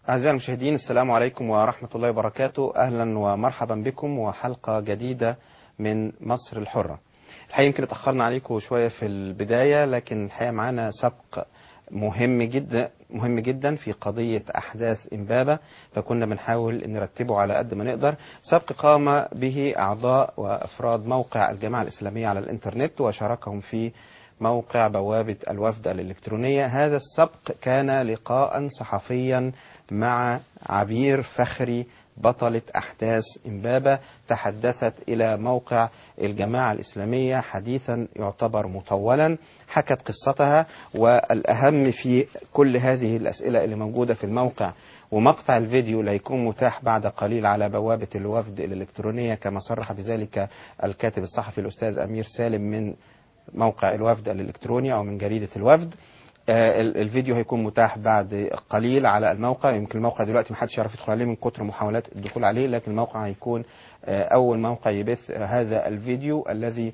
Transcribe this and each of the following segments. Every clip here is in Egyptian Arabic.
أعزائي المشاهدين السلام عليكم ورحمة الله وبركاته أهلا ومرحبا بكم وحلقة جديدة من مصر الحرة الحقيقة يمكن اتأخرنا عليكم شوية في البداية لكن الحقيقة معانا سبق مهم جدا مهم جدا في قضية أحداث إمبابة فكنا بنحاول نرتبه على قد ما نقدر سبق قام به أعضاء وأفراد موقع الجماعة الإسلامية على الإنترنت وشاركهم في موقع بوابة الوفد الإلكترونية هذا السبق كان لقاء صحفيا مع عبير فخري بطلة أحداث إمبابة تحدثت إلى موقع الجماعة الإسلامية حديثا يعتبر مطولا حكت قصتها والأهم في كل هذه الأسئلة اللي موجودة في الموقع ومقطع الفيديو اللي هيكون متاح بعد قليل على بوابة الوفد الإلكترونية كما صرح بذلك الكاتب الصحفي الأستاذ أمير سالم من موقع الوفد الإلكتروني أو من جريدة الوفد الفيديو هيكون متاح بعد قليل على الموقع يمكن الموقع دلوقتي محدش يعرف يدخل عليه من كتر محاولات الدخول عليه لكن الموقع هيكون أول موقع يبث هذا الفيديو الذي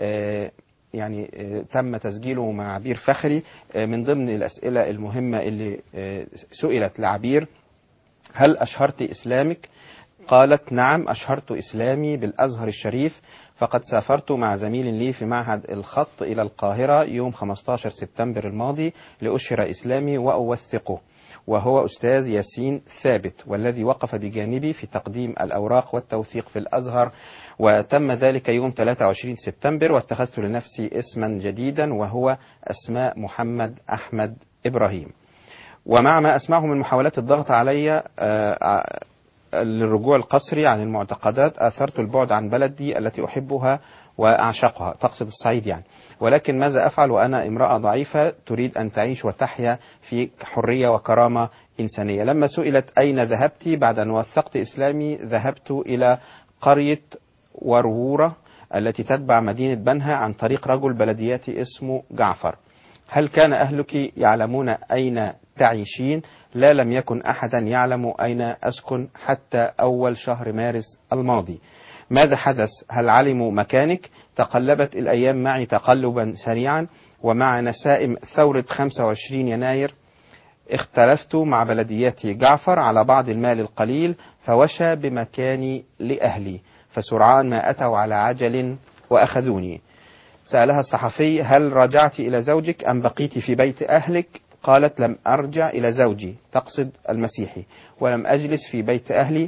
يعني تم تسجيله مع عبير فخري من ضمن الأسئلة المهمة اللي سئلت لعبير هل أشهرت إسلامك قالت نعم أشهرت إسلامي بالأزهر الشريف فقد سافرت مع زميل لي في معهد الخط إلى القاهرة يوم 15 سبتمبر الماضي لأشهر إسلامي وأوثقه وهو أستاذ ياسين ثابت والذي وقف بجانبي في تقديم الأوراق والتوثيق في الأزهر وتم ذلك يوم 23 سبتمبر واتخذت لنفسي اسما جديدا وهو أسماء محمد أحمد إبراهيم ومع ما أسمعه من محاولات الضغط علي للرجوع القسري عن المعتقدات آثرت البعد عن بلدي التي أحبها وأعشقها تقصد الصعيد يعني ولكن ماذا أفعل وأنا امرأة ضعيفة تريد أن تعيش وتحيا في حرية وكرامة إنسانية لما سئلت أين ذهبت بعد أن وثقت إسلامي ذهبت إلى قرية ورورة التي تتبع مدينة بنها عن طريق رجل بلدياتي اسمه جعفر هل كان أهلك يعلمون أين تعيشين لا لم يكن أحدا يعلم أين أسكن حتى أول شهر مارس الماضي ماذا حدث هل علموا مكانك تقلبت الأيام معي تقلبا سريعا ومع نسائم ثورة 25 يناير اختلفت مع بلدياتي جعفر على بعض المال القليل فوشى بمكاني لأهلي فسرعان ما أتوا على عجل وأخذوني سألها الصحفي هل رجعت إلى زوجك أم بقيت في بيت أهلك قالت لم أرجع إلى زوجي تقصد المسيحي ولم أجلس في بيت أهلي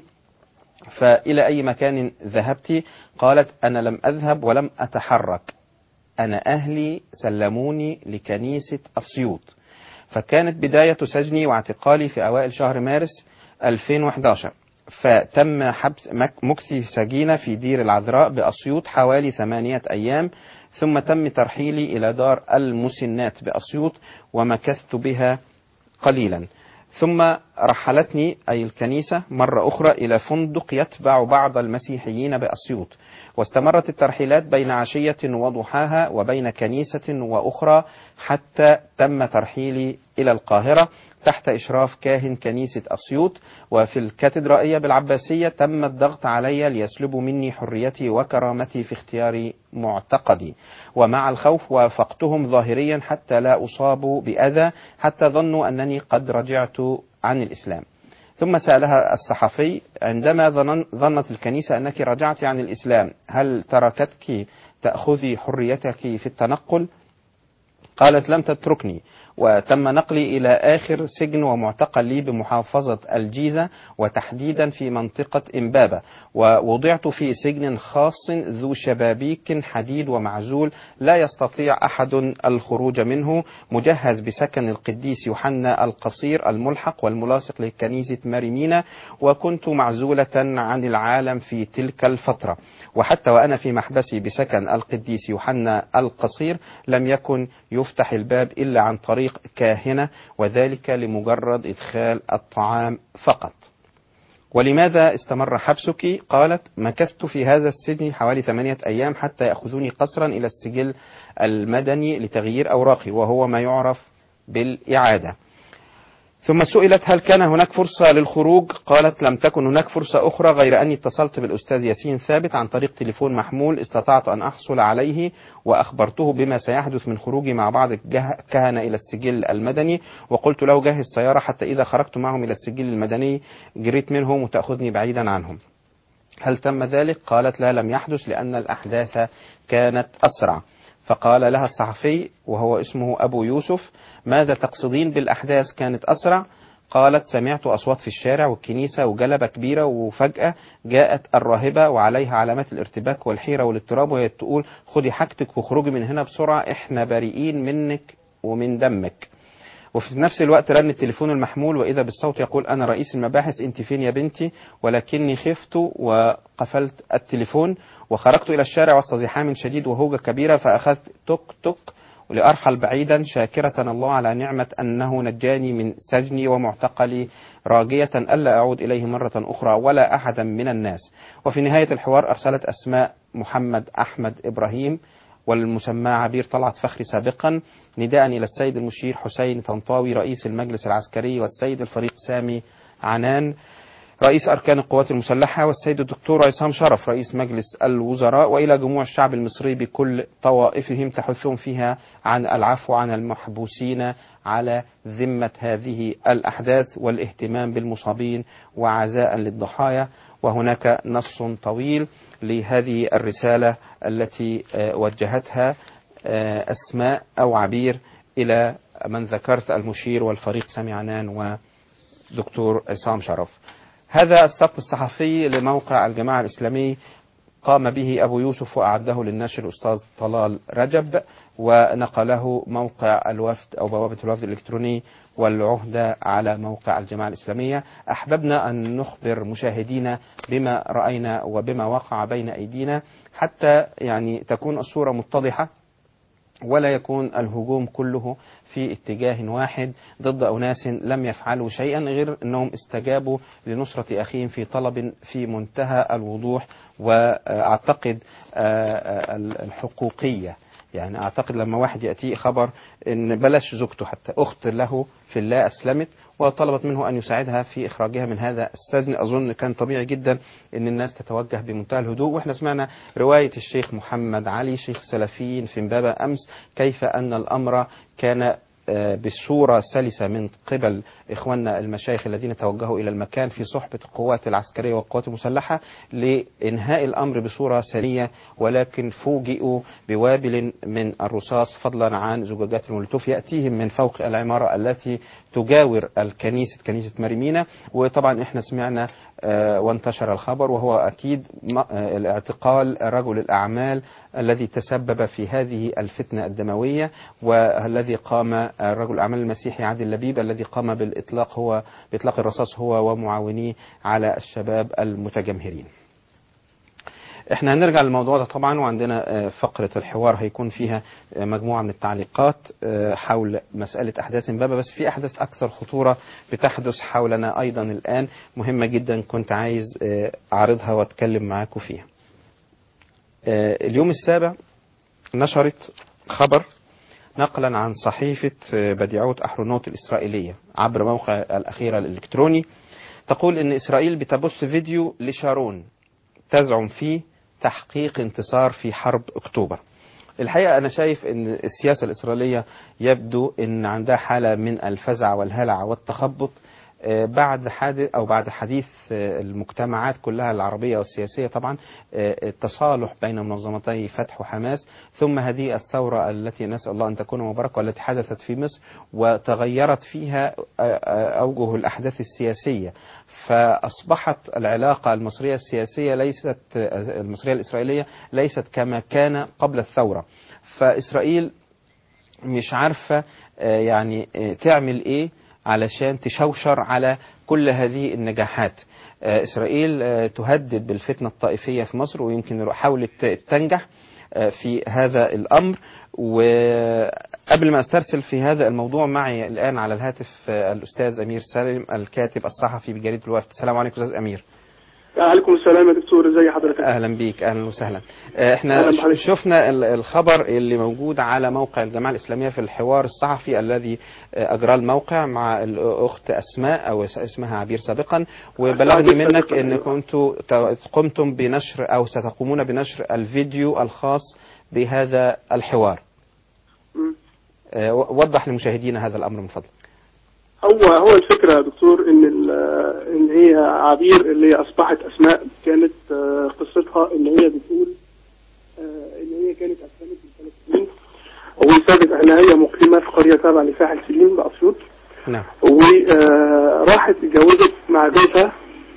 فإلى أي مكان ذهبت قالت أنا لم أذهب ولم أتحرك أنا أهلي سلموني لكنيسة أسيوط فكانت بداية سجني واعتقالي في أوائل شهر مارس 2011 فتم حبس مكثي سجينة في دير العذراء بأسيوط حوالي ثمانية أيام ثم تم ترحيلي إلى دار المسنات بأسيوط ومكثت بها قليلا ثم رحلتني أي الكنيسة مرة أخرى إلى فندق يتبع بعض المسيحيين بأسيوط واستمرت الترحيلات بين عشية وضحاها وبين كنيسة وأخرى حتى تم ترحيلي إلى القاهرة تحت إشراف كاهن كنيسة أسيوط وفي الكاتدرائية بالعباسية تم الضغط علي ليسلبوا مني حريتي وكرامتي في اختيار معتقدي ومع الخوف وافقتهم ظاهريا حتى لا أصاب بأذى حتى ظنوا أنني قد رجعت عن الإسلام ثم سألها الصحفي عندما ظنت الكنيسة أنك رجعت عن الإسلام هل تركتك تأخذي حريتك في التنقل قالت لم تتركني وتم نقلي إلى آخر سجن ومعتقل لي بمحافظة الجيزة وتحديدا في منطقة إمبابة ووضعت في سجن خاص ذو شبابيك حديد ومعزول لا يستطيع أحد الخروج منه مجهز بسكن القديس يوحنا القصير الملحق والملاصق لكنيسة ماريمينا وكنت معزولة عن العالم في تلك الفترة وحتى وأنا في محبسي بسكن القديس يوحنا القصير لم يكن يفتح الباب إلا عن طريق كاهنة وذلك لمجرد إدخال الطعام فقط ولماذا استمر حبسك قالت مكثت في هذا السجن حوالي ثمانية أيام حتى يأخذوني قسرا إلى السجل المدني لتغيير أوراقي وهو ما يعرف بالإعادة ثم سئلت هل كان هناك فرصة للخروج قالت لم تكن هناك فرصة أخرى غير أني اتصلت بالأستاذ ياسين ثابت عن طريق تليفون محمول استطعت أن أحصل عليه وأخبرته بما سيحدث من خروجي مع بعض الكهنة إلى السجل المدني وقلت له جهز سيارة حتى إذا خرجت معهم إلى السجل المدني جريت منهم وتأخذني بعيدا عنهم هل تم ذلك؟ قالت لا لم يحدث لأن الأحداث كانت أسرع فقال لها الصحفي وهو اسمه أبو يوسف ماذا تقصدين بالأحداث كانت أسرع؟ قالت سمعت أصوات في الشارع والكنيسة وجلبة كبيرة وفجأة جاءت الراهبة وعليها علامات الارتباك والحيرة والاضطراب وهي تقول خدي حاجتك واخرجي من هنا بسرعة احنا بريئين منك ومن دمك وفي نفس الوقت رن التليفون المحمول وإذا بالصوت يقول أنا رئيس المباحث أنت فين يا بنتي ولكني خفت وقفلت التليفون وخرجت إلى الشارع وسط زحام شديد وهوجة كبيرة فأخذت توك توك لأرحل بعيدا شاكرة الله على نعمة أنه نجاني من سجني ومعتقلي راجية ألا أعود إليه مرة أخرى ولا أحدا من الناس وفي نهاية الحوار أرسلت أسماء محمد أحمد إبراهيم والمسمى عبير طلعت فخري سابقا نداء إلى السيد المشير حسين طنطاوي رئيس المجلس العسكري والسيد الفريق سامي عنان رئيس أركان القوات المسلحة والسيد الدكتور عصام شرف رئيس مجلس الوزراء وإلى جموع الشعب المصري بكل طوائفهم تحثهم فيها عن العفو عن المحبوسين على ذمة هذه الأحداث والاهتمام بالمصابين وعزاء للضحايا وهناك نص طويل لهذه الرسالة التي وجهتها أسماء أو عبير إلى من ذكرت المشير والفريق سامي عنان ودكتور عصام شرف هذا السبق الصحفي لموقع الجماعة الإسلامي قام به أبو يوسف وأعده للنشر الأستاذ طلال رجب ونقله موقع الوفد أو بوابة الوفد الإلكتروني والعهدة على موقع الجماعة الإسلامية أحببنا أن نخبر مشاهدينا بما رأينا وبما وقع بين أيدينا حتى يعني تكون الصورة متضحة ولا يكون الهجوم كله في اتجاه واحد ضد أناس لم يفعلوا شيئا غير أنهم استجابوا لنصرة أخيهم في طلب في منتهى الوضوح وأعتقد الحقوقية يعني أعتقد لما واحد يأتيه خبر أن بلاش زوجته حتى أخت له في الله أسلمت وطلبت منه أن يساعدها في إخراجها من هذا السجن أظن كان طبيعي جدا أن الناس تتوجه بمنتهى الهدوء وإحنا سمعنا رواية الشيخ محمد علي شيخ سلفيين في امبابة أمس كيف أن الأمر كان بصورة سلسة من قبل إخواننا المشايخ الذين توجهوا إلى المكان في صحبة القوات العسكرية والقوات المسلحة لإنهاء الأمر بصورة سرية ولكن فوجئوا بوابل من الرصاص فضلا عن زجاجات المولوتوف يأتيهم من فوق العمارة التي تجاور الكنيسة كنيسة مريمينا وطبعا احنا سمعنا وانتشر الخبر وهو أكيد الاعتقال رجل الأعمال الذي تسبب في هذه الفتنة الدموية والذي قام رجل الأعمال المسيحي عادل لبيب الذي قام بالإطلاق هو بإطلاق الرصاص هو ومعاونيه على الشباب المتجمهرين احنا هنرجع للموضوع ده طبعا وعندنا فقرة الحوار هيكون فيها مجموعة من التعليقات حول مسألة أحداث امبابة بس في أحداث أكثر خطورة بتحدث حولنا أيضا الآن مهمة جدا كنت عايز أعرضها وأتكلم معاكم فيها اليوم السابع نشرت خبر نقلا عن صحيفة بديعوت أحرونوت الإسرائيلية عبر موقع الأخيرة الإلكتروني تقول إن إسرائيل بتبث فيديو لشارون تزعم فيه تحقيق انتصار في حرب أكتوبر الحقيقة أنا شايف أن السياسة الإسرائيلية يبدو أن عندها حالة من الفزع والهلع والتخبط بعد حادث أو بعد حديث المجتمعات كلها العربية والسياسية طبعا التصالح بين منظمتي فتح وحماس ثم هذه الثورة التي نسأل الله أن تكون مباركة والتي حدثت في مصر وتغيرت فيها أوجه الأحداث السياسية فأصبحت العلاقة المصرية السياسية ليست المصرية الإسرائيلية ليست كما كان قبل الثورة فإسرائيل مش عارفة يعني تعمل إيه علشان تشوشر على كل هذه النجاحات إسرائيل تهدد بالفتنة الطائفية في مصر ويمكن حاولت تنجح في هذا الأمر وقبل ما استرسل في هذا الموضوع معي الآن على الهاتف الأستاذ أمير سالم الكاتب الصحفي بجريدة الوفد السلام عليكم أستاذ أمير عليكم السلام يا دكتور ازي حضرتك اهلا بيك اهلا وسهلا آه، احنا أهلا ش- بحضرتك. شفنا ال- الخبر اللي موجود على موقع الجماعه الاسلاميه في الحوار الصحفي الذي آه، اجراه الموقع مع الاخت اسماء او اس- اسمها عبير سابقا وبلغني عبير منك سابقاً، ان أيوة. كنتوا ت- قمتم بنشر او ستقومون بنشر الفيديو الخاص بهذا الحوار مم. آه، و- وضح لمشاهدينا هذا الامر من فضلك هو هو الفكره يا دكتور ان ال- ان هي عبير اللي هي اصبحت اسماء كانت آه، قصتها ان هي بتقول آه، ان هي كانت اسلمت من ثلاث سنين وسابت اهلها هي مقيمه في قريه تابعه لساحل سليم باسيوط نعم وراحت اتجوزت مع جوزها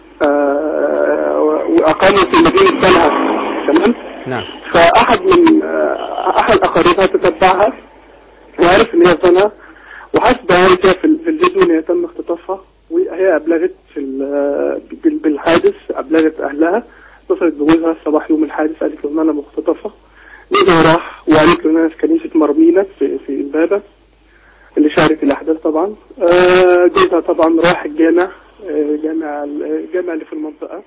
آه، واقاموا في مدينه سنها تمام نعم فاحد من آه، احد اقاربها تتبعها وعرف ان هي زنا وحسب ذلك في ال- في الفيديو ان هي تم اختطافها وهي ابلغت في ال- بال- بالحادث ابلغت اهلها اتصلت بجوزها صباح يوم الحادث قالت له ان انا مختطفه جوزها راح وقالت له ان انا في كنيسه مرمينه في في امبابه اللي شارك الاحداث طبعا آه، جوزها طبعا راح الجامع آه، جامع الجامع اللي في المنطقه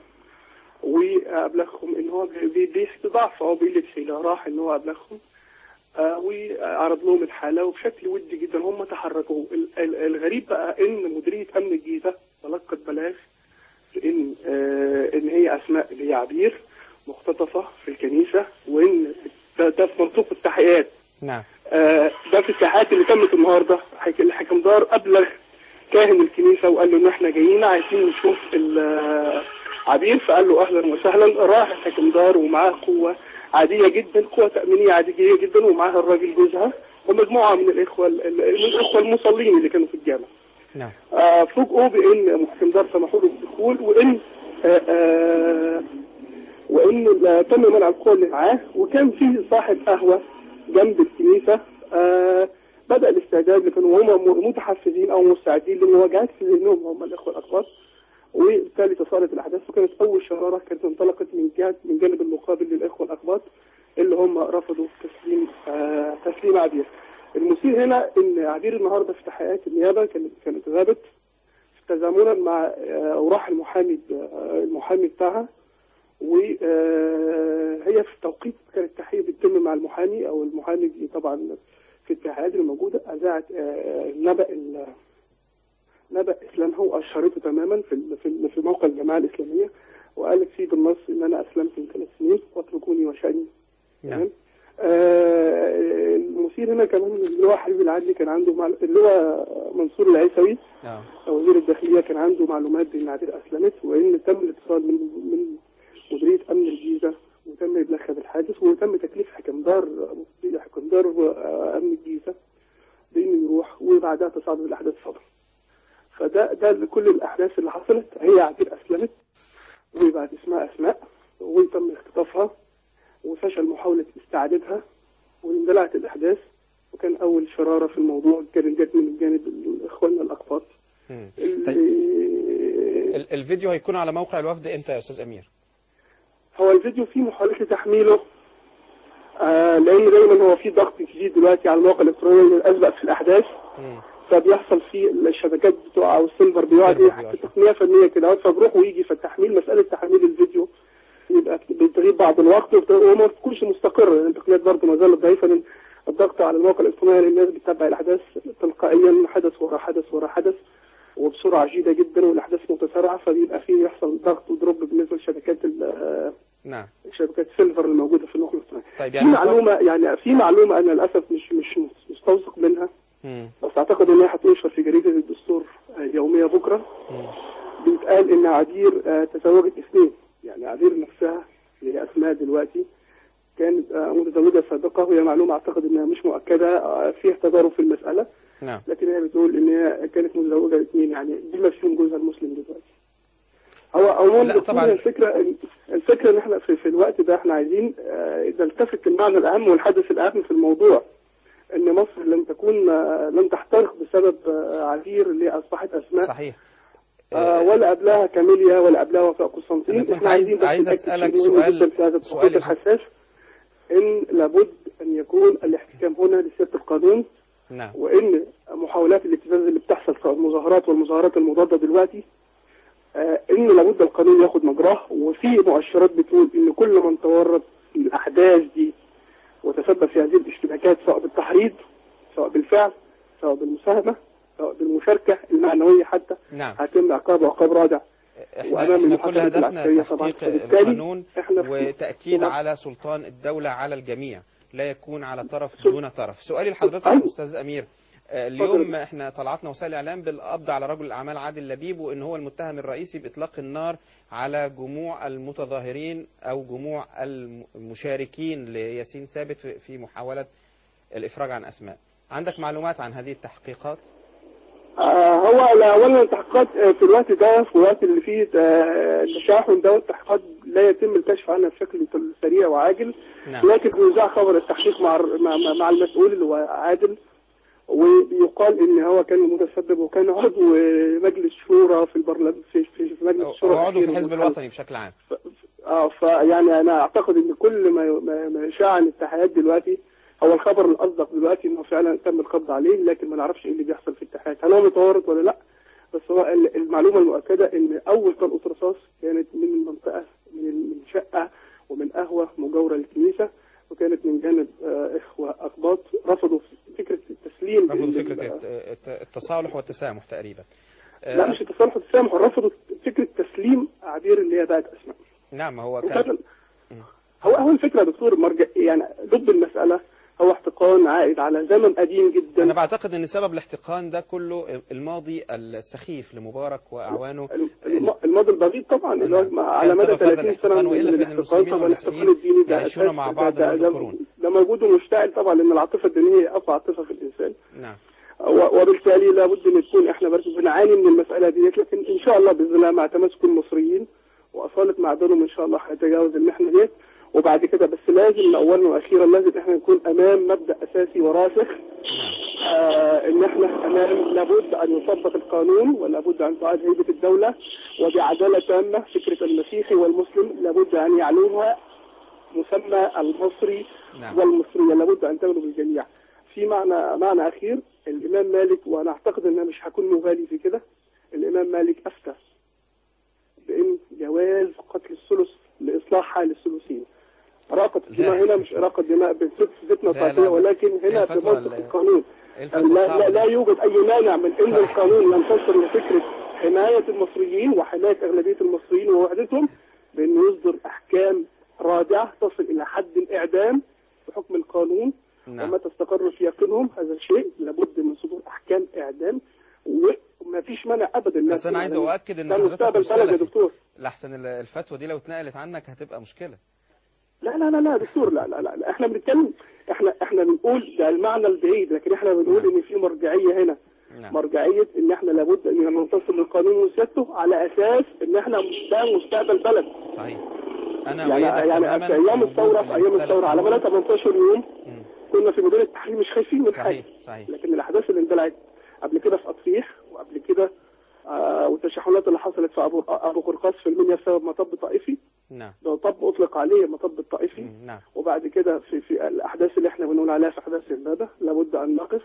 وابلغهم ان هو بي- بيحكي ضعف او بيقلة حيله راح ان هو ابلغهم آه، وعرض لهم الحاله وبشكل ودي جدا هم تحركوا ال- ال- الغريب بقى ان مديريه امن الجيزه تلقت بلاغ ان آه، ان هي اسماء اللي هي عبير مختطفه في الكنيسه وان ده, ده في منطقه التحقيقات نعم آه، ده في التحقيقات اللي تمت النهارده حك- الحكمدار ابلغ كاهن الكنيسه وقال له ان احنا جايين عايزين نشوف ال- آه، عبير فقال له اهلا وسهلا راح الحكمدار ومعاه قوه عاديه جدا قوه تامينيه عاديه جدا ومعاها الراجل جوزها ومجموعه من الاخوه ال- ال- الاخوه المصلين اللي كانوا في الجامع نعم آه، فوجئوا بان الحكمدار سمحوا له بالدخول وان آه، آه، وان آه، تم منع القوى اللي معاه وكان في صاحب قهوه جنب الكنيسه آه، بدا الاستعداد لكانوا هم متحفزين او مستعدين لمواجهه في ذهنهم هم الاخوه الاقباط وبالتالي تصاعدت الاحداث وكانت اول شراره كانت انطلقت من جهه من جانب المقابل للاخوه الاقباط اللي هم رفضوا تسليم آه تسليم عبير. المثير هنا ان عبير النهارده في تحقيقات النيابه كانت كانت غابت تزامنا مع آه، اوراح المحامي آه، المحامي بتاعها وهي في التوقيت كانت التحقيق بتتم مع المحامي او المحامي اللي طبعا في التحقيقات الموجوده اذاعت آه، نبأ ال- نبأ اسلامها واشهرته تماما في ال- في ال- في موقع الجماعه الاسلاميه وقالت فيه بالنص ان انا اسلمت من ثلاث سنين واتركوني وشأني نعم تمام آه، المثير هنا كمان اللي هو حبيب العدلي كان عنده معلو... اللي هو منصور العيسوي نعم وزير الداخليه كان عنده معلومات بان عبير اسلمت وان تم الاتصال من من مديريه امن الجيزه وتم ابلاغها بالحادث وتم تكليف حكمدار حكمدار آه، امن الجيزه بانه يروح وبعدها تصاعد الاحداث فضل فده ده كل الاحداث اللي حصلت هي عبير اسلمت وبعد اسمها اسماء وتم اختطافها وفشل محاوله استعادتها واندلعت الاحداث وكان اول شراره في الموضوع كانت جت من جانب اخواننا الاقباط مم. اللي طيب ال- الفيديو هيكون على موقع الوفد امتى يا استاذ امير؟ هو الفيديو فيه محاولة لتحميله آه لان دايما هو في ضغط جديد دلوقتي على المواقع الالكترونيه الاسبق في الاحداث مم. فبيحصل فيه الشبكات بتقع او السيلفر بيقع دي السيرفر بيقع. تقنيه فنيه كده فبروح ويجي فالتحميل مساله تحميل الفيديو يبقى بتغيب بعض الوقت وبت- وما تكونش مستقر لان التقنيات برضه ما زالت ضعيفه لان الضغط على المواقع الالكترونيه للناس بتتابع الاحداث تلقائيا حدث ورا حدث ورا حدث وبسرعه شديده جدا والاحداث متسارعه فبيبقى فيه يحصل ضغط ودروب بالنسبه لشبكات ال- نعم شبكات سيلفر اللي موجوده في النقل الالكتروني طيب في يعني معلومه يعني في معلومه انا للاسف مش مش مستوثق منها مم. بس اعتقد ان هي هتنشر في جريده الدستور اليوميه بكره مم. بيتقال ان عبير آه، تزوجت اثنين يعني عبير نفسها اللي هي اسماء دلوقتي كانت آه، متزوجه سابقه وهي معلومه اعتقد انها مش مؤكده آه، فيها تضارب في المساله نعم لكن هي بتقول ان هي كانت متزوجه اثنين يعني بما فيهم جوزها المسلم دلوقتي هو عموما لا، دكتور، طبعاً. هي الفكره الفكره ان احنا في, في الوقت ده احنا عايزين آه، نلتفت المعنى الاهم والحدث الاهم في الموضوع ان مصر لن تكون آه، لن تحترق بسبب آه، عبير اللي اصبحت اسماء صحيح آه، ولا قبلها كاميليا ولا قبلها وفاء أنا قسطنطين كنت احنا عايز- عايزين بس عايز نأكد أسألك شيء مهم سؤال- جدا في هذا سؤال التوقيت الحساس ان لابد ان يكون الاحتكام هنا لسياده القانون نعم وان محاولات الابتزاز اللي بتحصل سواء المظاهرات والمظاهرات المضاده دلوقتي آه، ان لابد القانون ياخد مجراه وفي مؤشرات بتقول ان كل من تورط في الاحداث دي وتسبب في هذه الاشتباكات سواء بالتحريض سواء بالفعل سواء بالمساهمه سواء بالمشاركه المعنويه حتى نعم هيتم عقابه عقاب رادع احنا, وأمام احنا كل المحاكمات هدفنا العسكرية طبعاً. تحقيق فبالتالي القانون إحنا في- وتأكيد في- على سلطان الدولة على الجميع لا يكون على طرف دون طرف سؤالي لحضرتك أيوة. أستاذ أمير آه، اليوم اتفضل. احنا طلعتنا وسائل الاعلام بالقبض على رجل الاعمال عادل لبيب وان هو المتهم الرئيسي باطلاق النار على جموع المتظاهرين او جموع الم- المشاركين لياسين ثابت في- في محاوله الافراج عن اسماء عندك معلومات عن هذه التحقيقات آه، هو لا- اولا التحقيقات آه، في الوقت ده في الوقت اللي فيه آه، التشاحن ده التحقيقات لا يتم الكشف عنها بشكل سريع وعاجل نعم. لكن بيذاع خبر التحقيق مع الر- مع, مع- مع المسؤول اللي هو عادل ويقال ان هو كان متسبب وكان عضو مجلس شورى في البرلمان في, في, في مجلس الشورى هو عضو في الأخير الحزب والمحل. الوطني بشكل عام ف- ف- اه فيعني انا اعتقد ان كل ما ما, ما يشاع عن التحيات دلوقتي هو الخبر الاصدق دلوقتي انه فعلا تم القبض عليه لكن ما نعرفش ايه اللي بيحصل في التحيات هل هو متورط ولا لا بس هو ال- المعلومه المؤكده ان اول طلقه رصاص كانت من المنطقه من ال- من شقه ومن قهوه مجاوره للكنيسه وكانت من جانب آه، اخوه اقباط رفضوا فكره التسليم رفضوا ال- فكره الت- الت- التصالح والتسامح تقريبا آه، لا مش التصالح والتسامح رفضوا فكره تسليم عبير اللي هي بقت اسماء نعم هو كان وفعلا هو هو الفكره يا دكتور مرجع يعني ضد المساله هو احتقان عائد على زمن قديم جدا انا بعتقد ان سبب الاحتقان ده كله الماضي السخيف لمبارك واعوانه الم- الماضي البعيد طبعا اللي هو نعم. على كان مدى سبب هذا 30 سنه الاحتقان من وإلا فإن الاحتقان المسلمين طبعا الاحتقان والمسيحيين الديني ده يعيشون أساس- مع ده- بعض ده- منذ ده- قرون. ده موجود ومشتعل طبعا لان العاطفه الدينيه هي اقوى عاطفه في الانسان نعم و- وبالتالي لابد ان تكون احنا برضه بنعاني من المساله ديت لكن ان شاء الله باذن الله مع تماسك المصريين واصاله معدنهم ان شاء الله هيتجاوز المحنه ديت وبعد كده بس لازم اولا واخيرا لازم احنا نكون امام مبدا اساسي وراسخ آه ان احنا امام لابد ان يطبق القانون ولابد ان تعاد هيبه الدوله وبعداله تامه فكره المسيحي والمسلم لابد ان يعلوها مسمى المصري نعم. والمصريه لابد ان تغلب الجميع في معنى معنى اخير الامام مالك وانا اعتقد ان أنا مش هكون مغالي في كده الامام مالك افتى بان جواز قتل الثلث لاصلاح حال الثلثين إراقة الدماء لا. هنا مش إراقة دماء بفتنة لا، لا. طائفية ولكن هنا الفتوى بمنطق ال- القانون الفتوى لا, الصعبة لا, لا دي. يوجد أي مانع من أن القانون ينتصر لفكرة حماية المصريين وحماية أغلبية المصريين ووحدتهم بأنه يصدر أحكام رادعة تصل إلى حد الإعدام بحكم القانون نعم. ومتى استقر في يقينهم هذا الشيء لابد من صدور أحكام إعدام وما فيش مانع أبدا إنها بس أنا تكون عايز على- أؤكد إن ده حضرتك مستقبل مش بلد يا سلفي. دكتور لحسن ال- الفتوى دي لو اتنقلت عنك هتبقى مشكلة لا لا لا لا يا دكتور لا لا لا, لا. احنا بنتكلم احنا احنا بنقول ده المعنى البعيد لكن احنا بنقول ان في مرجعيه هنا نعم. مرجعيه ان احنا لابد ان ننتصر للقانون وسيادته على اساس ان احنا ده مستقبل بلد صحيح أنا يعني أؤيدك يعني تماماً في ايام وجود الثوره في ايام المختلف الثوره على مدى 18 يوم مم. كنا في ميدان التحرير مش خايفين من صحيح حاجه صحيح لكن الاحداث اللي اندلعت قبل كده في اطفيح وقبل كده آه والتشحنات اللي حصلت في ابو ابو قرقاس في المنيا بسبب مطب طائفي نعم ده مطب اطلق عليه مطب الطائفي مم. نعم وبعد كده في في الاحداث اللي احنا بنقول عليها في احداث امبابه لابد ان نقف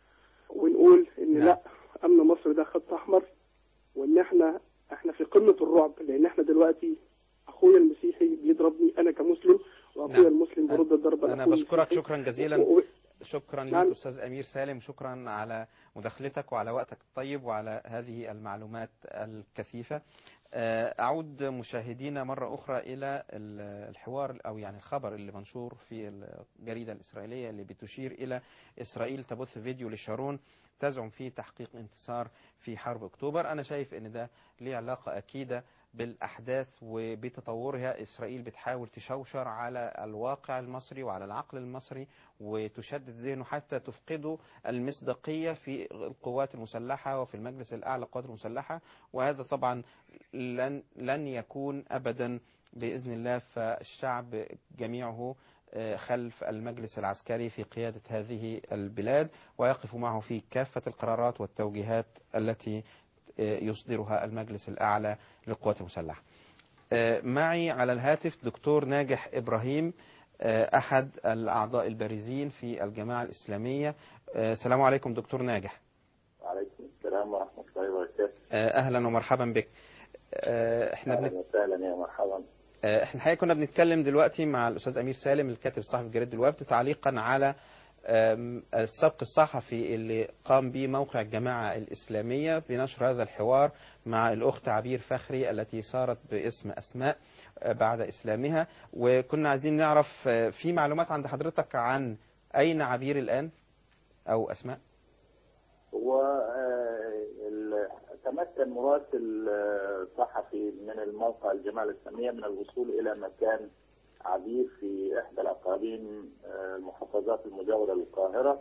ونقول ان نعم. لا امن مصر ده خط احمر وان احنا احنا في قمه الرعب لان احنا دلوقتي اخويا المسيحي بيضربني انا كمسلم واخويا نعم. المسلم بيرد الضربه أنا لأخوي بشكرك المسيحي. شكرا جزيلا و- و- شكرا نعم. لك أستاذ أمير سالم شكرا على مداخلتك وعلى وقتك الطيب وعلى هذه المعلومات الكثيفة آه، أعود مشاهدينا مرة أخرى إلى ال- الحوار أو يعني الخبر اللي منشور في الجريدة الإسرائيلية اللي بتشير إلى إسرائيل تبث فيديو لشارون تزعم فيه تحقيق انتصار في حرب أكتوبر أنا شايف أن ده ليه علاقة أكيدة بالأحداث وبتطورها إسرائيل بتحاول تشوشر على الواقع المصري وعلى العقل المصري وتشدد ذهنه حتى تفقده المصداقية في القوات المسلحة وفي المجلس الأعلى للقوات المسلحة وهذا طبعا لن, لن يكون أبدا بإذن الله فالشعب جميعه آه، خلف المجلس العسكري في قيادة هذه البلاد ويقف معه في كافة القرارات والتوجيهات التي آه، يصدرها المجلس الأعلى للقوات المسلحة آه، معي على الهاتف دكتور ناجح إبراهيم آه، أحد الأعضاء البارزين في الجماعة الإسلامية آه، السلام عليكم دكتور ناجح وعليكم السلام ورحمة الله وبركاته آه، أهلا ومرحبا بك آه، احنا بنت... اهلا وسهلا يا مرحبا آه، احنا الحقيقه كنا بنتكلم دلوقتي مع الاستاذ امير سالم الكاتب الصحفي في جريده الوفد تعليقا على آم، السبق الصحفي اللي قام به موقع الجماعه الاسلاميه بنشر هذا الحوار مع الاخت عبير فخري التي صارت باسم اسماء آه، بعد اسلامها وكنا عايزين نعرف آه، في معلومات عند حضرتك عن اين عبير الان او اسماء هو آه، ال- تمكن مراسل آه، صحفي من الموقع الجماعة الإسلامية من الوصول إلى مكان عبير في إحدى الأقاليم آه، المحافظات المجاورة للقاهرة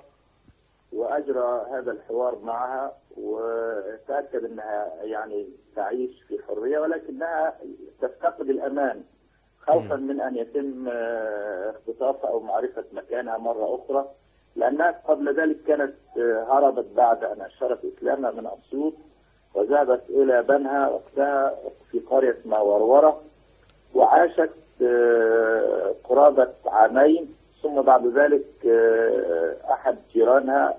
وأجرى هذا الحوار معها وتأكد أنها يعني تعيش في حرية ولكنها تفتقد الأمان خوفا من أن يتم آه، اختطافها أو معرفة مكانها مرة أخرى لأنها قبل ذلك كانت آه، هربت بعد أن أشرت إسلامها من أسيوط وذهبت إلى بنها وقتها في قرية اسمها ورورة وعاشت آه، قرابة عامين ثم بعد ذلك آه، أحد جيرانها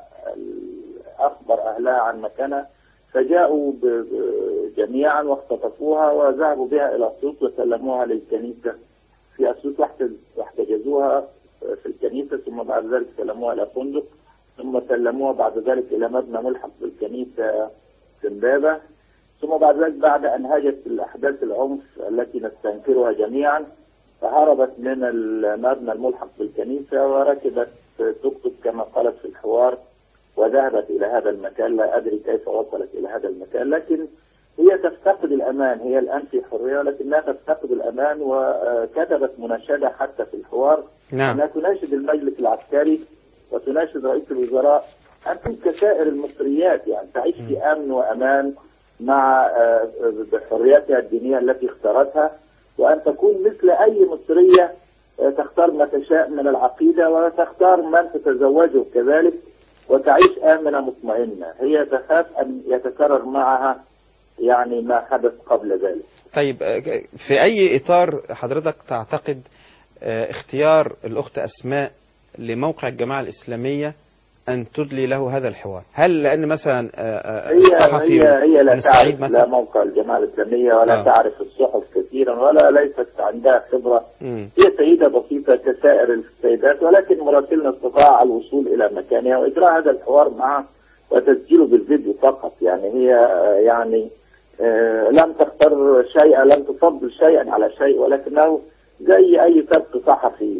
أخبر أهلها عن مكانها فجاءوا ب- ب- جميعا واختطفوها وذهبوا بها إلى أسيوط وسلموها للكنيسة في أسيوط واحتج- واحتجزوها في الكنيسة ثم بعد ذلك سلموها إلى فندق ثم سلموها بعد ذلك إلى مبنى ملحق بالكنيسة في امبابة ثم بعد ذلك بعد أن هاجت الأحداث العنف التي نستنكرها جميعا فهربت من المبنى الملحق بالكنيسة وركبت توك توك كما قالت في الحوار وذهبت إلى هذا المكان لا أدري كيف وصلت إلى هذا المكان لكن هي تفتقد الأمان هي الآن في حرية لكنها تفتقد الأمان وكتبت مناشدة حتى في الحوار نعم أنها تناشد المجلس العسكري وتناشد رئيس الوزراء أنتم كسائر المصريات يعني تعيش في أمن وأمان مع آه، بحريتها الدينية التي اختارتها وأن تكون مثل أي مصرية آه، تختار ما تشاء من العقيدة وتختار من تتزوجه كذلك وتعيش آمنة مطمئنة هي تخاف أن يتكرر معها يعني ما حدث قبل ذلك طيب آه، في أي إطار حضرتك تعتقد آه، اختيار الأخت أسماء لموقع الجماعة الإسلامية أن تدلي له هذا الحوار هل لأن مثلا آه، آه، هي الصحفي هي هي لا من الصعيد تعرف لا مثلا موقع الجماعة الإسلامية ولا آه. تعرف الصحف كثيرا ولا ليست عندها خبرة مم. هي سيدة بسيطة كسائر السيدات ولكن مراسلنا استطاع الوصول إلى مكانها وإجراء هذا الحوار معها وتسجيله بالفيديو فقط يعني هي آه، يعني آه، لم تختار شيئا لم تفضل شيئا على شيء ولكنه زي أي سبق صحفي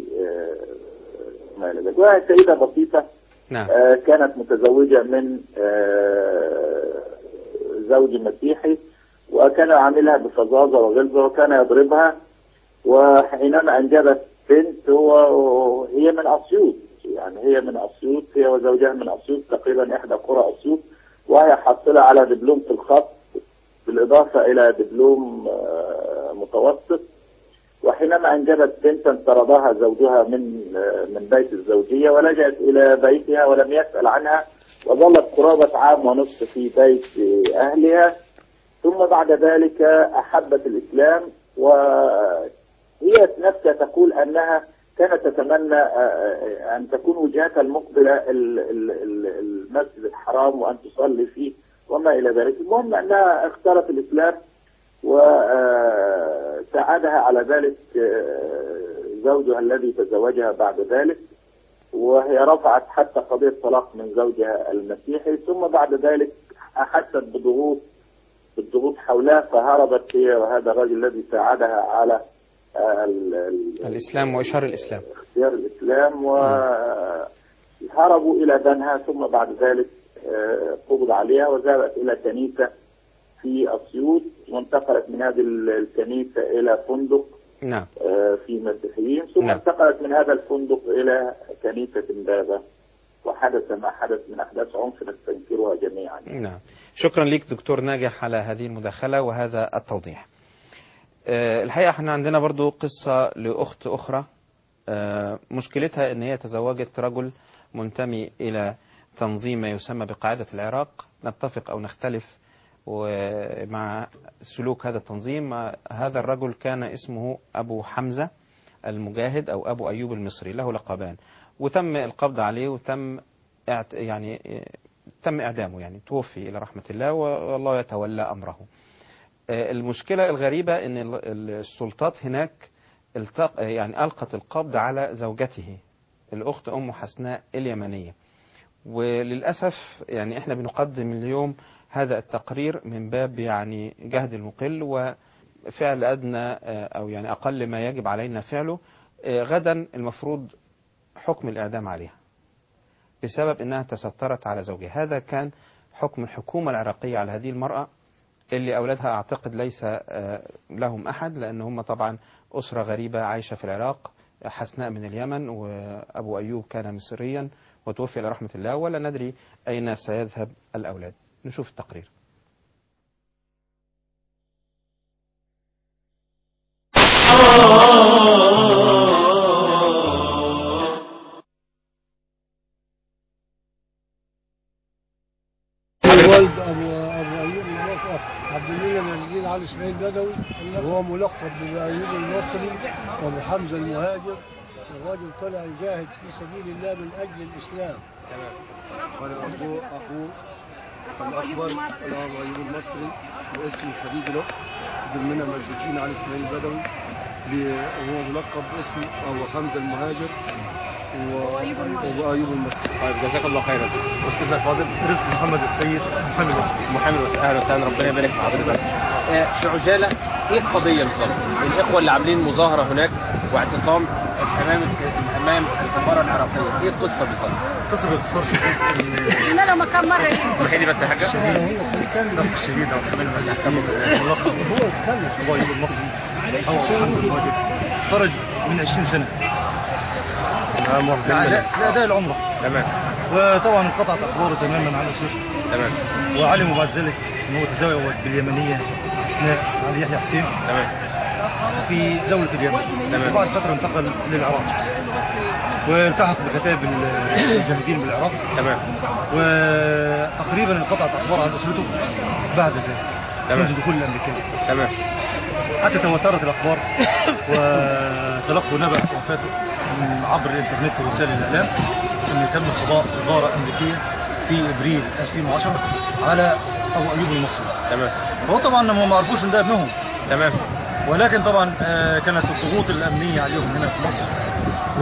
آه، ما إلى ذلك وهي سيدة بسيطة نعم آه، كانت متزوجة من آه، زوج مسيحي وكان عاملها بفظاظة وغلظة وكان يضربها وحينما أنجبت بنت هو هي من أسيوط يعني هي من أسيوط هي وزوجها من أسيوط تقريبا إحدى قرى أسيوط وهي حاصلة على دبلوم في الخط بالإضافة إلى دبلوم آه، متوسط وحينما أنجبت بنتا طردها زوجها من من بيت الزوجية ولجأت إلى بيتها ولم يسأل عنها وظلت قرابة عام ونصف في بيت أهلها ثم بعد ذلك أحبت الإسلام وهي نفسها تقول أنها كانت تتمنى آه، أن تكون وجهتها المقبلة ال- ال- ال- المسجد الحرام وأن تصلي فيه وما إلى ذلك المهم أنها اختارت الإسلام وساعدها على ذلك آه، زوجها الذي تزوجها بعد ذلك وهي رفعت حتى قضية طلاق من زوجها المسيحي ثم بعد ذلك أحست بضغوط بالضغوط حولها فهربت هي وهذا الرجل الذي ساعدها على آه، ال- ال- الإسلام وإشهار الإسلام اختيار الإسلام وهربوا إلى بنها ثم بعد ذلك آه، قبض عليها وذهبت إلى كنيسة في أسيوط وانتقلت من هذه الكنيسة إلى فندق نعم آه، في مسيحيين ثم نعم. انتقلت من هذا الفندق إلى كنيسة امبابة وحدث ما حدث من أحداث عنف نستنكرها جميعا نعم شكرا لك دكتور ناجح على هذه المداخلة وهذا التوضيح آه، الحقيقة احنا عندنا برضو قصة لأخت أخرى آه، مشكلتها ان هي تزوجت رجل منتمي إلى تنظيم ما يسمى بقاعدة العراق نتفق أو نختلف ومع سلوك هذا التنظيم هذا الرجل كان اسمه أبو حمزة المجاهد أو أبو أيوب المصري له لقبان وتم القبض عليه وتم اعت- يعني تم إعدامه يعني توفي إلى رحمة الله والله يتولى أمره آه، المشكلة الغريبة ان ال- ال- السلطات هناك التق... يعني ألقت القبض على زوجته الأخت أم حسناء اليمنية وللأسف يعني احنا بنقدم اليوم هذا التقرير من باب يعني جهد المقل وفعل أدنى آه، أو يعني أقل ما يجب علينا فعله آه، غدا المفروض حكم الإعدام عليها بسبب أنها تسترت على زوجها هذا كان حكم الحكومة العراقية على هذه المرأة اللي أولادها أعتقد ليس آه، لهم أحد لأن هم طبعا أسرة غريبة عايشة في العراق حسناء من اليمن وأبو أيوب كان مصريا وتوفي إلى رحمة الله ولا ندري أين سيذهب الأولاد نشوف التقرير والد ابو ابو ايوب المصري عبد المنعم الجديد علي اسماعيل بدوي وهو ملقب بايوب المصري وابو حمزه المهاجر الراجل طلع يجاهد في سبيل الله من اجل الاسلام وانا اخوه اخوه الاكبر انا ابو ايوب المصري واسمي حبيبي له ضمننا مسجدين علي اسماعيل البدوي ب- وهو ملقب باسم ابو حمزه المهاجر و- وابو ايوب المصري طيب جزاك الله خيرا استاذنا الفاضل رزق محمد السيد محمد وسيم محمد وسيم اهلا وسهلا ربنا يبارك في حضرتك آه، في عجاله ايه القضيه بالظبط؟ الاخوه اللي عاملين مظاهره هناك واعتصام امام امام السفاره العراقيه ايه القصه بالظبط؟ قصه باختصار قلنا له مكان مره كده اسمحي لي بس يا حاجه الشهيد او كمان ملقب هو ابو ايوب المصري او حمزه المهاجر خرج من 20 سنه لاداء العمره تمام وطبعا انقطعت اخباره تماما عن اسرته تمام وعلموا بعد ذلك ان هو تزوج باليمنيه حسناء علي يحيى حسين تمام في دولة اليمن تمام. وبعد فترة انتقل للعراق والتحق بكتائب المجاهدين بالعراق تمام وتقريبا انقطعت اخبار عن اسرته بعد ذلك تمام. منذ دخول الامريكان تمام حتى تواترت الاخبار وتلقوا نبأ وفاته من عبر الانترنت ووسائل الاعلام ان تم قضاء اداره امريكيه في ابريل 2010 على ابو ايوب المصري تمام هو طبعا هم ما عرفوش ان ده ابنهم تمام ولكن طبعا آه، كانت الضغوط الامنيه عليهم هنا في مصر و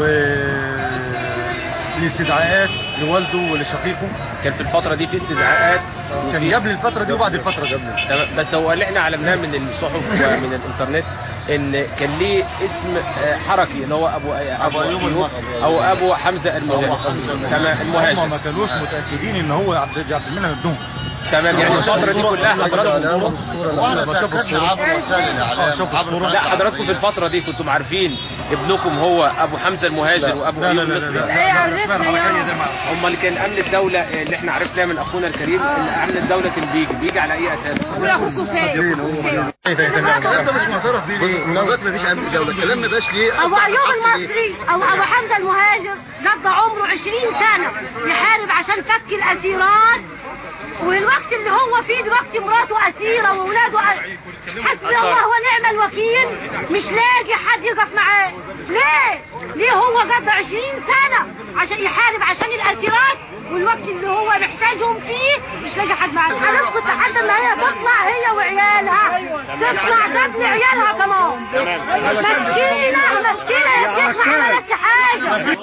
الاستدعاءات لوالده ولشقيقه كان في الفتره دي في استدعاءات كان وفي- قبل الفتره دي وبعد الفتره دي تمام بس هو اللي احنا علمناه من الصحف ومن الانترنت ان كان ليه اسم آه، حركي اللي هو ابو ابو أيوب المصري. او ابو حمزه المهاجر تمام هم ما المهاجر كانوش متاكدين ان هو عبد عبد المنعم ابنهم تمام يعني الفتره دي كلها حضراتكم وانا لما شافوا تاكدنا الصورة. عبر وسائل الاعلام شافوا عبر الصورة. لا حضراتكم في الفتره دي كنتم عارفين ابنكم هو ابو حمزه المهاجر وابو لا ايوب لا لا المصري لا إيه عرفنا لا يا لا لا هم اللي كان امن الدوله آه، اللي احنا عرفناه من اخونا الكريم ان امن الدوله كان بيجي بيجي على اي اساس ولا اخوكم فين الكلام ده مش معترف بيه ليه؟ لغايه ما فيش امن دوله الكلام ما بقاش ليه ابو ايوب المصري او ابو حمزه المهاجر قضى عمره 20 سنه يحارب عشان فك الاسيرات والوقت اللي هو فيه دلوقتي مراته اسيره واولاده أ- حسبي الله ونعم الوكيل مش لاقي حد يقف معاه ليه؟ ليه هو قضى 20 سنه عشان يحارب عشان الاسيرات والوقت اللي هو محتاجهم فيه مش لاقي حد معاه هنسكت لحد ما هي تطلع هي وعيالها تطلع تبني عيالها كمان مسكينة مسكينة يا شيخ ما عملتش حاجة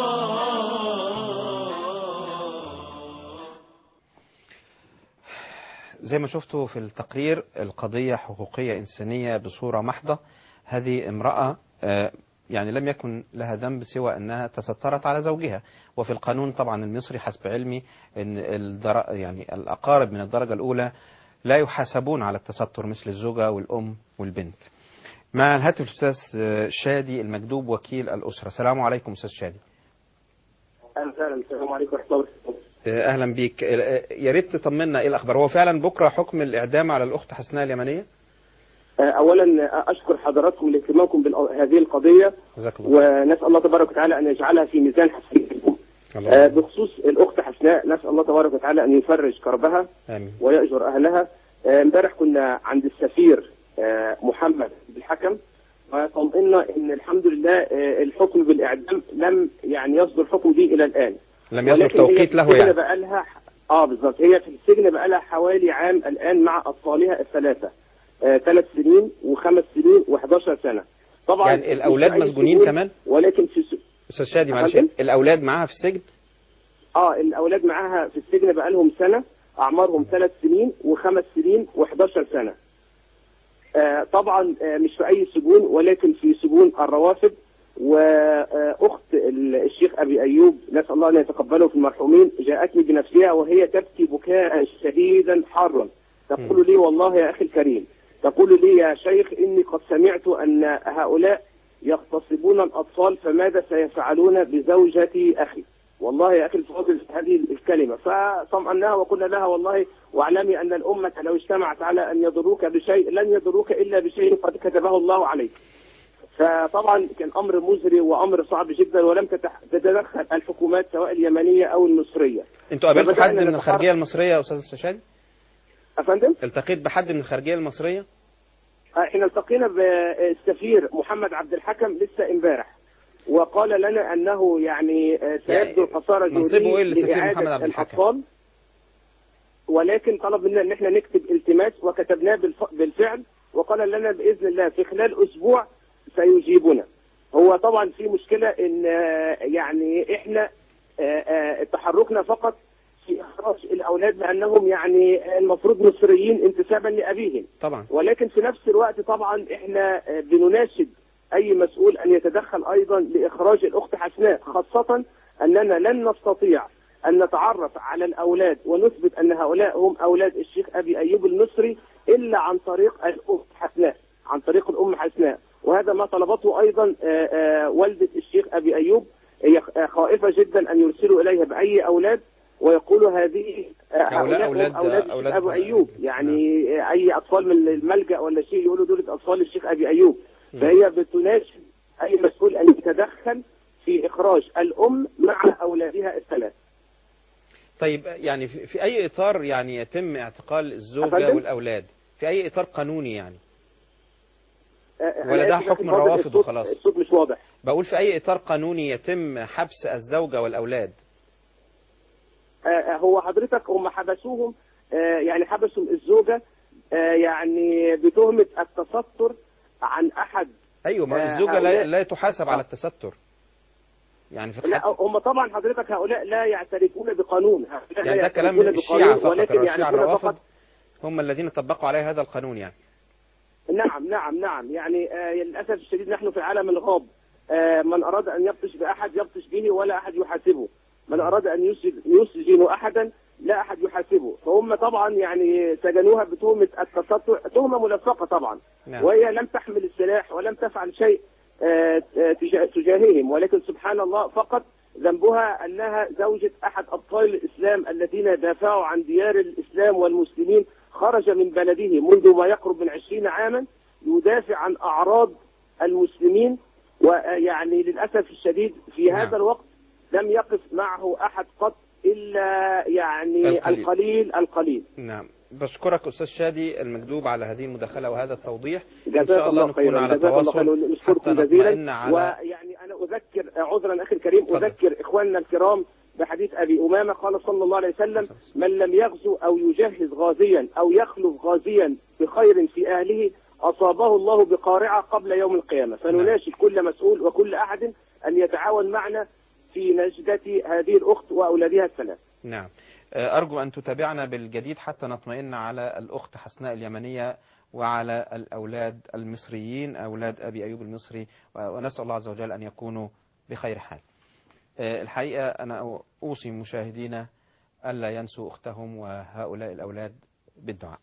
زي ما شفتوا في التقرير القضية حقوقية إنسانية بصورة محضة هذه امرأة آه، يعني لم يكن لها ذنب سوى أنها تسترت على زوجها وفي القانون طبعا المصري حسب علمي أن الدر... يعني الأقارب من الدرجة الأولى لا يحاسبون على التستر مثل الزوجة والأم والبنت مع الهاتف الأستاذ آه، شادي المكدوب وكيل الأسرة السلام عليكم أستاذ شادي اهلا وسهلا السلام عليكم ورحمه الله وبركاته آه، أهلا بيك آه، يا ريت تطمنا إيه الأخبار هو فعلا بكرة حكم الإعدام على الأخت حسناء اليمنية اولا اشكر حضراتكم لاهتمامكم بهذه القضيه جزاك الله ونسال الله تبارك وتعالى ان يجعلها في ميزان حسناتكم الله آه، بخصوص الاخت حسناء نسال الله تبارك وتعالى ان يفرج كربها آمين ويأجر اهلها آه، امبارح كنا عند السفير آه، محمد بالحكم وطمئنا ان الحمد لله آه، الحكم بالاعدام لم يعني يصدر حكم به الى الان لم يصدر ولكن هي توقيت في له السجن يعني بقالها اه بالظبط هي في السجن بقالها حوالي عام الان مع اطفالها الثلاثه ثلاث سنين وخمس سنين و11 سنه طبعا يعني الأولاد مش في أي مسجونين سجون، كمان؟ ولكن في س... استاذ شادي معلش أفندم؟ الاولاد معاها في السجن اه الاولاد معاها في السجن بقالهم سنه اعمارهم ثلاث سنين وخمس سنين و11 سنه آه طبعا آه مش في اي سجون ولكن في سجون الروافد واخت الشيخ ابي ايوب نسال الله ان يتقبله في المرحومين جاءتني بنفسها وهي تبكي بكاء شديدا حارا تقول لي والله يا اخي الكريم تقول لي يا شيخ اني قد سمعت ان هؤلاء يغتصبون الاطفال فماذا سيفعلون بزوجة اخي والله يا اخي الفاضل هذه الكلمه فطمأناها وقلنا لها والله واعلمي ان الامه لو اجتمعت على ان يضروك بشيء لن يضروك الا بشيء قد كتبه الله عليك. فطبعا كان امر مزري وامر صعب جدا ولم تتح- تتدخل الحكومات سواء اليمنيه او المصريه. انتوا قابلتوا فبدأنا حد من نتحرك- الخارجيه المصريه يا استاذ شادي افندم؟ التقيت بحد من الخارجيه المصريه احنا التقينا بالسفير محمد عبد الحكم لسه امبارح وقال لنا انه يعني آه، سيبذل قصارى منصبه جهده إيه السفير لإعادة محمد عبد الحكم؟ الأطفال ولكن طلب منا ان احنا نكتب التماس وكتبناه بالف- بالفعل وقال لنا باذن الله في خلال اسبوع سيجيبنا هو طبعا في مشكله ان آه، يعني احنا آه، آه، تحركنا فقط في اخراج الاولاد لانهم يعني المفروض مصريين انتسابا لابيهم طبعا ولكن في نفس الوقت طبعا احنا آه، بنناشد اي مسؤول ان يتدخل ايضا لاخراج الاخت حسناء خاصه اننا لن نستطيع ان نتعرف على الاولاد ونثبت ان هؤلاء هم اولاد الشيخ ابي ايوب المصري الا عن طريق الاخت حسناء عن طريق الام حسناء وهذا ما طلبته ايضا آه، آه، والده الشيخ ابي ايوب هي آه، خائفه جدا ان يرسلوا اليها باي اولاد ويقولوا هذه آه، هؤلاء هؤلاء هم أولاد- اولاد الشيخ أولاد- ابو ايوب يعني اي اطفال من الملجا ولا شيء يقولوا دول اطفال الشيخ ابي ايوب فهي بتناشد اي مسؤول ان يتدخل في اخراج الام مع اولادها الثلاث طيب يعني في في اي اطار يعني يتم اعتقال الزوجه أفندم؟ والاولاد في اي اطار قانوني يعني آه، ولا أنا ده آسف يا أخي حكم فاضل، الروافض الصوت- وخلاص؟ الصوت مش واضح بقول في اي اطار قانوني يتم حبس الزوجه والاولاد آه، آه، هو حضرتك هم حبسوهم آه، يعني حبسوا الزوجه آه، يعني بتهمه التستر عن احد ايوه ما آه، الزوجه لا, هؤلاء- لا تحاسب على التستر يعني في لا الحد هم طبعا حضرتك هؤلاء لا يعترفون بقانون هؤلاء يعني لا ده كلام يعترفون الشيعة بقانون، فقط ولكن الشيعة يعرفون الروافض فقط هم الذين طبقوا عليه هذا القانون يعني نعم نعم نعم يعني آه للاسف الشديد نحن في عالم الغاب آه من اراد ان يبطش باحد يبطش به ولا احد يحاسبه من اراد ان يسجن, يسجن احدا لا احد يحاسبه فهم طبعا يعني سجنوها بتهمه التستر تهمه ملفقه طبعا نعم. وهي لم تحمل السلاح ولم تفعل شيء آه، آه، تجاه- تجاههم ولكن سبحان الله فقط ذنبها انها زوجة احد ابطال الاسلام الذين دافعوا عن ديار الاسلام والمسلمين خرج من بلده منذ ما يقرب من عشرين عاما يدافع عن اعراض المسلمين ويعني للاسف الشديد في نعم. هذا الوقت لم يقف معه احد قط الا يعني القليل. القليل القليل نعم بشكرك استاذ شادي المكذوب على هذه المداخله وهذا التوضيح ان جزاك شاء الله الله نكون خيرا على جزاك الله تواصل خيرا حتى نشكركم نطمئن جزيلا على ويعني انا اذكر عذرا اخي الكريم اتفضل. اذكر اخواننا الكرام بحديث ابي امامه قال صلى الله عليه وسلم من لم يغزو او يجهز غازيا او يخلف غازيا بخير في اهله اصابه الله بقارعه قبل يوم القيامه فنناشد كل مسؤول وكل احد ان يتعاون معنا في نجدة هذه الاخت واولادها الثلاث نعم آه، أرجو أن تتابعنا بالجديد حتى نطمئن على الأخت حسناء اليمنية وعلى الأولاد المصريين أولاد أبي أيوب المصري و- ونسأل الله عز وجل أن يكونوا بخير حال آه، الحقيقة أنا أوصي مشاهدينا ألا ينسوا أختهم وهؤلاء الأولاد بالدعاء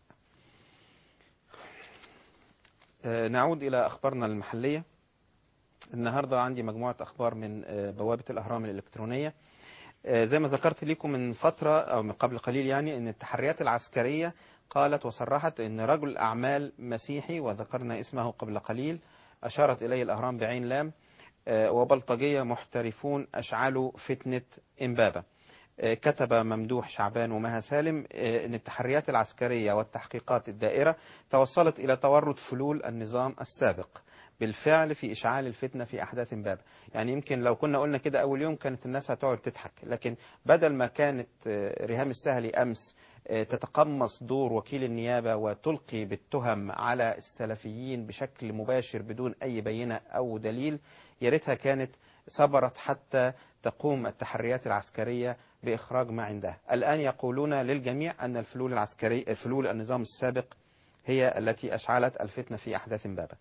آه، نعود إلى أخبارنا المحلية النهاردة عندي مجموعة أخبار من آه، بوابة الأهرام الإلكترونية آه، زي ما ذكرت لكم من فترة أو من قبل قليل يعني أن التحريات العسكرية قالت وصرحت أن رجل أعمال مسيحي وذكرنا اسمه قبل قليل أشارت إليه الأهرام بعين لام آه، وبلطجية محترفون أشعلوا فتنة إمبابة آه، كتب ممدوح شعبان ومها سالم آه، أن التحريات العسكرية والتحقيقات الدائرة توصلت إلى تورط فلول النظام السابق بالفعل في إشعال الفتنة في أحداث إمبابة يعني يمكن لو كنا قلنا كده أول يوم كانت الناس هتقعد تضحك لكن بدل ما كانت آه، ريهام السهلي أمس آه، تتقمص دور وكيل النيابة وتلقي بالتهم على السلفيين بشكل مباشر بدون أي بينة أو دليل يا ريتها كانت صبرت حتى تقوم التحريات العسكرية بإخراج ما عندها الآن يقولون للجميع أن الفلول العسكرية الفلول النظام السابق هي التي أشعلت الفتنة في أحداث إمبابة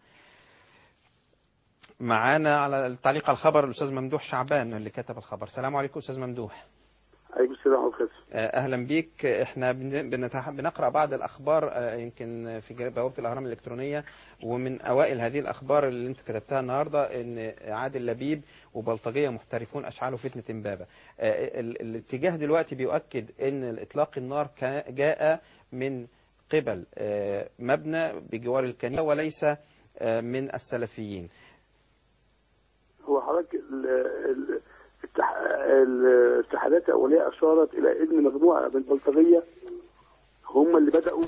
معانا على التعليق على الخبر الأستاذ ممدوح شعبان اللي كتب الخبر السلام عليكم أستاذ ممدوح عليكم السلام ورحمة الله آه، اهلا بيك احنا بن- بنتح- بنقرا بعض الاخبار آه، يمكن في جر- بوابه الاهرام الالكترونيه ومن اوائل هذه الاخبار اللي انت كتبتها النهارده ان عادل لبيب وبلطجيه محترفون اشعلوا فتنه امبابه آه، ال- الاتجاه دلوقتي بيؤكد ان اطلاق النار كا- جاء من قبل آه، مبنى بجوار الكنيسه وليس آه، من السلفيين هو حضرتك ال- ال- التح- الاتحادات الأولية أشارت إلى أن مجموعة من البلطجية هم اللي بدأوا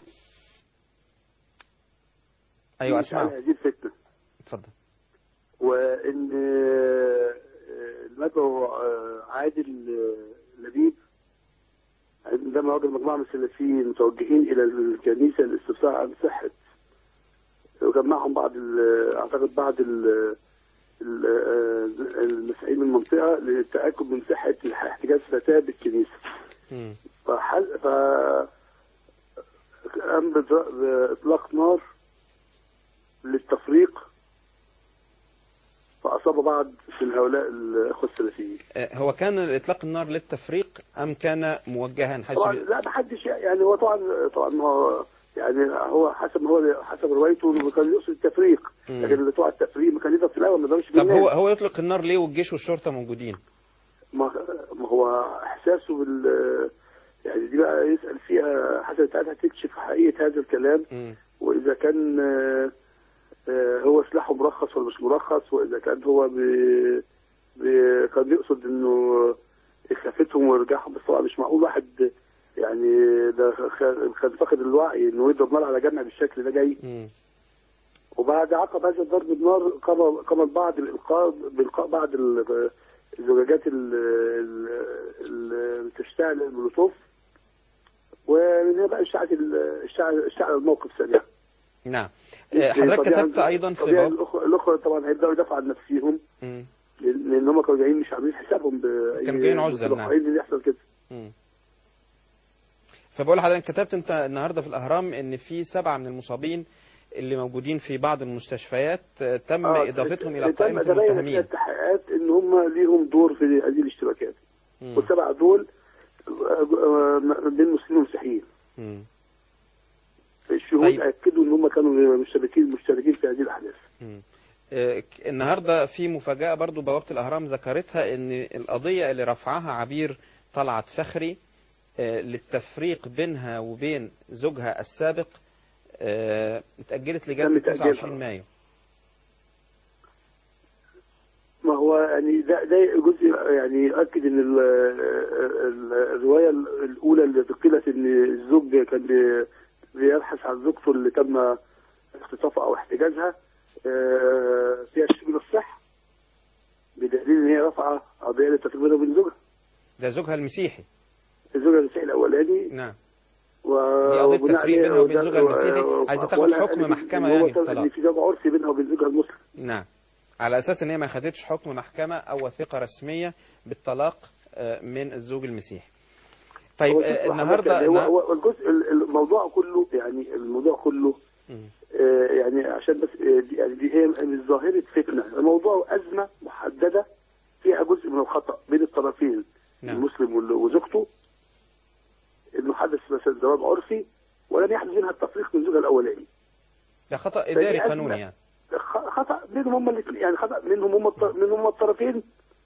ايوه في إشعال اسمع هذه الفتنة اتفضل وإن آه، المدعو آه، عادل آه، لبيب عندما وجد مجموعة من السلفيين متوجهين إلى الكنيسة للاستفسار عن صحة وجمعهم بعض ال- أعتقد بعض ال- ال- آه، المسيحيين من المنطقة للتأكد من صحة احتجاز فتاة بالكنيسة مم. فحل ف قام بإطلاق- بإطلاق نار للتفريق فأصاب بعض من هؤلاء الأخوة السلفيين آه، هو كان اطلاق النار للتفريق ام كان موجها حيث طبعا لا ما حدش يعني هو طبعا طبعا ما هو يعني هو حسب ما هو حسب روايته انه كان يقصد التفريق مم. لكن اللي طبعا التفريق ما كان يضرب في الاول ما ضربش طب هو بالناس هو يطلق النار ليه والجيش والشرطه موجودين ما ما هو احساسه بال يعني دي بقى يسال فيها حسب ساعتها تكشف حقيقه هذا الكلام مم. واذا كان آه، آه، هو سلاحه مرخص ولا مش مرخص واذا كان هو ب... ب... كان يقصد انه يخافتهم ويرجعهم بس طبعا مش معقول واحد يعني ده خ- كان فاقد الوعي انه يضرب نار على جمع بالشكل ده جاي مم. وبعد عقب هذا الضرب النار قام قام البعض بالالقاء بالقاء بعض ال- الزجاجات ال- ال- ال- اللي تشتعل المولوتوف ومن هنا بقى اشتعل اشتعل اشتعل الموقف سريعا نعم آه، حضرتك طبيعي- كتبت ايضا في طبيعي باب الاخوه الاخوه طبعا هيبداوا يدافعوا عن نفسهم مم. لان لأن هم كانوا جايين مش عاملين حسابهم ب كانوا جايين عزل، نعم. متوقعين ان يحصل كده مم. فبقول لحضرتك كتبت انت النهارده في الاهرام ان في سبعه من المصابين اللي موجودين في بعض المستشفيات آه، تم آه، اضافتهم الى تم قائمه تبين في المتهمين التحقيقات ان هم ليهم دور في هذه الاشتباكات مم. والسبعه دول آه، آه، بين مسلمين ومسيحيين مم. الشهود طيب. اكدوا ان هم كانوا مشتركين مشتركين في هذه الاحداث مم. آه، ك- النهارده في مفاجاه برضو بوابه الاهرام ذكرتها ان القضيه اللي رفعها عبير طلعت فخري آه، للتفريق بينها وبين زوجها السابق آه، اتاجلت لجلسه تم تأجيلها. 29 مايو ما هو يعني ده ده جزء يعني يؤكد ان ال- ال- الروايه الاولى اللي قيلت ان الزوج كان بي- بيبحث عن زوجته اللي تم اختطافها او احتجازها آه، فيها شيء من الصح بدليل ان هي رافعه قضيه للتفريق بينها وبين زوجها ده زوجها المسيحي الزوج المسيحي الاولاني نعم و... دي قضية وبناء تفريق عليه بينها وبين وده- زوجها المسيحي، و- عايزة تاخد وأقوالها حكم قالت محكمة إن هو يعني طلب طلاق. ان في زوج عرفي بينها وبين زوجها المسلم نعم على اساس ان هي ما خدتش حكم محكمه او وثيقه رسميه بالطلاق آه، من الزوج المسيحي طيب هو آه، شوف النهارده حضرتك يعني هو النهار- هو الجزء الموضوع كله يعني الموضوع كله مم. آه، يعني عشان بس آه، دي- يعني دي هي مش ظاهرة فتنة الموضوع أزمة محددة فيها جزء من الخطأ بين الطرفين نعم. المسلم وال- وزوجته انه حدث مثلا زواج عرفي ولم يحدث منها التفريق من زوجها الاولاني ده خطا اداري أزمة. قانوني يعني خ- خطأ منهم هم الاثنين يعني خطأ منهم هم الط- منهم هم الطرفين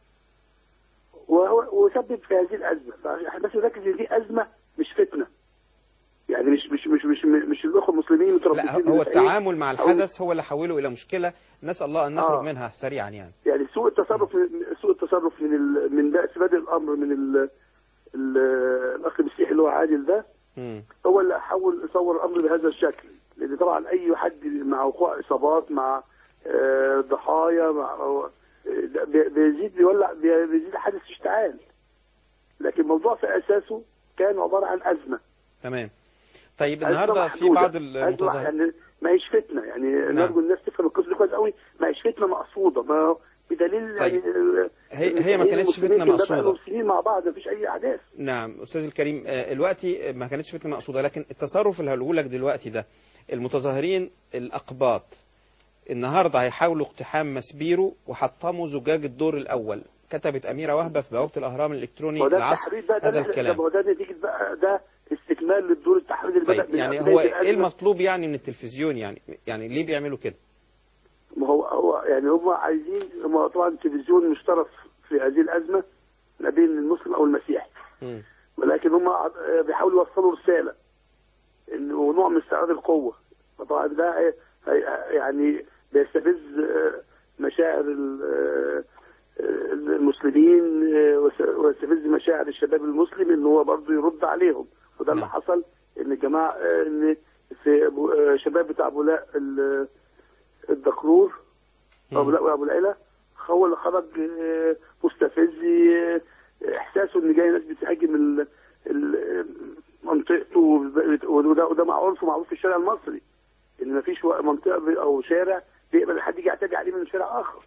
وهو وسبب في هذه الأزمة فاحنا بس نركز ان دي أزمة مش فتنة يعني مش مش مش مش مش الأخوة المسلمين متربصين لا هو بالمسيحيين. التعامل مع أو- الحدث هو اللي حوله الى مشكله نسال الله ان نخرج آه. منها سريعا يعني يعني سوء التصرف سوء التصرف من ال... من بأس بدء الامر من ال... ال... الاخ المسيحي اللي هو عادل ده مم. هو اللي حاول يصور الامر بهذا الشكل لان طبعا اي حد مع وقوع اصابات مع آه، ضحايا مع آه، ده بي- بيزيد بيولع بي- بيزيد حادث اشتعال لكن الموضوع في اساسه كان عباره عن ازمه تمام طيب أزمة النهارده في محدودة. بعض أزمة المتظاهرين يعني ما هيش فتنه يعني نرجو الناس تفهم القصه دي كويس قوي ما هيش فتنه مقصوده ما هو بدليل طيب. يعني هي- هي ما إن كانتش المسلمين فتنة في البلد مقصودة. بقالهم سنين مع بعض مفيش اي احداث نعم استاذ الكريم آه، دلوقتي ما كانتش فتنه مقصوده لكن التصرف اللي هقوله لك دلوقتي ده المتظاهرين الاقباط النهارده هيحاولوا اقتحام مسبيرو وحطموا زجاج الدور الاول كتبت اميره وهبه في بوابه الاهرام الالكتروني هو ده العصر التحرير بقى ده هذا اللي- الكلام ده هو ده نتيجه بقى ده استكمال للدور التحرير اللي بدأ طيب من يعني بداية هو ايه الأزمة. المطلوب يعني من التلفزيون يعني يعني ليه بيعملوا كده ما هو هو يعني هم عايزين هم طبعا التلفزيون مشترك في هذه الازمه ما بين المسلم او المسيحي مم. ولكن هم بيحاولوا يوصلوا رساله انه نوع من استعراض القوه فطبعا ده هي- هي- يعني بيستفز آه، مشاعر ال- آه، آه، المسلمين آه، وس- ويستفز مشاعر الشباب المسلم ان هو برضه يرد عليهم وده اللي حصل ان الجماعه آه، ان في أبو- آه، شباب بتاع بولاء ال- الدكرور ابو لا وابو العلا هو اللي خرج آه، مستفز آه، احساسه ان جاي ناس بتهاجم ال- ال- منطقته وده وده معروف ومعروف في الشارع المصري ان مفيش و- منطقه او شارع بيقبل حد يجي يعتدي عليه من شارع اخر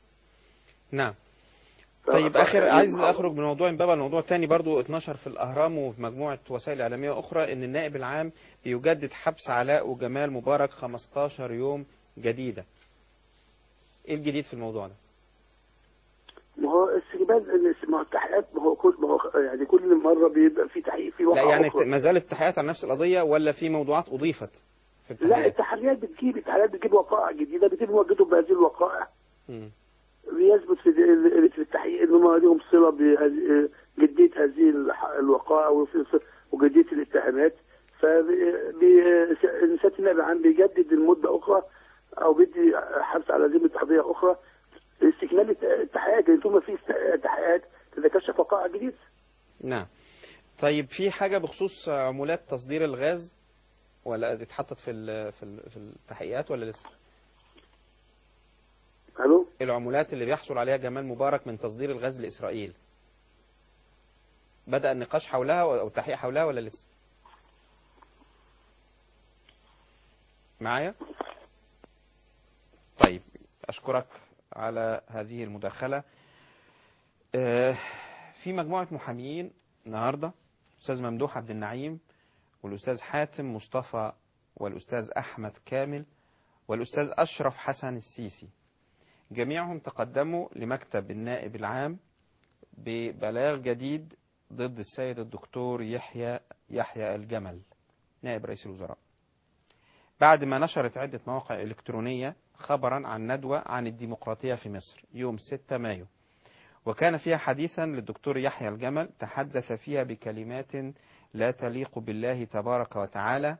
نعم ف- طيب ف- اخر يعني عايز ما- اخرج من موضوع امبابه لموضوع تاني برضو اتنشر في الاهرام وفي مجموعه وسائل اعلاميه اخرى ان النائب العام بيجدد حبس علاء وجمال مبارك 15 يوم جديده ايه الجديد في الموضوع ده ما هو استقبال ما هو التحقيقات ما هو كل ما هو يعني كل مره بيبقى في تحقيق في لا واقعه يعني أخرى. ما زالت التحقيقات عن نفس القضيه ولا في موضوعات اضيفت في لا التحقيقات التحريات بتجيب التحريات بتجيب وقائع جديده بيتم مواجهته بهذه الوقائع مم. بيثبت في ال- في التحقيق ان هم لهم صله بجديه هذه الح- الوقائع وفي- وجديه الاتهامات فسياده النائب العام بيجدد المده اخرى او بيدي حبس على ذمه قضيه اخرى استكمال الت- التحقيقات لان طول ما في است- تحقيقات تتكشف وقائع جديده نعم طيب في حاجه بخصوص عمولات تصدير الغاز ولا دي اتحطت في ال- في ال- في التحقيقات ولا لسه الو العمولات اللي بيحصل عليها جمال مبارك من تصدير الغاز لإسرائيل بدأ النقاش حولها أو التحقيق حولها ولا لسه معايا طيب أشكرك على هذه المداخلة آه، في مجموعة محاميين النهاردة أستاذ ممدوح عبد النعيم والأستاذ حاتم مصطفى والأستاذ أحمد كامل والأستاذ أشرف حسن السيسي جميعهم تقدموا لمكتب النائب العام ببلاغ جديد ضد السيد الدكتور يحيى يحيى الجمل نائب رئيس الوزراء بعد ما نشرت عدة مواقع إلكترونية خبرا عن ندوة عن الديمقراطية في مصر يوم 6 مايو وكان فيها حديثا للدكتور يحيى الجمل تحدث فيها بكلمات لا تليق بالله تبارك وتعالى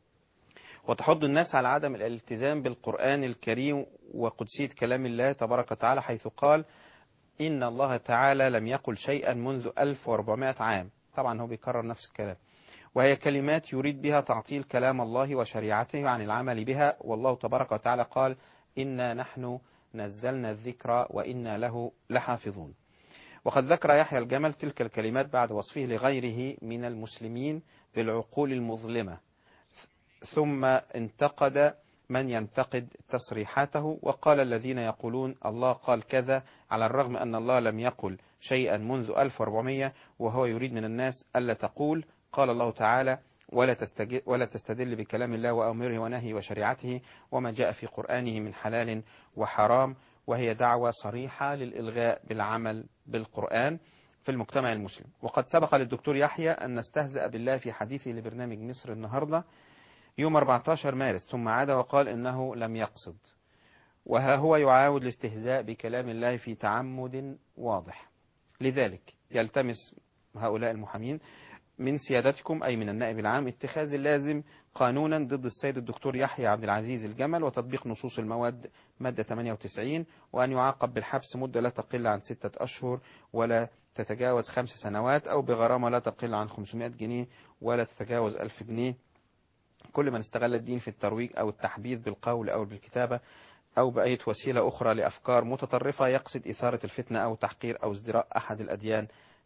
وتحض الناس على عدم الالتزام بالقرآن الكريم وقدسية كلام الله تبارك وتعالى حيث قال إن الله تعالى لم يقل شيئا منذ 1400 عام طبعا هو بيكرر نفس الكلام وهي كلمات يريد بها تعطيل كلام الله وشريعته عن العمل بها والله تبارك وتعالى قال إنا نحن نزلنا الذكر وإنا له لحافظون وقد ذكر يحيى الجمل تلك الكلمات بعد وصفه لغيره من المسلمين بالعقول المظلمة ثم انتقد من ينتقد تصريحاته وقال الذين يقولون الله قال كذا على الرغم أن الله لم يقل شيئا منذ 1400 وهو يريد من الناس ألا تقول قال الله تعالى ولا, تستج... ولا تستدل بكلام الله وأمره ونهي وشريعته وما جاء في قرآنه من حلال وحرام وهي دعوة صريحة للإلغاء بالعمل بالقرآن في المجتمع المسلم وقد سبق للدكتور يحيى أن نستهزأ بالله في حديثه لبرنامج مصر النهاردة يوم 14 مارس ثم عاد وقال إنه لم يقصد وها هو يعاود الاستهزاء بكلام الله في تعمد واضح لذلك يلتمس هؤلاء المحامين من سيادتكم أي من النائب العام اتخاذ اللازم قانونا ضد السيد الدكتور يحيى عبد العزيز الجمل وتطبيق نصوص المواد مادة 98 وأن يعاقب بالحبس مدة لا تقل عن ستة أشهر ولا تتجاوز خمس سنوات أو بغرامة لا تقل عن 500 جنيه ولا تتجاوز 1000 جنيه كل من استغل الدين في الترويج أو التحبيث بالقول أو بالكتابة أو بأي وسيلة أخرى لأفكار متطرفة يقصد إثارة الفتنة أو تحقير أو ازدراء أحد الأديان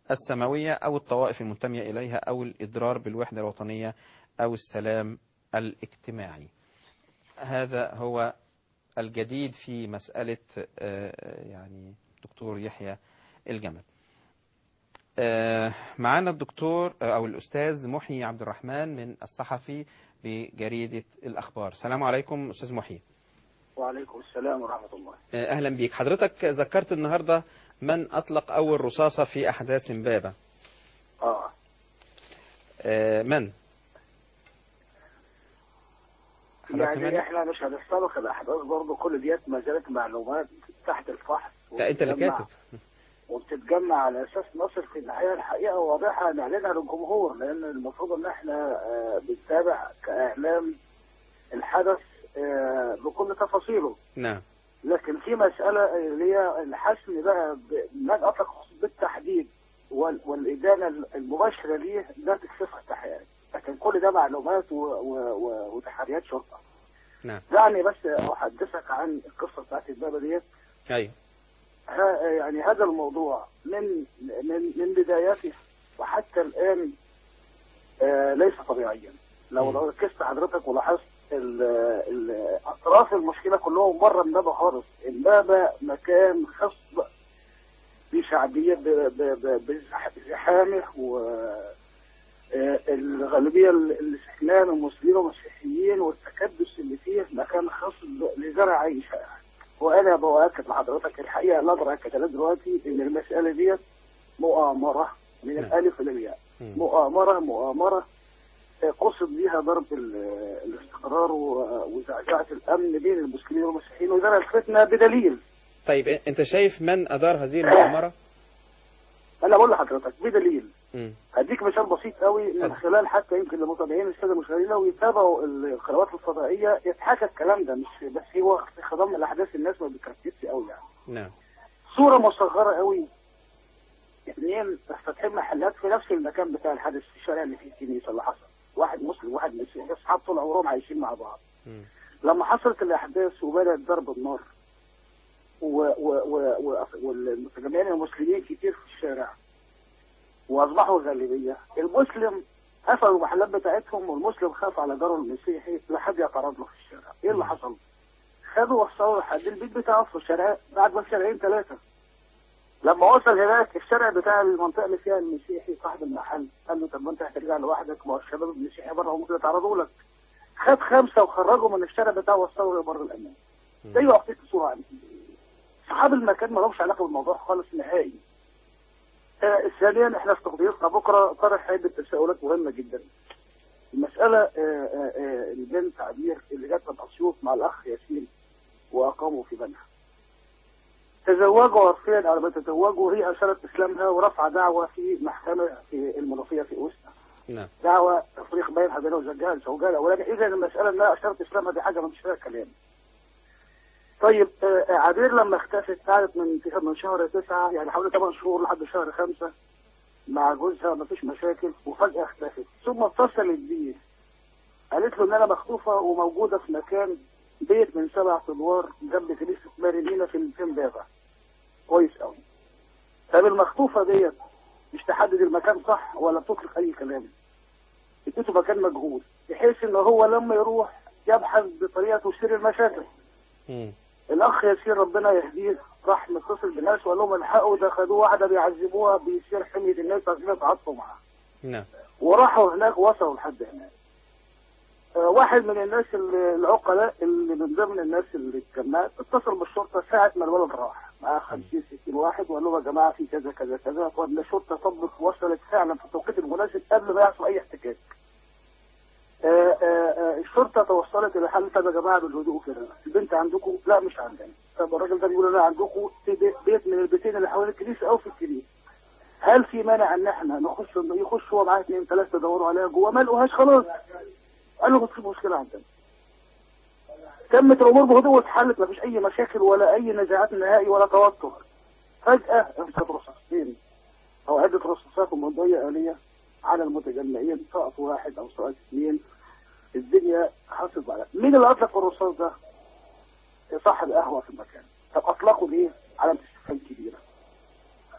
السماوية أو الطوائف المنتمية إليها أو الإضرار بالوحدة الوطنية أو السلام الاجتماعي هذا هو الجديد في مسألة آه، يعني دكتور يحيى الجمل آه، معانا الدكتور آه، أو الأستاذ محيي عبد الرحمن من الصحفي بجريدة الأخبار السلام عليكم أستاذ محيي وعليكم السلام ورحمة الله آه، أهلا بيك حضرتك ذكرت النهاردة من أطلق أول رصاصة في أحداث إمبابة اه آه، من؟ حضرتك يعني سامعني؟ احنا مش هنستبق الاحداث برضه كل ديت ما زالت معلومات تحت الفحص لا أنت اللي وبتتجمع- كاتب وبتتجمع على اساس نصل في النهايه الحقيقه واضحه نعلنها للجمهور لان المفروض ان احنا آه، بنتابع كاعلام الحدث آه، بكل تفاصيله نعم لكن في مسألة اللي هي الحسم بقى ب- من أطلق خصوص بالتحديد وال- والإدانة المباشرة ليه ده تكشفها التحقيقات لكن كل ده معلومات و- و- و- وتحريات شرطة نعم دعني بس أحدثك عن القصة بتاعت البابا ديت أيوه ها- يعني هذا الموضوع من من من بدايته وحتى الآن آه، ليس طبيعيا لو لو ركزت حضرتك ولاحظت ال- ال- اطراف المشكله كلهم بره امبابه خالص امبابه مكان خاص بشعبيه ب- ب- ب- بزح- بزحامه و آه، الغالبيه اللي سكنان المسلمين والمسيحيين والتكدس اللي فيه مكان خاص ب- لزرع عيش وانا بؤكد لحضرتك الحقيقه لا اقدر اكد لك دلوقتي ان المساله ديت مؤامره من نعم. الالف للياء مم. مؤامره مؤامره قصد بيها ضرب ال- الاستقرار و- وزعزعه الامن بين المسلمين والمسيحيين وزرع الفتنه بدليل طيب أنت شايف من أدار هذه المؤامرة؟ انا بقول لحضرتك بدليل مم. هديك مثال بسيط قوي من خلال حتى يمكن لمتابعين الساده المشاهدين لو يتابعوا القنوات الفضائيه يتحكى الكلام ده مش بس هو في خضم الاحداث الناس ما بتركزش قوي يعني نعم صوره مصغره قوي اثنين فاتحين محلات في نفس المكان بتاع الحدث في الشارع اللي فيه الكنيسه اللي حصل واحد مسلم واحد مسيحي اصحاب طول عمرهم عايشين مع بعض مم. لما حصلت الاحداث وبدات ضرب النار و- و- و- و- والمتجمعين المسلمين كتير في الشارع واصبحوا غالبيه المسلم قفلوا المحلات بتاعتهم والمسلم خاف على جاره المسيحي لحد يتعرض له في الشارع ايه اللي حصل؟ خدوا وصلوا لحد البيت بتاعه في الشارع بعد ما شارعين ثلاثه لما وصل هناك الشارع بتاع المنطقه اللي فيها المسيحي صاحب المحل قال له طب ما انت هترجع لوحدك ما هو الشباب المسيحي بره ممكن يتعرضوا لك خد خمسه وخرجوا من الشارع بتاعه وصلوا لبر الامان ده يعطيك صوره عن اصحاب المكان ما لهمش علاقه بالموضوع خالص نهائي آه ثانيا احنا في تقديرنا بكره طرح عده تساؤلات مهمه جدا المساله آه آه آه البنت عبير اللي جت من اسيوط مع الاخ ياسين واقاموا في بنها تزوجوا عرفيا على ما تزوجوا هي اشارت اسلامها ورفع دعوه في محكمه في المنوفيه في اوسنا نعم دعوه تفريق بينها وبين زوجها زوجها الاولاني اذا المساله انها اشارت اسلامها دي حاجه مش فيها كلام طيب آه، عبير لما اختفت قعدت من من شهر تسعة يعني حوالي 8 شهور لحد شهر خمسة مع جوزها مفيش مشاكل وفجأة اختفت ثم اتصلت بيه قالت له ان انا مخطوفة وموجودة في مكان بيت من سبع ادوار جنب كنيسة مارينينا في الفنبابة كويس قوي طب المخطوفة ديت مش تحدد المكان صح ولا بتطلق اي كلام اديته مكان مجهول بحيث ان هو لما يروح يبحث بطريقة تثير المشاكل مم. الاخ ياسين ربنا يهديه راح متصل بالناس وقال لهم الحقوا ده خدوه واحده بيعذبوها بيصير حميه الناس عايزين يتعاطفوا معاها نعم وراحوا هناك وصلوا لحد هناك آه، واحد من الناس اللي- العقلاء اللي من ضمن الناس اللي اتجمعت اتصل بالشرطه ساعه ما الولد راح مع 50 60 واحد وقال لهم يا جماعه في كذا كذا كذا وان الشرطه طبق وصلت فعلا في التوقيت المناسب قبل ما يحصل اي احتكاك. آه، آه، آه، الشرطه توصلت الى حل طب يا جماعه بالهدوء كده البنت عندكم؟ لا مش عندنا. طب الراجل ده بيقول لا عندكم في بي- بيت من البيتين اللي حوالين الكنيسه او في الكنيسه. هل في مانع ان احنا نخش يخش هو معاه اثنين ثلاثه يدوروا عليها جوه ما لقوهاش خلاص قال له مفيش مشكله عندنا تمت الامور بهدوء واتحلت مفيش اي مشاكل ولا اي نزاعات نهائي ولا توتر فجاه انفجت رصاصتين او عده رصاصات ومنضيه اليه على المتجمعين سقط واحد او سقط اثنين الدنيا حصلت بعدها مين اللي اطلق الرصاص ده؟ صاحب قهوه في المكان طب اطلقوا ليه؟ علامه استفهام كبيره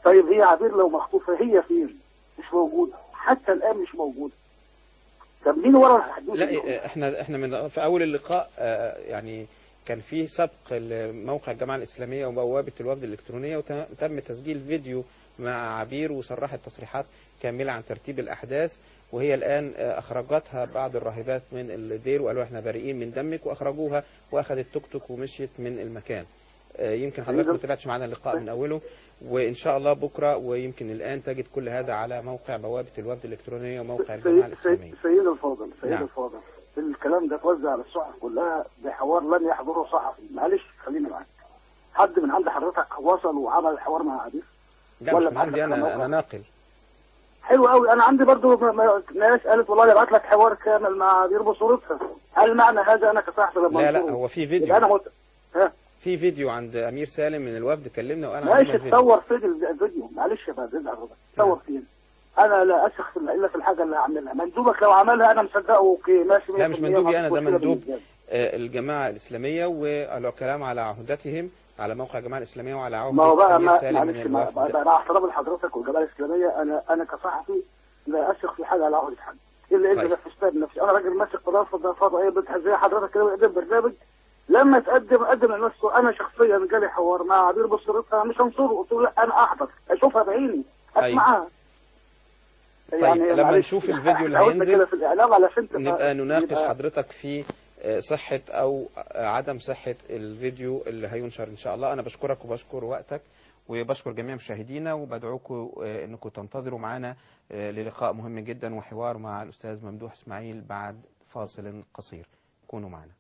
طيب هي عبير لو مخطوفه هي فين؟ مش موجوده حتى الان مش موجوده طب مين ورا الحدود دي؟ لا احنا احنا من في اول اللقاء آه، يعني كان فيه سبق لموقع الجماعه الاسلاميه وبوابه الوفد الالكترونيه وتم تسجيل فيديو مع عبير وصرحت تصريحات كامله عن ترتيب الاحداث وهي الان آه، اخرجتها بعض الراهبات من الدير وقالوا احنا بريئين من دمك واخرجوها واخذت توك توك ومشيت من المكان آه، يمكن حضرتك ما تابعتش معانا اللقاء من اوله وان شاء الله بكره ويمكن الان تجد كل هذا على موقع بوابه الوفد الالكترونيه وموقع الجماعه سيد الاسلاميه سيد سيد الفاضل سيد نعم. الفاضل الكلام ده توزع على الصحف كلها بحوار لن يحضره صحفي معلش خليني معاك حد من عند حضرتك وصل وعمل الحوار مع عبير لا ولا مش من عندي بعت لك انا موقع؟ انا ناقل حلو قوي انا عندي برضو م- م- ناس قالت والله ابعت لك حوار كامل مع عبير بصورتها هل معنى هذا انا كصحفي لما لا لا أنشره هو في يبقى فيديو انا مت... ها في فيديو عند امير سالم من الوفد كلمنا وقال عندنا ماشي الفيديو. تصور فين الف- الفيديو معلش يا بعد اذن حضرتك تصور فين انا لا اثق في الا في الحاجه اللي هعملها مندوبك لو عملها انا مصدقه اوكي ماشي لا مش 100% مندوبي انا مفيش ده مشكلة مندوب بالنسبة لي. آه، الجماعه الاسلاميه والكلام على عهدتهم على موقع الجماعه الاسلاميه وعلى عهده ما هو بقى امير ما سالم من معلش مع الوفد مع- مع احترام لحضرتك والجماعه الاسلاميه انا انا كصحفي لا اثق في حاجه على عهده حد الا اذا طيب. نفذتها بنفسي انا راجل ماسك قضاء فضائيه زي حضرتك كده بقدم برنامج لما تقدم قدم لنفسه انا شخصيا جالي حوار مع عبير بصورتها مش هنصره قلت له لا انا احضر اشوفها بعيني اسمعها طيب لما معلش، نشوف الفيديو اللي إحنا قلنا هينزل كده في الاعلام علشان تبقى- نبقى نناقش يبقى- حضرتك في آه، صحة أو آه، عدم صحة الفيديو اللي هينشر إن شاء الله أنا بشكرك وبشكر وقتك وبشكر جميع مشاهدينا وبدعوكم آه، أنكم تنتظروا معنا آه، للقاء مهم جدا وحوار مع الأستاذ ممدوح إسماعيل بعد فاصل قصير كونوا معنا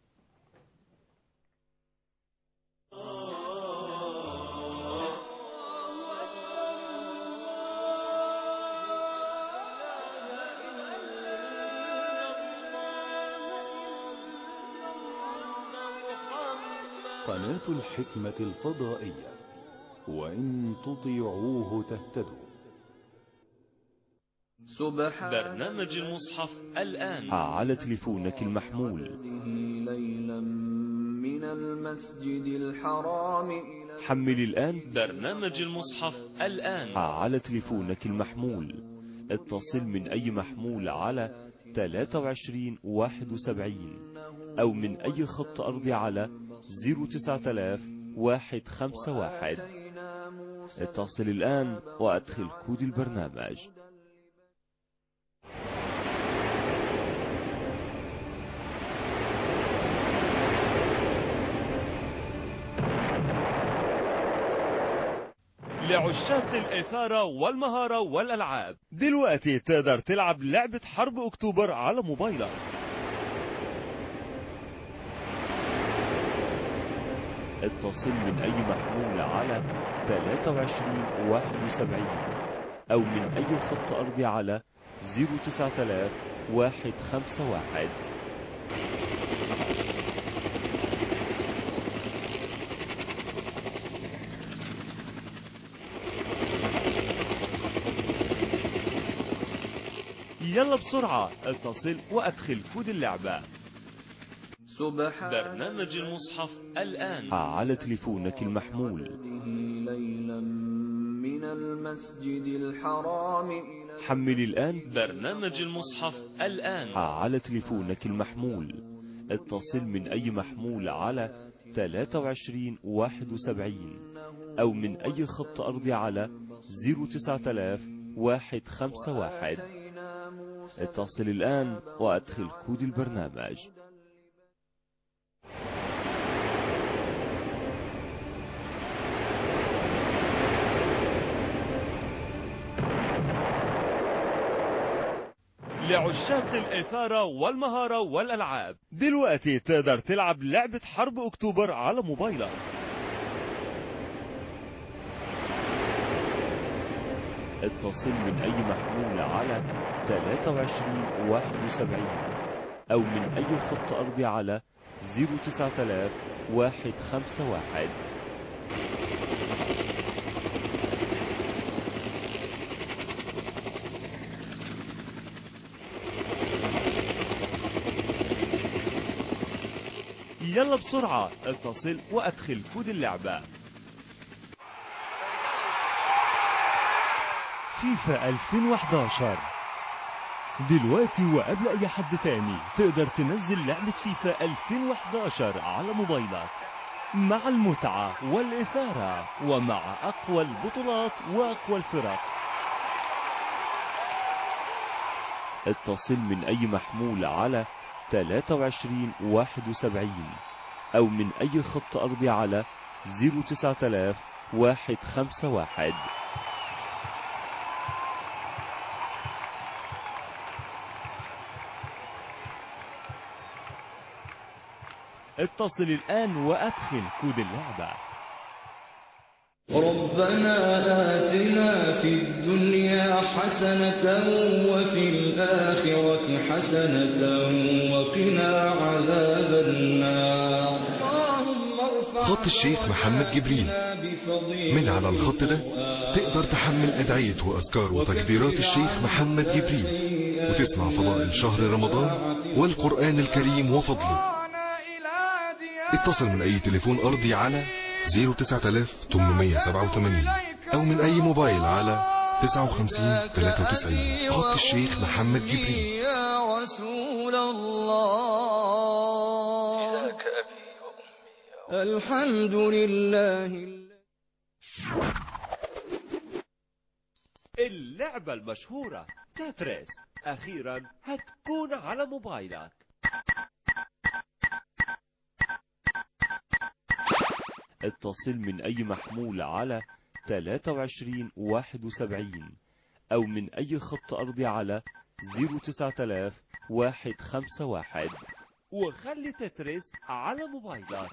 قناة الحكمة الفضائية وإن تطيعوه تهتدوا سبحان برنامج المصحف الآن على تليفونك المحمول ليلا من المسجد الحرام إلى حمل الآن برنامج المصحف الآن على تليفونك المحمول اتصل من أي محمول على 23 71 أو من أي خط أرضي على 09000 151 اتصل الآن وأدخل كود البرنامج لعشاق الإثارة والمهارة والألعاب دلوقتي تقدر تلعب لعبة حرب أكتوبر على موبايلك اتصل من أي محمول على 23 71 أو من أي خط أرضي على 09000 151 يلا بسرعة اتصل وأدخل كود اللعبة سبحان برنامج المصحف الآن على تليفونك المحمول ليلا من المسجد الحرام إلى حمل الآن برنامج المصحف الآن على تليفونك المحمول اتصل من أي محمول على 23 71 أو من أي خط أرضي على 09000 151 اتصل الآن وأدخل كود البرنامج لعشاق الإثارة والمهارة والألعاب دلوقتي تقدر تلعب لعبة حرب أكتوبر على موبايلك اتصل من أي محمول على 23 71 أو من أي خط أرضي على 09000 151 يلا بسرعة اتصل وأدخل كود اللعبة فيفا 2011 دلوقتي وقبل اي حد تاني تقدر تنزل لعبة فيفا 2011 على موبايلك مع المتعة والإثارة ومع أقوى البطولات وأقوى الفرق اتصل من أي محمول على 23 71 أو من أي خط أرضي على 09000 151 اتصل الآن وأدخل كود اللعبة ربنا آتنا في الدنيا حسنة وفي الآخرة حسنة وقنا عذاب النار خط الشيخ محمد جبريل من على الخط ده تقدر تحمل أدعية وأذكار وتكبيرات الشيخ محمد جبريل وتسمع فضائل شهر رمضان والقرآن الكريم وفضله اتصل من أي تليفون أرضي على 09887 أو من أي موبايل على 59 93 خط الشيخ محمد جبريل يا رسول الله الحمد لله اللعبة المشهورة تتريس أخيرا هتكون على موبايلك اتصل من أي محمول على 23 71 أو من أي خط أرضي على 09000 151 وخلي تتريس على موبايلك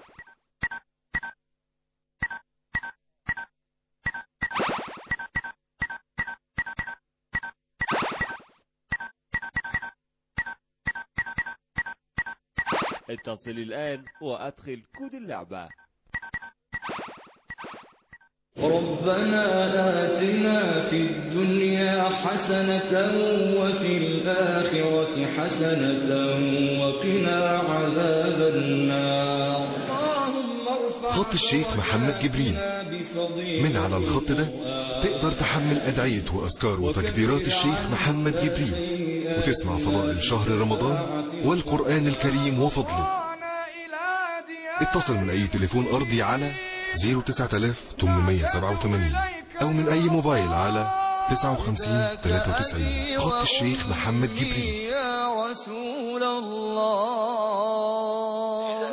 اتصل الآن وأدخل كود اللعبة ربنا آتنا في الدنيا حسنة وفي الآخرة حسنة وقنا عذاب النار خط الشيخ محمد جبريل من على الخط ده تقدر تحمل أدعية وأذكار وتكبيرات الشيخ محمد جبريل وتسمع فضائل شهر رمضان والقرآن الكريم وفضله اتصل من أي تليفون أرضي على 09887 أو من أي موبايل على 59 93 خط الشيخ محمد جبريل يا رسول الله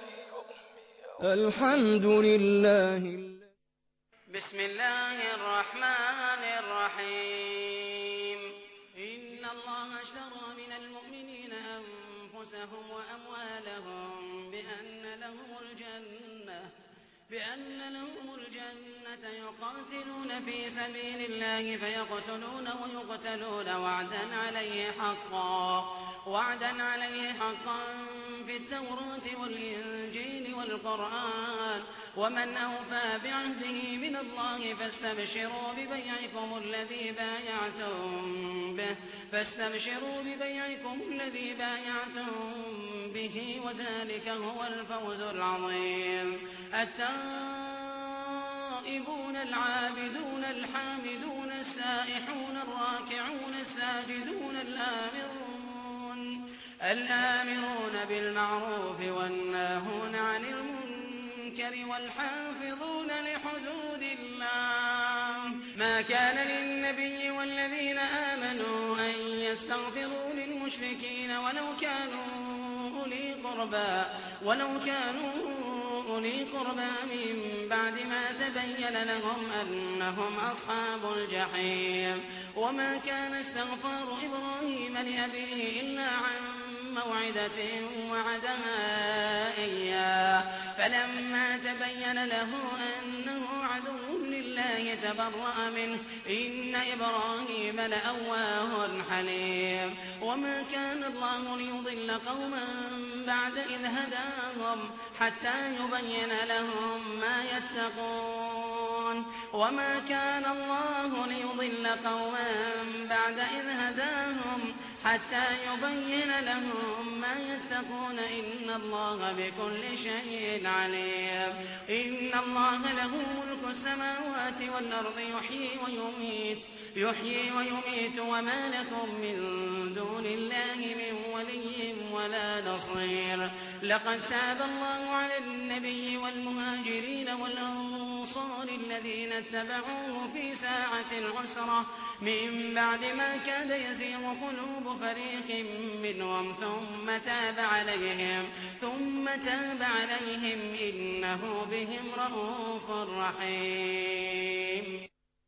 الحمد لله بسم الله الرحمن الرحيم إن الله اشترى من المؤمنين أنفسهم وأموالهم بأن لهم الجنة بأن لهم الجنة يقاتلون في سبيل الله فيقتلون ويقتلون وعدا عليه حقا وعدا عليه حقا في التوراة والإنجيل والقرآن ومن أوفى بعهده من الله فاستبشروا ببيعكم الذي بايعتم به فاستبشروا ببيعكم الذي بايعتم به وذلك هو الفوز العظيم التائبون العابدون الحامدون السائحون الراكعون الساجدون الآمرون الآمرون بالمعروف والناهون عن المنكر والحافظون لحدود الله ما كان للنبي والذين آمنوا أن يستغفروا للمشركين ولو كانوا أولي قربى ولو كانوا أولي قربى من بعد ما تبين لهم أنهم أصحاب الجحيم وما كان استغفار إبراهيم لأبيه إلا عن موعدة وعدها إياه فلما تبين له أنه عدو لله تبرأ منه إن إبراهيم لأواه حليم وما كان الله ليضل قوما بعد إذ هداهم حتى يبين لهم ما يتقون وما كان الله ليضل قوما بعد إذ هداهم حتى يبين لهم ما يتقون إن الله بكل شيء عليم إن الله له ملك السماوات والأرض يحيي ويميت يحيي ويميت وما لكم من دون الله من ولي ولا نصير لقد تاب الله على النبي والمهاجرين والأنصار الذين اتبعوه في ساعة العسرة من بعد ما كاد يزيغ قلوب فريق منهم ثم تاب عليهم ثم تاب عليهم إنه بهم رؤوف رحيم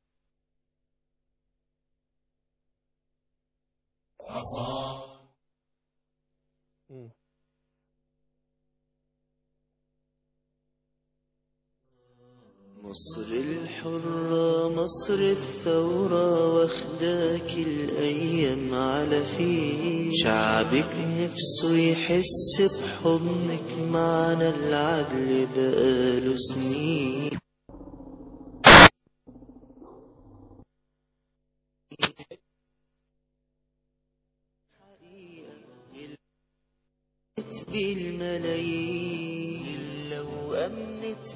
مصر الحرة مصر الثورة واخداك الأيام على فيه شعبك نفسه يحس بحضنك معنا العدل بقاله سنين بالملايين لو أمنت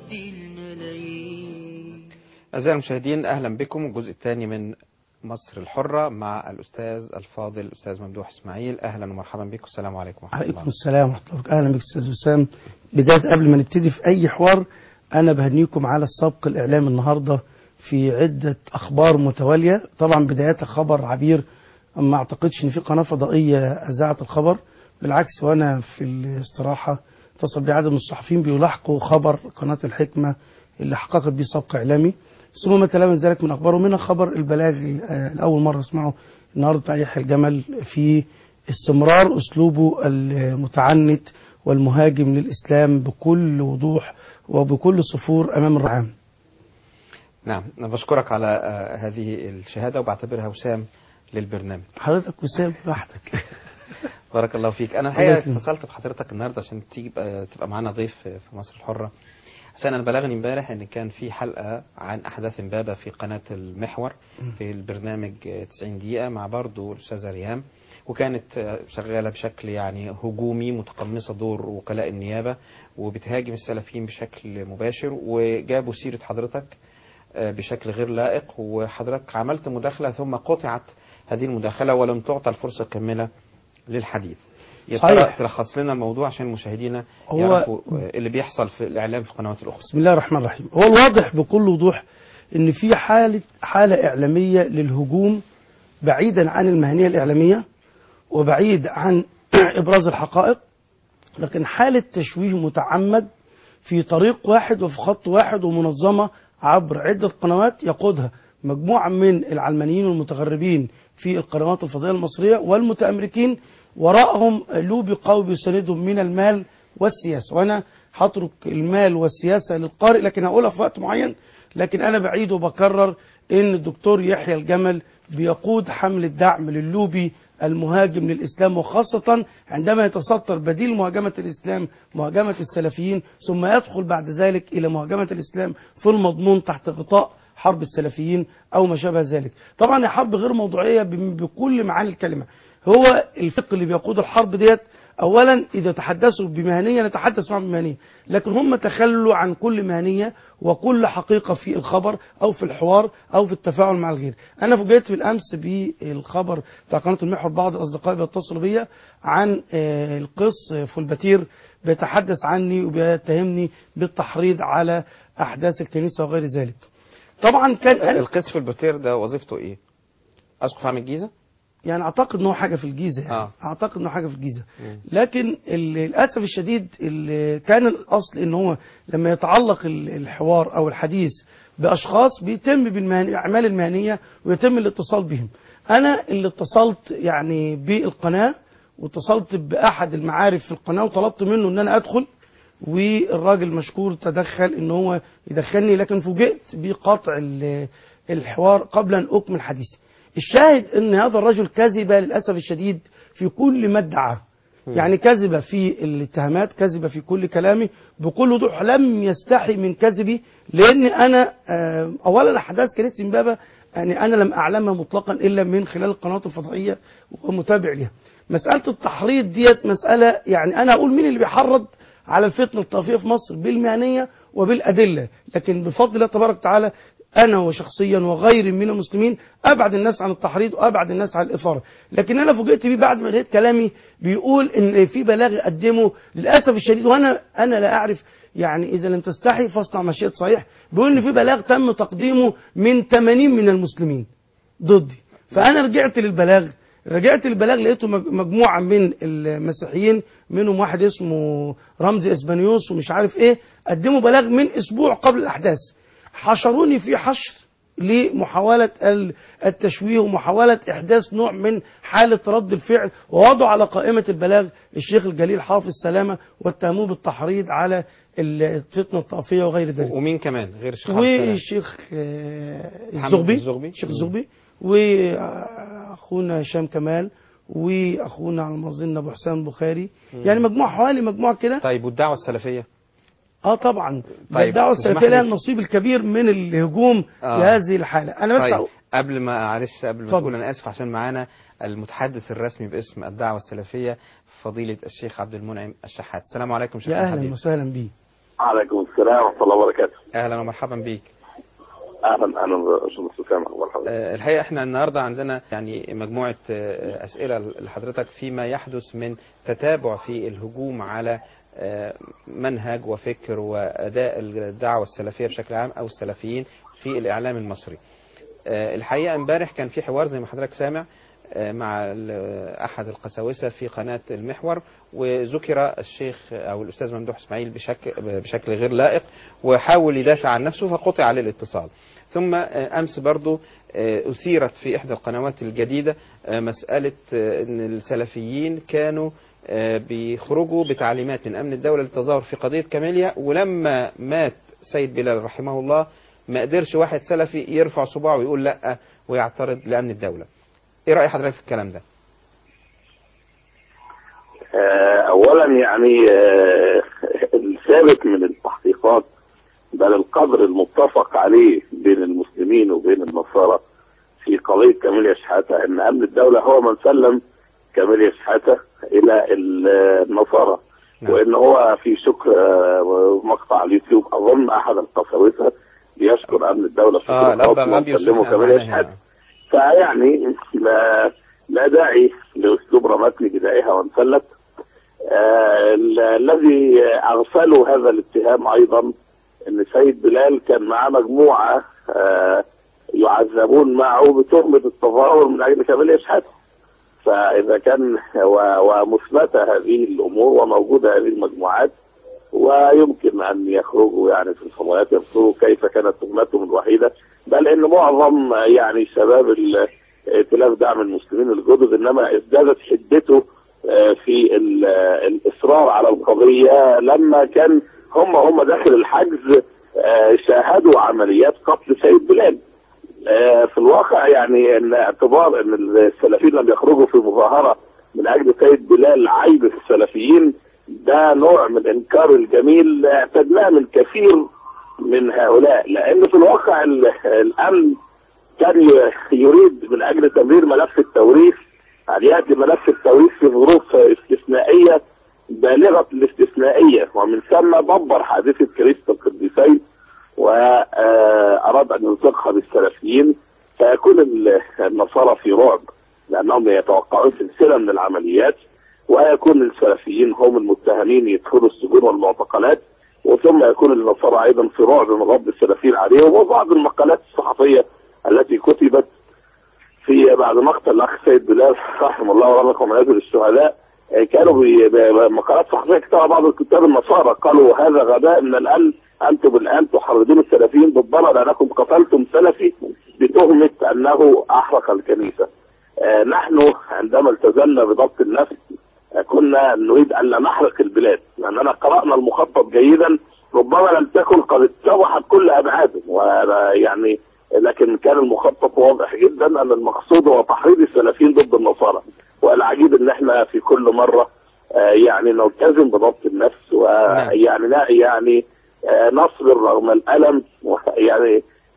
بالملايين أعزائي المشاهدين أهلا بكم الجزء الثاني من مصر الحرة مع الأستاذ الفاضل الأستاذ ممدوح إسماعيل أهلا ومرحبا بكم السلام عليكم ورحمة عليكم الله السلام ورحمة الله وبركاته. أهلا بك أستاذ وسام بداية قبل ما نبتدي في أي حوار أنا بهنيكم على السبق الإعلامي النهاردة في عدة أخبار متوالية طبعا بداية خبر عبير ما أعتقدش إن في قناة فضائية أذاعت الخبر بالعكس وأنا في الاستراحة اتصل بي عدد من الصحفيين بيلاحقوا خبر قناة الحكمة اللي حققت بيه سبق إعلامي ثم ما تلا من ذلك من أخبار ومنها خبر البلاغ آه، لأول مرة أسمعه النهارده بتاع يحيى الجمل في استمرار أسلوبه المتعنت والمهاجم للإسلام بكل وضوح وبكل صفور أمام الرعام نعم أنا بشكرك على آه، هذه الشهادة وبعتبرها وسام للبرنامج حضرتك وسام لوحدك بارك الله فيك أنا الحقيقة الله يكرمك. اتصلت بحضرتك النهاردة عشان تيجي بقى تبقى معانا ضيف في مصر الحرة عشان أنا بلغني امبارح إن كان في حلقة عن أحداث إمبابة في قناة المحور في البرنامج آه، 90 دقيقة مع برضو الأستاذة ريهام وكانت آه، شغالة بشكل يعني هجومي متقمصة دور وكلاء النيابة وبتهاجم السلفيين بشكل مباشر وجابوا سيرة حضرتك آه، بشكل غير لائق وحضرتك عملت مداخلة ثم قطعت هذه المداخلة ولم تعطى الفرصة كاملة للحديث يا ترى صحيح. تلخص لنا الموضوع عشان المشاهدين هو- يعرفوا آه، اللي بيحصل في الإعلام في القنوات الأخرى بسم الله الرحمن الرحيم هو الواضح بكل وضوح ان في حالة حالة اعلامية للهجوم بعيدا عن المهنية الاعلامية وبعيد عن ابراز الحقائق لكن حالة تشويه متعمد في طريق واحد وفي خط واحد ومنظمة عبر عدة قنوات يقودها مجموعة من العلمانيين والمتغربين في القنوات الفضائية المصرية والمتأمركين وراءهم لوبي قوي بيساندهم من المال والسياسة وأنا هترك المال والسياسة للقارئ لكن هقولها في وقت معين لكن أنا بعيد وبكرر إن الدكتور يحيى الجمل بيقود حملة دعم للوبي المهاجم للإسلام وخاصة عندما يتستر بديل مهاجمة الإسلام مهاجمة السلفيين ثم يدخل بعد ذلك إلى مهاجمة الإسلام في المضمون تحت غطاء حرب السلفيين أو ما شابه ذلك طبعا الحرب غير موضوعية بم- بكل معاني الكلمة هو الفقه اللي بيقود الحرب ديت اولا اذا تحدثوا بمهنيه نتحدث معهم بمهنيه لكن هم تخلوا عن كل مهنيه وكل حقيقه في الخبر او في الحوار او في التفاعل مع الغير انا فوجئت بالامس بالخبر بتاع قناه المحور بعض الاصدقاء بيتصلوا بيا عن آه، القس فولباتير بيتحدث عني وبيتهمني بالتحريض على احداث الكنيسه وغير ذلك طبعا كان القس في البوتير ده وظيفته ايه؟ اسقف عام الجيزه؟ يعني اعتقد ان هو حاجه في الجيزه يعني. آه. اعتقد ان هو حاجه في الجيزه مم. لكن ال- للاسف الشديد ال- كان الاصل ان هو لما يتعلق ال- الحوار او الحديث باشخاص بيتم بالاعمال المهنيه ويتم الاتصال بهم انا اللي اتصلت يعني بالقناه واتصلت باحد المعارف في القناه وطلبت منه ان انا ادخل والراجل مشكور تدخل ان هو يدخلني لكن فوجئت بقطع ال- الحوار قبل ان اكمل حديثي الشاهد ان هذا الرجل كذب للاسف الشديد في كل ما ادعاه يعني كذب في الاتهامات كذب في كل كلامه بكل وضوح لم يستحي من كذبي لان انا آه، اولا احداث كنيسه امبابه يعني أنا لم أعلمها مطلقا إلا من خلال القنوات الفضائية ومتابع لها مسألة التحريض ديت مسألة يعني أنا أقول مين اللي بيحرض على الفتنة الطائفية في مصر بالمهنية وبالأدلة لكن بفضل الله تبارك وتعالى أنا وشخصيا وغيري من المسلمين أبعد الناس عن التحريض وأبعد الناس عن الإثارة لكن أنا فوجئت بيه بعد ما لقيت كلامي بيقول إن في بلاغ قدمه للأسف الشديد وأنا أنا لا أعرف يعني إذا لم تستحي فاصنع ما شئت صحيح بيقول إن في بلاغ تم تقديمه من 80 من المسلمين ضدي فأنا رجعت للبلاغ رجعت البلاغ لقيته مج- مجموعة من المسيحيين منهم واحد اسمه رمزي اسبانيوس ومش عارف ايه قدموا بلاغ من اسبوع قبل الاحداث حشروني في حشر لمحاولة ال- التشويه ومحاولة إحداث نوع من حالة رد الفعل ووضعوا على قائمة البلاغ الشيخ الجليل حافظ سلامة واتهموه بالتحريض على الفتنة الطائفية وغير ذلك ومين كمان غير الشيخ عبد السلام؟ والشيخ آه، محمد الزغبي الزغبي. الشيخ مم. الزغبي واخونا هشام كمال واخونا على ما اظن ابو حسام بخاري مم. يعني مجموعه حوالي مجموعه كده طيب والدعوة السلفية اه طبعا طيب، طيب الدعوه تسمح السلفيه لي- لها النصيب الكبير من الهجوم آه. لهذه الحاله انا بس طيب أقول- قبل ما معلش قبل ما اتفضل. تقول انا اسف عشان معانا المتحدث الرسمي باسم الدعوه السلفيه فضيله الشيخ عبد المنعم الشحات السلام عليكم شيخ يا اهلا الحبيب وسهلا بيه عليكم السلام ورحمه الله وبركاته اهلا ومرحبا بيك اهلا اهلا باشمهندس اسامه اخبار حضرتك آه، الحقيقه احنا النهارده عندنا يعني مجموعه آه، اسئله لحضرتك فيما يحدث من تتابع في الهجوم على آه، منهج وفكر واداء الدعوه السلفيه بشكل عام او السلفيين في الاعلام المصري. آه، الحقيقه امبارح كان في حوار زي ما حضرتك سامع آه، مع ال- احد القساوسه في قناه المحور وذكر الشيخ او الاستاذ ممدوح اسماعيل بشكل بشكل غير لائق وحاول يدافع عن نفسه فقطع عليه الاتصال. ثم آه، امس برضو آه، اثيرت في احدى القنوات الجديده آه، مساله آه، ان السلفيين كانوا آه، بيخرجوا بتعليمات من امن الدوله للتظاهر في قضيه كاميليا ولما مات سيد بلال رحمه الله ما قدرش واحد سلفي يرفع صباعه ويقول لا ويعترض لامن الدوله. ايه راي حضرتك في الكلام ده؟ آه، اولا يعني آه، الثابت من التحقيقات بل القدر المتفق عليه بين المسلمين وبين النصارى في قضيه كاميليا شحاته ان امن الدوله هو من سلم كاميليا شحاته الى ال- النصارى وان هو في شكر آه، مقطع على اليوتيوب اظن احد القساوسه بيشكر امن الدوله شكر اه خاص الاب اب ومسلمه يوسف كاميليا حسن شحاته فيعني لا, لا داعي لاسلوب رمتني بدائها وانسلت آه ال- الذي اغفلوا هذا الاتهام ايضا ان سيد بلال كان معاه مجموعه آه يعذبون معه بتهمه التظاهر من اجل كمال اشحاته فاذا كان و- ومثبته هذه الامور وموجوده هذه المجموعات ويمكن ان يخرجوا يعني في الفضائيات يذكروا كيف كانت تهمتهم الوحيده بل ان معظم يعني شباب ال- ائتلاف دعم المسلمين الجدد انما ازدادت حدته آه، في ال- آه، الاصرار على القضيه لما كان هم هم داخل الحجز آه، شاهدوا عمليات قتل سيد بلال آه، في الواقع يعني ان اعتبار ان السلفيين لم يخرجوا في مظاهره من اجل سيد بلال عيب في السلفيين ده نوع من انكار الجميل اعتدناه من كثير من هؤلاء لان في الواقع ال- الامن كان ي- يريد من اجل تمرير ملف التوريث ان ياتي ملف التوريث في ظروف استثنائيه بالغه الاستثنائيه ومن ثم دبر حادثه كريست القديسين واراد ان يلصقها بالسلفيين فيكون ال- النصارى في رعب لانهم يتوقعون سلسله من العمليات ويكون السلفيين هم المتهمين يدخلوا السجون والمعتقلات وثم يكون النصارى ايضا في رعب من رد السلفيين عليهم وبعض المقالات الصحفيه التي كتبت في بعد مقتل الاخ سيد بلال رحمه الله ورحمه منازل الشهداء آه، كانوا بي- ب- مقالات صحفيه كتبها بعض الكتاب النصارى قالوا هذا غباء من الان انتم الان تحرضون السلفيين ضدنا لانكم قتلتم سلفي بتهمه انه احرق الكنيسه. آه، نحن عندما التزمنا بضبط النفس آه، كنا نريد ان لا نحرق البلاد لاننا قرانا المخطط جيدا ربما لم تكن قد اتضحت كل ابعاده ويعني لكن كان المخطط واضح جدا ان المقصود هو تحريض السلفيين ضد النصارى والعجيب ان احنا في كل مره آه، يعني نلتزم بضبط النفس ويعني لا يعني آه، نصبر رغم الالم ويعني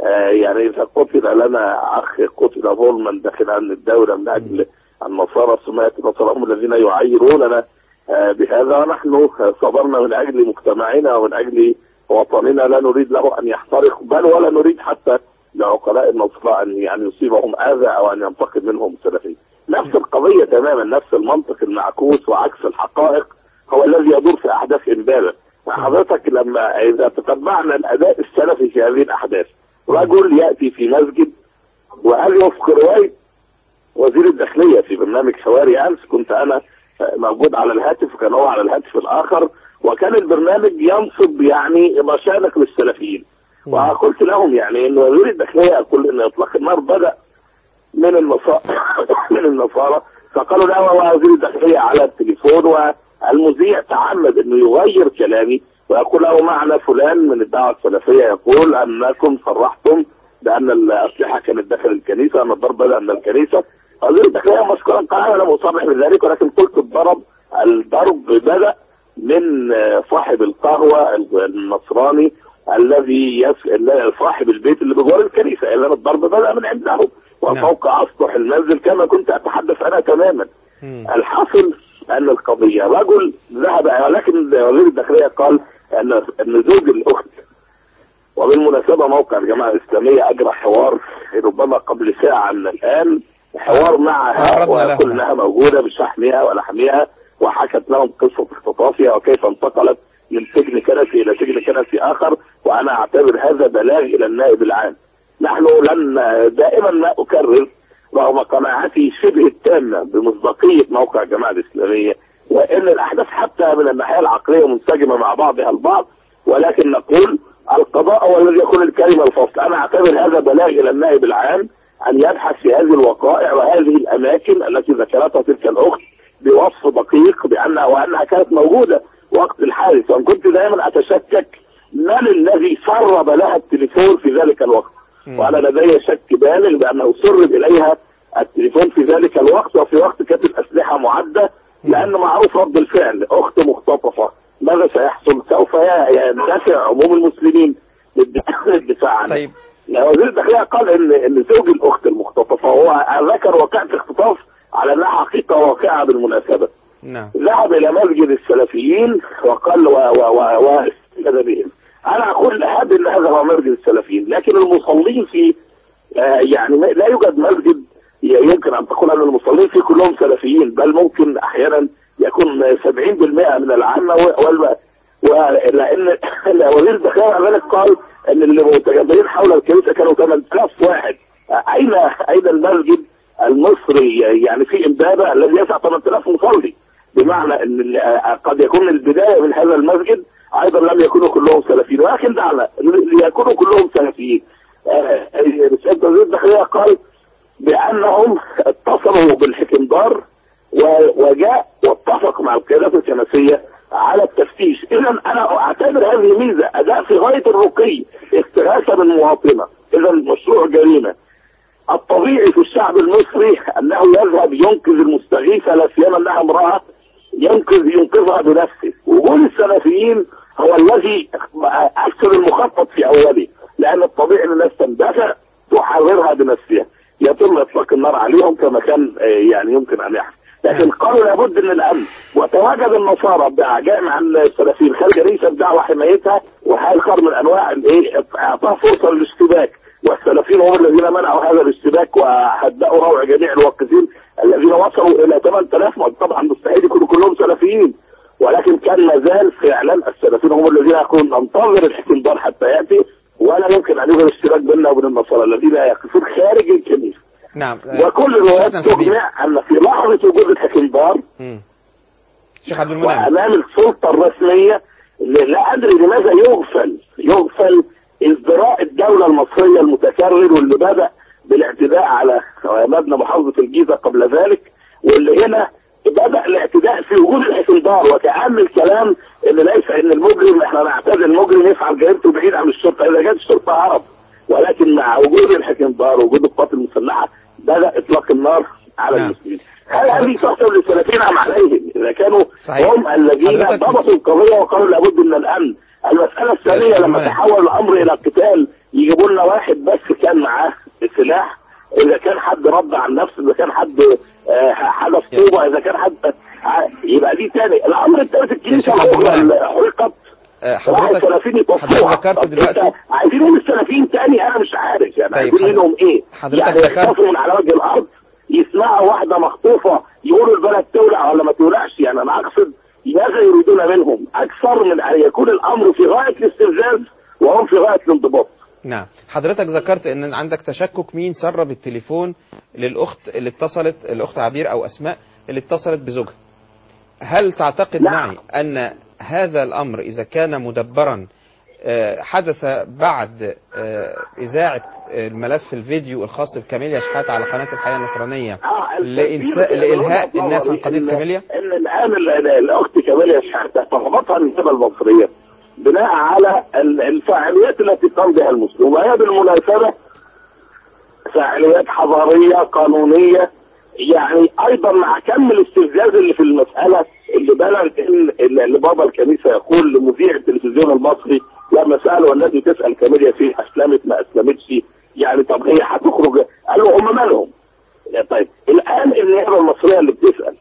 آه، يعني اذا قتل لنا اخ قتل ظلما داخل امن الدوله من اجل النصارى سمعت النصارى هم الذين يعيروننا آه، بهذا ونحن صبرنا من اجل مجتمعنا ومن اجل وطننا لا نريد له ان يحترق بل ولا نريد حتى لعقلاء النصارى ان يعني يصيبهم اذى او ان ينتقم منهم السلفي. نفس القضيه تماما نفس المنطق المعكوس وعكس الحقائق هو الذي يدور في احداث امبابه. حضرتك لما اذا تتبعنا الاداء السلفي في هذه الاحداث رجل ياتي في مسجد وهل وفق روايه وزير الداخليه في برنامج حواري امس كنت انا موجود على الهاتف وكان هو على الهاتف الاخر وكان البرنامج ينصب يعني مشانق للسلفيين وقلت لهم يعني ان وزير الداخليه يقول ان اطلاق النار بدا من النصارى من النصارى فقالوا لا هو وزير الداخليه على التليفون والمذيع تعمد انه يغير كلامي ويقول له معنا فلان من الدعوه السلفيه يقول انكم صرحتم بان الاسلحه كانت داخل الكنيسه ان الضرب بدا من الكنيسه وزير الداخليه مشكورا قال انا لم اصرح بذلك ولكن قلت الضرب الضرب بدا من آه، صاحب القهوه النصراني الذي يس... صاحب البيت اللي بجوار الكنيسه الا الضرب بدا من عنده وفوق اسطح المنزل كما كنت اتحدث انا تماما الحاصل ان القضيه رجل ذهب ولكن وزير الداخليه قال ان ان زوج الاخت وبالمناسبه موقع الجماعه الاسلاميه اجرى حوار ربما قبل ساعه من الان حوار معها ويقول انها موجوده بشحمها ولحمها وحكت لهم قصه اختطافها وكيف انتقلت من سجن كنسي الى سجن كنسي اخر وانا اعتبر هذا بلاغ الى النائب العام. نحن لن دائما ما اكرر رغم قناعتي شبه التامه بمصداقيه موقع الجماعه الاسلاميه وان الاحداث حتى من الناحيه العقليه منسجمه مع بعضها البعض ولكن نقول القضاء هو الذي يكون الكلمه الفصل، انا اعتبر هذا بلاغ الى النائب العام ان يبحث في هذه الوقائع وهذه الاماكن التي ذكرتها تلك الاخت بوصف دقيق بانها وانها كانت موجوده وقت الحادث وان كنت دائما اتشكك من الذي سرب لها التليفون في ذلك الوقت وانا لدي شك بالغ بانه سرب اليها التليفون في ذلك الوقت وفي وقت كانت الاسلحه معده لان معروف رد الفعل اخت مختطفه ماذا سيحصل؟ سوف يندفع عموم المسلمين للدفاع للدفاع عنها. طيب وزير الداخليه قال ان ان زوج الاخت المختطفه هو ذكر واقعه اختطاف على انها حقيقه واقعه بالمناسبه. نعم ذهب الى مسجد السلفيين وقال و و و واستفاد بهم. انا اقول هذا ان هذا هو مسجد السلفيين، لكن المصلين فيه آه يعني ما- لا يوجد مسجد ي- يمكن ان تقول ان المصلين فيه كلهم سلفيين بل ممكن احيانا يكون 70% من العامه و- والب- ولان وزير الداخليه مع ذلك قال ان اللي متجمعين حول الكنيسه كانوا 8000 واحد اين اين المسجد المصري يعني في امبابه الذي يسع 8000 مصلي بمعنى ان ال- قد يكون البدايه من هذا المسجد ايضا لم يكونوا كلهم سلفيين ولكن دعنا ليكونوا كلهم سلفيين آه، رساله وزير الداخليه قال بانهم اتصلوا بالحكمدار و- وجاء واتفق مع القيادات الكنسيه على التفتيش اذا انا اعتبر هذه ميزه اداء في غايه الرقي استغاثه بالمواطنه اذا مشروع جريمه الطبيعي في الشعب المصري انه يذهب ينقذ المستغيثه لا سيما انها امراه ينقذ ينقذها بنفسه وجود السلفيين هو الذي اكثر المخطط في اوله لان الطبيعي ان الناس تندفع تحررها بنفسها يتم اطلاق النار عليهم كما كان آه، يعني يمكن ان يحصل لكن قالوا لابد من الامن وتواجد النصارى جاء مع السلفيين خارج كنيسه بدعوى حمايتها وهذا خير من انواع الايه اعطاء فرصه للاشتباك والسلفيين هم الذين منعوا هذا الاشتباك وهدأوا روع جميع الواقفين الذين وصلوا الى 8000 طبعا مستحيل يكونوا كلهم سلفيين ولكن كان ما زال فعلا السلفيين هم الذين يقولون ننتظر الحكمدار حتى ياتي ولا يمكن ان يوجد اشتراك بيننا وبين النصارى الذين يقفون خارج الكنيسه نعم وكل الروايات تجمع ان في لحظه وجود الحكمدار شيخ عبد المنعم وامام السلطه الرسميه اللي لا ادري لماذا يغفل يغفل ازدراء الدوله المصريه المتكرر واللي بدا بالاعتداء على مبنى محافظه الجيزه قبل ذلك واللي هنا بدا الاعتداء في وجود الحكمدار وكأن الكلام ان ليس ان المجرم احنا نعتذر المجرم يفعل جريمته بعيد عن الشرطه اذا كانت الشرطه هرب ولكن مع وجود الحكمدار وجود القوات المسلحه بدا اطلاق النار على المسلمين هل هذه تحسب للسلفيين ام عليهم؟ اذا كانوا صحيح. هم الذين حضرتك- ضبطوا القضيه وقالوا لابد من الامن. المساله الثانيه لما تحول الامر الى قتال ي- يجيبوا لنا واحد بس كان معاه سلاح اذا كان حد رد عن نفسه اذا كان حد آه، حدث طوبه اذا كان حد آه، يبقى دي تاني الامر الثالث الكنيسه الاخرى حرقت آه، راح حضرتك السلفيين يطفوها حضرتك ذكرت طب دلوقتي إنت عايزين من السلفيين تاني انا مش عارف يعني طيب، عايزين حضرتك- منهم ايه حضرتك يعني ذكرت- يخافوا من على وجه الارض يسمعوا واحده مخطوفه يقولوا البلد تولع ولا ما تولعش يعني انا اقصد ماذا يريدون منهم اكثر من ان يكون الامر في غايه الاستفزاز وهم في غايه الانضباط نعم حضرتك ذكرت ان عندك تشكك مين سرب التليفون للاخت اللي اتصلت الاخت عبير او اسماء اللي اتصلت بزوجها هل تعتقد معي ان هذا الامر اذا كان مدبرا آه، حدث بعد آه، اذاعه الملف الفيديو الخاص بكاميليا شحاته على قناه الحياه النصرانيه لإنساء لالهاء الناس عن قضيه إن- كاميليا ان الان ال- ال- الاخت كماليا شحاته طلبتها النيابه المصريه بناء على ال- الفاعليات التي قام بها المسلم وهي بالمناسبه فاعليات حضاريه قانونيه يعني ايضا مع كم الاستفزاز اللي في المساله اللي بلغ ان اللي بابا الكنيسه يقول لمذيع التلفزيون المصري لما ساله والذي تسال كاميليا فيه اسلمت ما اسلمتش يعني طب هي هتخرج قال له هم مالهم يعني طيب الان النيابه المصريه اللي بتسال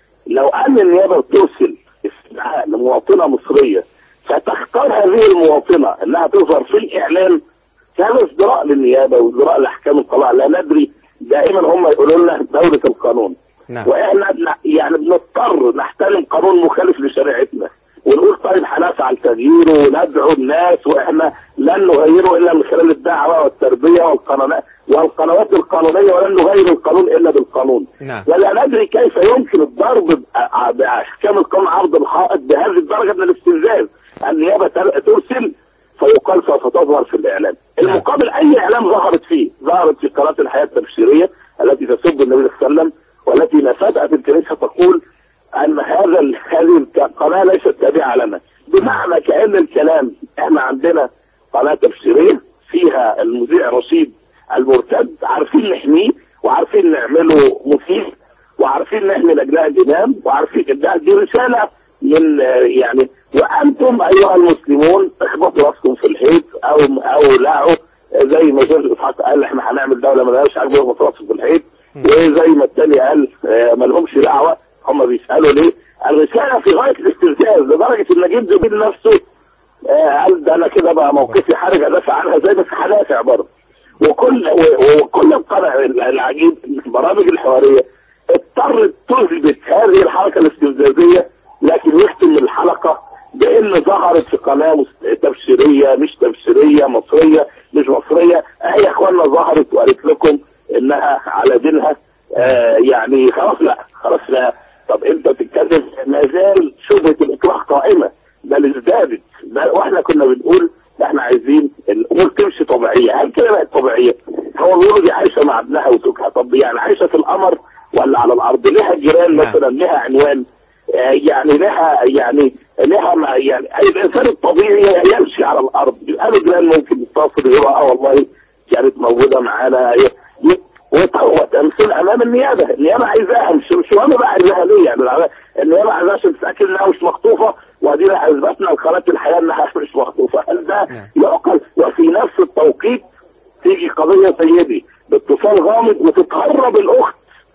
لو ان النيابه بترسل استدعاء لمواطنه مصريه فتختار هذه المواطنه انها تظهر في الاعلام كان ازدراء للنيابه وازدراء لاحكام القضاء لا ندري دائما هم يقولوا لنا دوله القانون نعم. واحنا بن- يعني بنضطر نحترم قانون مخالف لشريعتنا ونقول طيب هنسعى لتغييره وندعو الناس واحنا لن نغيره الا من خلال الدعوه والتربيه والقنوات والقنوات القانونيه ولن نغير القانون الا بالقانون نعم ولا ندري كيف يمكن الضرب بأ- باحكام القانون عرض الحائط بهذه الدرجه من الاستفزاز النيابه تر- ترسل فيقال سوف تظهر في الاعلام المقابل اي اعلام ظهرت فيه ظهرت في قناه الحياه التبشيريه التي تسب النبي صلى الله عليه وسلم والتي نفذت الكنيسه تقول ان هذا ال- هذه القناه ليست تابعه لنا بمعنى كان الكلام احنا عندنا قناه تبشيريه فيها المذيع رشيد المرتد عارفين نحميه وعارفين نعمله مفيد وعارفين نحمي لاجلها الامام وعارفين ده دي رساله من آه، يعني وانتم ايها المسلمون اخبطوا راسكم في الحيط او او لعوا زي ما جورج اسحاق قال احنا هنعمل دوله ما لهاش عاجبه يخبط راسه في الحيط وزي ما التاني قال آه، ما لهمش دعوه هم بيسالوا ليه الرساله في غايه الاستفزاز لدرجه ان نجيب زبيد نفسه آه، قال ده انا كده بقى موقفي حرج ادافع عنها زي بس هدافع برضه وكل و- وكل القناه العجيب البرامج الحواريه اضطرت تثبت هذه الحركه الاستفزازيه لكن يختم الحلقه بان ظهرت في قناه مس- تبشيريه مش تبشيريه مصريه مش مصريه هي يا اخوانا ظهرت وقالت لكم انها على دينها آه يعني خلاص لا خلاص لا طب انت بتتكلم ما زال شبهه الاطلاق قائمه بل ازدادت بل واحنا كنا بنقول احنا عايزين الامور تمشي طبيعيه هل كده بقت طبيعيه؟ هو بيقولوا دي عايشه مع ابنها وزوجها طب يعني عايشه في القمر ولا على الارض لها جيران مثلا لها عنوان آه، يعني لها يعني لها ما- يعني اي الانسان الطبيعي يمشي على الارض يبقى له جيران ممكن يتصل يقول اه والله كانت موجوده معانا ي- ي- وت- وتمثل امام النيابه، النيابه عايزاها مش مش مهم بقى عايزاها ليه يعني الع- النيابه عايزاها عشان تتاكد انها مش مخطوفه وادينا اثبتنا لقناه الحياه انها مش مخطوفه، هل ده يعقل؟ وفي نفس التوقيت تيجي قضيه زي دي باتصال غامض وتتهرب الاخت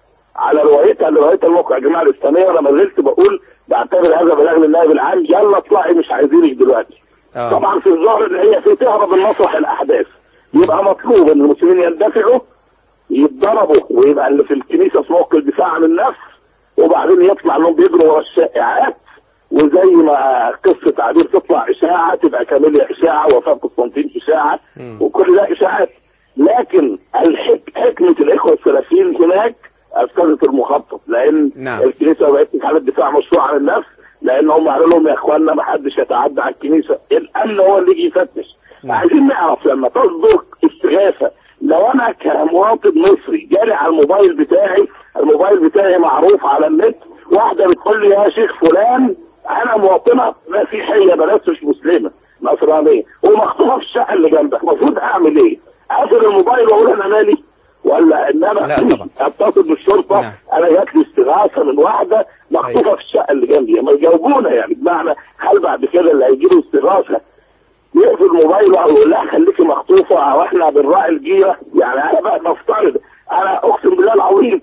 على روايتها لروايتها الموقع الجماعه الاسلاميه وانا ما زلت بقول بعتبر هذا بلاغ للنائب العام يلا اطلعي مش عايزينك دلوقتي. آه. طبعا في الظاهر اللي هي في تهرب من مسرح الاحداث يبقى مطلوب ان المسلمين يندفعوا يتضربوا ويبقى اللي في الكنيسه في موقع الدفاع عن النفس وبعدين يطلع انهم بيجروا ورا الشائعات وزي ما قصه عبير تطلع اشاعه تبقى كاميليا اشاعه وفاه قسطنطين اشاعه وكل ده اشاعات لكن الحك... حكمه الاخوه السلفيين هناك افسدت المخطط لان نعم. الكنيسه بقت في حاله دفاع مشروع عن النفس لان هم قالوا لهم يا اخوانا ما حدش يتعدى على الكنيسه الامن هو اللي يجي يفتش عايزين نعرف لما تصدر استغاثه لو انا كمواطن مصري جالي على الموبايل بتاعي الموبايل بتاعي معروف على النت واحده بتقول لي يا شيخ فلان انا مواطنه مسيحيه بلاش مش مسلمه نصرانيه ومخطوفه في الشقه اللي جنبك المفروض اعمل ايه؟ اقفل الموبايل واقول انا مالي ولا ان انا لا طبعا. اتصل بالشرطه نعم. انا جات لي استغاثه من واحده مخطوفه في الشقه اللي جنبي ما يجاوبونا يعني بمعنى هل بعد كده اللي هيجي له استغاثه يقفل موبايله او يقول لها خليكي مخطوفه او احنا بنراعي الجيره يعني انا بقى بفترض انا اقسم بالله العظيم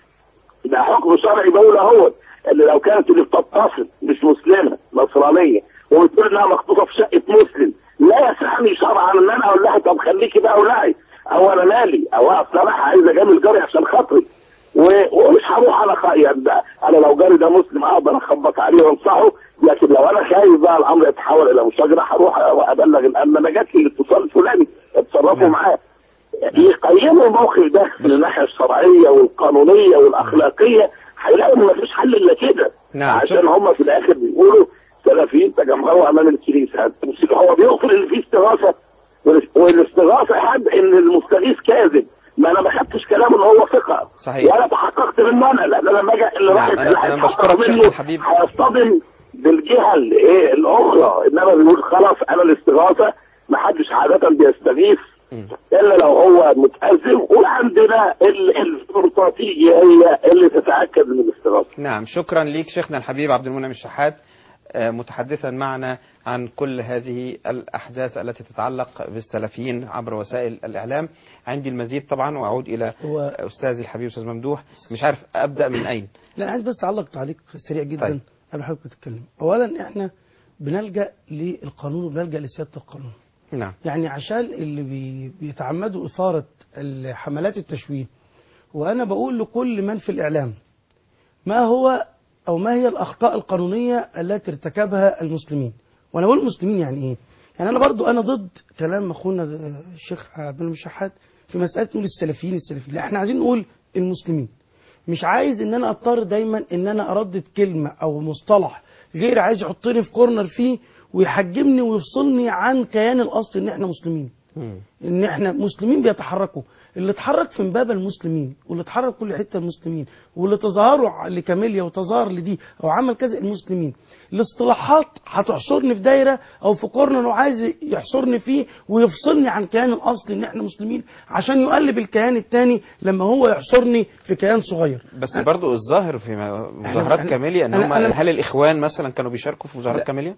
ده حكم شرعي بقول اهو اللي لو كانت اللي بتتصل مش مسلمه نصرانيه وبتقول انها مخطوفه في شقه مسلم لا يسعني شرعا ان انا اقول لها طب خليكي بقى ولاعي او انا مالي او اصل انا عايز اجامل جاري عشان خاطري و- ومش هروح على خ... يعني ده انا لو جاري ده مسلم اقدر اخبط عليه وانصحه لكن لو انا خايف بقى الامر يتحول الى مشاجره هروح ابلغ الامن انا جات لي الاتصال الفلاني اتصرفوا معاه يقيموا الموقف ده من الناحيه الشرعيه والقانونيه والاخلاقيه هيلاقوا ان مفيش حل الا كده نعم عشان هم في الاخر بيقولوا سلفيين تجمعوا امام الكنيسه مش هو بيغفر ان في استغاثه والاس- والاستغاثه حد ان المستغيث كاذب ما انا ما خدتش كلامه ان هو ثقه صحيح. ولا تحققت منه انا لان انا لما اجي اللي نعم، راح أنا- اللي أنا هيتحقق بشكرك شيخنا منه الحبيب. هيصطدم بالجهه الايه الاخرى انما بيقول خلاص انا الاستغاثه ما حدش عاده بيستغيث الا لو هو متازم وعندنا ال- السلطه تيجي هي اللي تتاكد من الاستغاثه نعم شكرا ليك شيخنا الحبيب عبد المنعم الشحات آه، متحدثا معنا عن كل هذه الأحداث التي تتعلق بالسلفيين عبر وسائل الإعلام عندي المزيد طبعا وأعود إلى هو- أستاذي الحبيب أستاذ ممدوح مش عارف أبدأ من أين لا أنا عايز بس اعلق تعليق سريع جدا طيب. قبل حضرتك تتكلم اولا احنا بنلجا للقانون وبنلجا لسياده القانون نعم يعني عشان اللي بي بيتعمدوا اثاره حملات التشويه وانا بقول لكل من في الاعلام ما هو او ما هي الاخطاء القانونيه التي ارتكبها المسلمين وانا بقول المسلمين يعني ايه يعني انا برضو انا ضد كلام اخونا الشيخ عبد المنعم الشحات في مساله نقول السلفيين السلفيين لا احنا عايزين نقول المسلمين مش عايز ان انا اضطر دايما ان انا اردد كلمه او مصطلح غير عايز يحطني في كورنر فيه ويحجمني ويفصلني عن كيان الاصل ان احنا مسلمين ان احنا مسلمين بيتحركوا اللي اتحرك في امبابه المسلمين واللي اتحرك كل حته المسلمين واللي تظاهروا لكاميليا وتظاهر لدي او عمل كذا المسلمين الاصطلاحات هتحصرني في دايره او في كورنر وعايز يحصرني فيه ويفصلني عن كيان الاصل ان احنا مسلمين عشان يقلب الكيان التاني لما هو يحصرني في كيان صغير بس برضو الظاهر في م- مظاهرات أنا- كاميليا ان أنا- هم أنا- هل الاخوان مثلا كانوا بيشاركوا في مظاهرات لا. كاميليا؟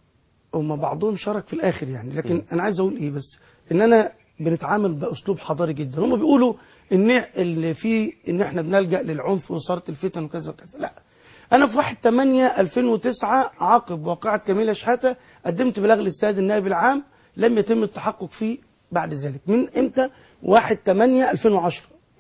هم بعضهم شارك في الاخر يعني لكن انا عايز اقول ايه بس ان انا بنتعامل باسلوب حضاري جدا هم بيقولوا ان اللي في ان احنا بنلجا للعنف واثاره الفتن وكذا وكذا لا انا في 1 8 2009 عقب واقعه كاميلا شحاته قدمت بلاغ للسيد النائب العام لم يتم التحقق فيه بعد ذلك من امتى 1 8 2010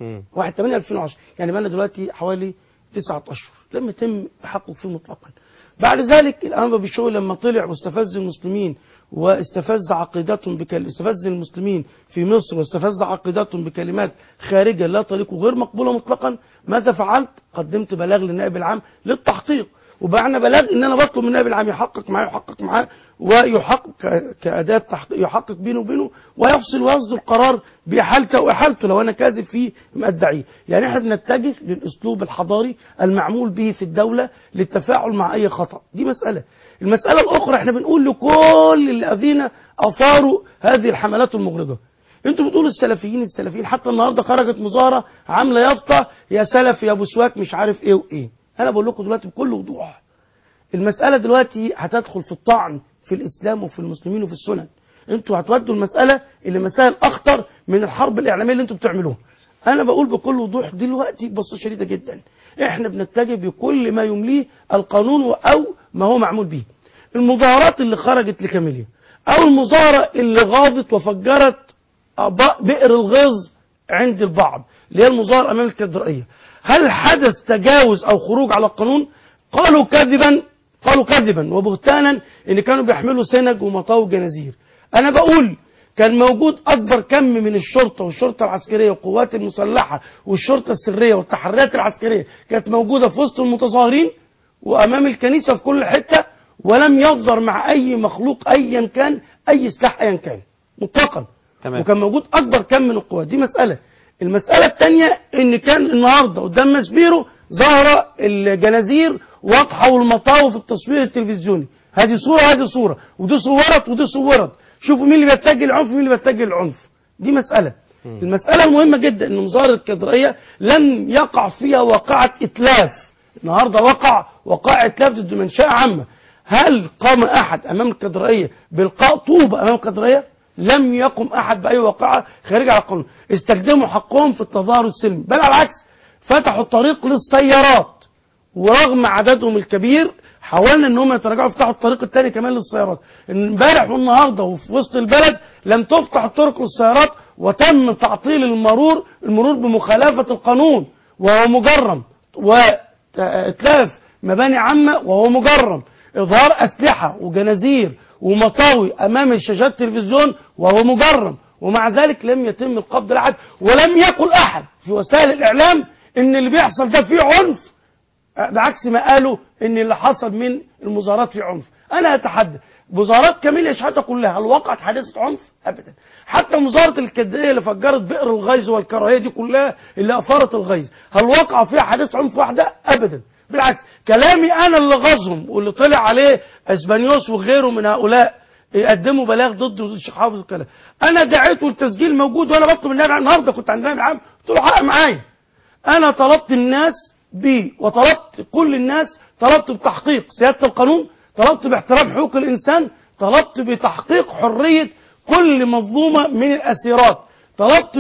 1 8 2010 يعني بقى دلوقتي حوالي تسعة أشهر لم يتم التحقق فيه مطلقا بعد ذلك الأنبا بالشغل لما طلع واستفز المسلمين واستفز عقيدتهم بكل... استفز المسلمين في مصر واستفز عقيدتهم بكلمات خارجة لا تليق وغير مقبولة مطلقا ماذا فعلت؟ قدمت بلاغ للنائب العام للتحقيق وبعنا بلاغ ان انا بطلب من النائب العام يحقق معاه يحقق معاه ويحقق ك- كاداه تحقيق يحقق بينه وبينه ويفصل ويصدر قرار باحالته واحالته لو انا كاذب فيه ادعيه يعني احنا بنتجه للاسلوب الحضاري المعمول به في الدوله للتفاعل مع اي خطا دي مساله المساله الاخرى احنا بنقول لكل الذين اثاروا هذه الحملات المغرضه انتوا بتقولوا السلفيين السلفيين حتى النهارده خرجت مظاهره عامله يافطه يا سلف يا ابو سواك مش عارف ايه وايه انا بقول لكم دلوقتي بكل وضوح المسألة دلوقتي هتدخل في الطعن في الإسلام وفي المسلمين وفي السنن انتوا هتودوا المسألة اللي مسائل أخطر من الحرب الإعلامية اللي انتوا بتعملوها أنا بقول بكل وضوح دلوقتي ببساطة شديدة جدا احنا بنتجه بكل ما يمليه القانون أو ما هو معمول به المظاهرات اللي خرجت لكاميليا أو المظاهرة اللي غاضت وفجرت أب- بئر الغيظ عند البعض اللي هي المظاهرة أمام الكاتدرائية هل حدث تجاوز أو خروج على القانون قالوا كذبا قالوا كذبا وبهتانا ان كانوا بيحملوا سنج ومطاو وجنازير انا بقول كان موجود اكبر كم من الشرطه والشرطه العسكريه والقوات المسلحه والشرطه السريه والتحريات العسكريه كانت موجوده في وسط المتظاهرين وامام الكنيسه في كل حته ولم يصدر مع اي مخلوق ايا كان اي سلاح ايا كان مطلقا تمام. وكان موجود اكبر كم من القوات دي مساله المساله الثانيه ان كان النهارده قدام مسبيرو ظاهره الجنازير واضحه والمطاو في التصوير التلفزيوني هذه صوره هذه صوره ودي صورت ودي صورت شوفوا مين اللي بيتجه العنف ومين اللي بيتجه العنف دي مساله المساله المهمه جدا ان مظاهره الكدرائيه لم يقع فيها واقعه اتلاف النهارده وقع وقائع اتلاف ضد منشاه عامه هل قام احد امام الكدرائيه بالقاء طوبه امام الكدرائيه لم يقم احد باي واقعه خارجه على القانون استخدموا حقهم في التظاهر السلمي بل على العكس فتحوا الطريق للسيارات ورغم عددهم الكبير حاولنا ان هم يتراجعوا يفتحوا الطريق الثاني كمان للسيارات امبارح والنهارده وفي وسط البلد لم تفتح الطرق للسيارات وتم تعطيل المرور المرور بمخالفه القانون وهو مجرم واتلاف مباني عامه وهو مجرم اظهار اسلحه وجنازير ومطاوي امام شاشات التلفزيون وهو مجرم ومع ذلك لم يتم القبض على احد ولم يقل احد في وسائل الاعلام ان اللي بيحصل ده فيه عنف بعكس ما قالوا ان اللي حصل من المظاهرات في عنف انا اتحدى مظاهرات كاميليا شحاته كلها هل وقعت حادثه عنف ابدا حتى مظاهره الكدريه اللي فجرت بئر الغيظ والكراهيه دي كلها اللي اثارت الغيظ هل وقع فيها حادثه عنف واحده ابدا بالعكس كلامي انا اللي غزهم واللي طلع عليه اسبانيوس وغيره من هؤلاء يقدموا بلاغ ضد الشيخ حافظ الكلام انا دعيت والتسجيل موجود وانا بطلب النائب العام النهارده كنت عند النائب العام قلت له حق معايا انا طلبت الناس بي وطلبت كل الناس طلبت بتحقيق سياده القانون طلبت باحترام حقوق الانسان طلبت بتحقيق حريه كل مظلومه من الاسيرات طلبت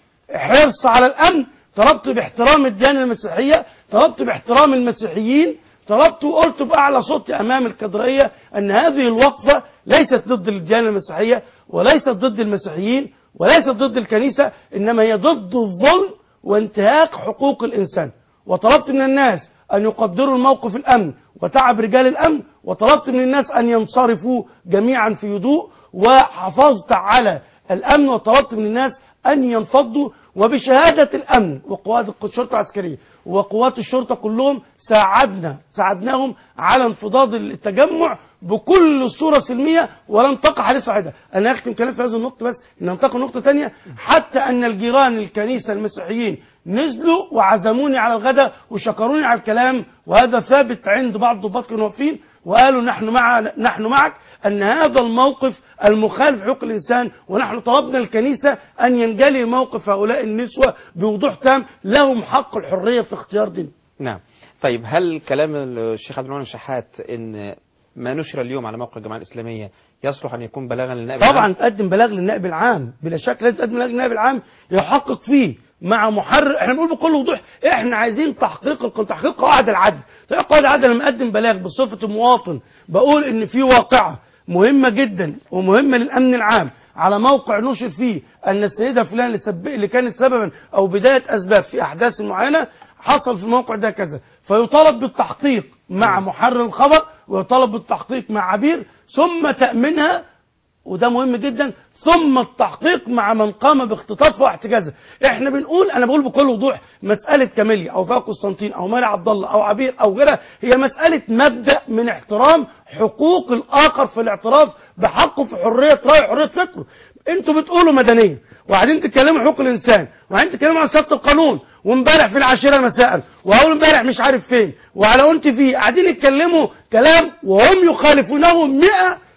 بحرص على الامن طلبت باحترام الديانه المسيحيه طلبت باحترام المسيحيين طلبت وقلت باعلى صوتي امام الكدرائيه ان هذه الوقفه ليست ضد الديانه المسيحيه وليست ضد المسيحيين وليست ضد الكنيسه انما هي ضد الظلم وانتهاك حقوق الانسان وطلبت من الناس أن يقدروا الموقف الأمن وتعب رجال الأمن وطلبت من الناس أن ينصرفوا جميعا في هدوء وحافظت على الأمن وطلبت من الناس أن ينفضوا وبشهادة الأمن وقوات الشرطة العسكرية وقوات الشرطة كلهم ساعدنا ساعدناهم على انفضاض التجمع بكل صورة سلمية ولم تقع حادثة واحدة أنا أختم كلام في هذه النقطة بس إن ننتقل نقطة تانية حتى أن الجيران الكنيسة المسيحيين نزلوا وعزموني على الغداء وشكروني على الكلام وهذا ثابت عند بعض الضباط كانوا واقفين وقالوا نحن مع نحن معك ان هذا الموقف المخالف حقوق الانسان ونحن طلبنا الكنيسه ان ينجلي موقف هؤلاء النسوه بوضوح تام لهم حق الحريه في اختيار دين. نعم طيب هل كلام الشيخ عبد المنعم شحات ان ما نشر اليوم على موقع الجماعه الاسلاميه يصلح ان يكون بلاغا للنائب طبعا العام؟ تقدم بلاغ للنائب العام بلا شك لازم تقدم بلاغ للنائب العام يحقق فيه مع محرر احنا بنقول بكل وضوح احنا عايزين تحقيق القانون تحقيق قواعد العدل تحقيق قواعد العدل لما اقدم بلاغ بصفه مواطن بقول ان في واقعه مهمه جدا ومهمه للامن العام على موقع نشر فيه ان السيده فلان اللي, سب... اللي كانت سببا او بدايه اسباب في احداث معينه حصل في الموقع ده كذا فيطالب بالتحقيق مع محرر الخبر ويطالب بالتحقيق مع عبير ثم تامينها وده مهم جدا ثم التحقيق مع من قام باختطافها واحتجازها احنا بنقول انا بقول بكل وضوح مساله كاميليا او فاق قسطنطين او مالي عبد الله او عبير او غيرها هي مساله مبدا من احترام حقوق الاخر في الاعتراف بحقه في حريه راي حريه فكره انتوا بتقولوا مدنيه وبعدين تتكلموا حقوق الانسان وبعدين تتكلموا عن سياده القانون وامبارح في العاشره مساء واول امبارح مش عارف فين وعلى انت فيه قاعدين يتكلموا كلام وهم يخالفونه 100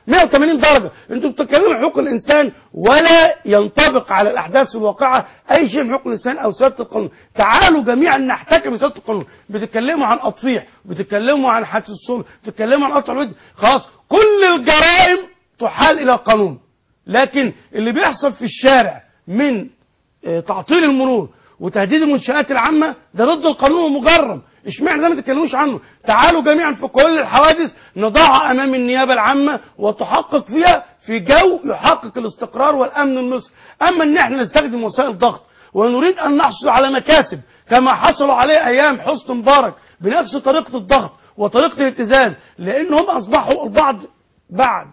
180 درجة انتوا بتتكلموا عن حقوق الانسان ولا ينطبق على الاحداث الواقعة اي شيء من حقوق الانسان او سيادة القانون تعالوا جميعا نحتكم سيادة القانون بتتكلموا عن اطفيح بتتكلموا عن حادث الصلب بتتكلموا عن قطع الود خلاص كل الجرائم تحال الى قانون لكن اللي بيحصل في الشارع من اه، تعطيل المرور وتهديد المنشآت العامة ده ضد القانون ومجرم اشمعنى ده ما تتكلموش عنه تعالوا جميعا في كل الحوادث نضعها امام النيابه العامه وتحقق فيها في جو يحقق الاستقرار والامن المصري اما ان احنا نستخدم وسائل ضغط ونريد ان نحصل على مكاسب كما حصلوا عليه ايام حسني مبارك بنفس طريقه الضغط وطريقه الابتزاز لانهم اصبحوا البعض بعد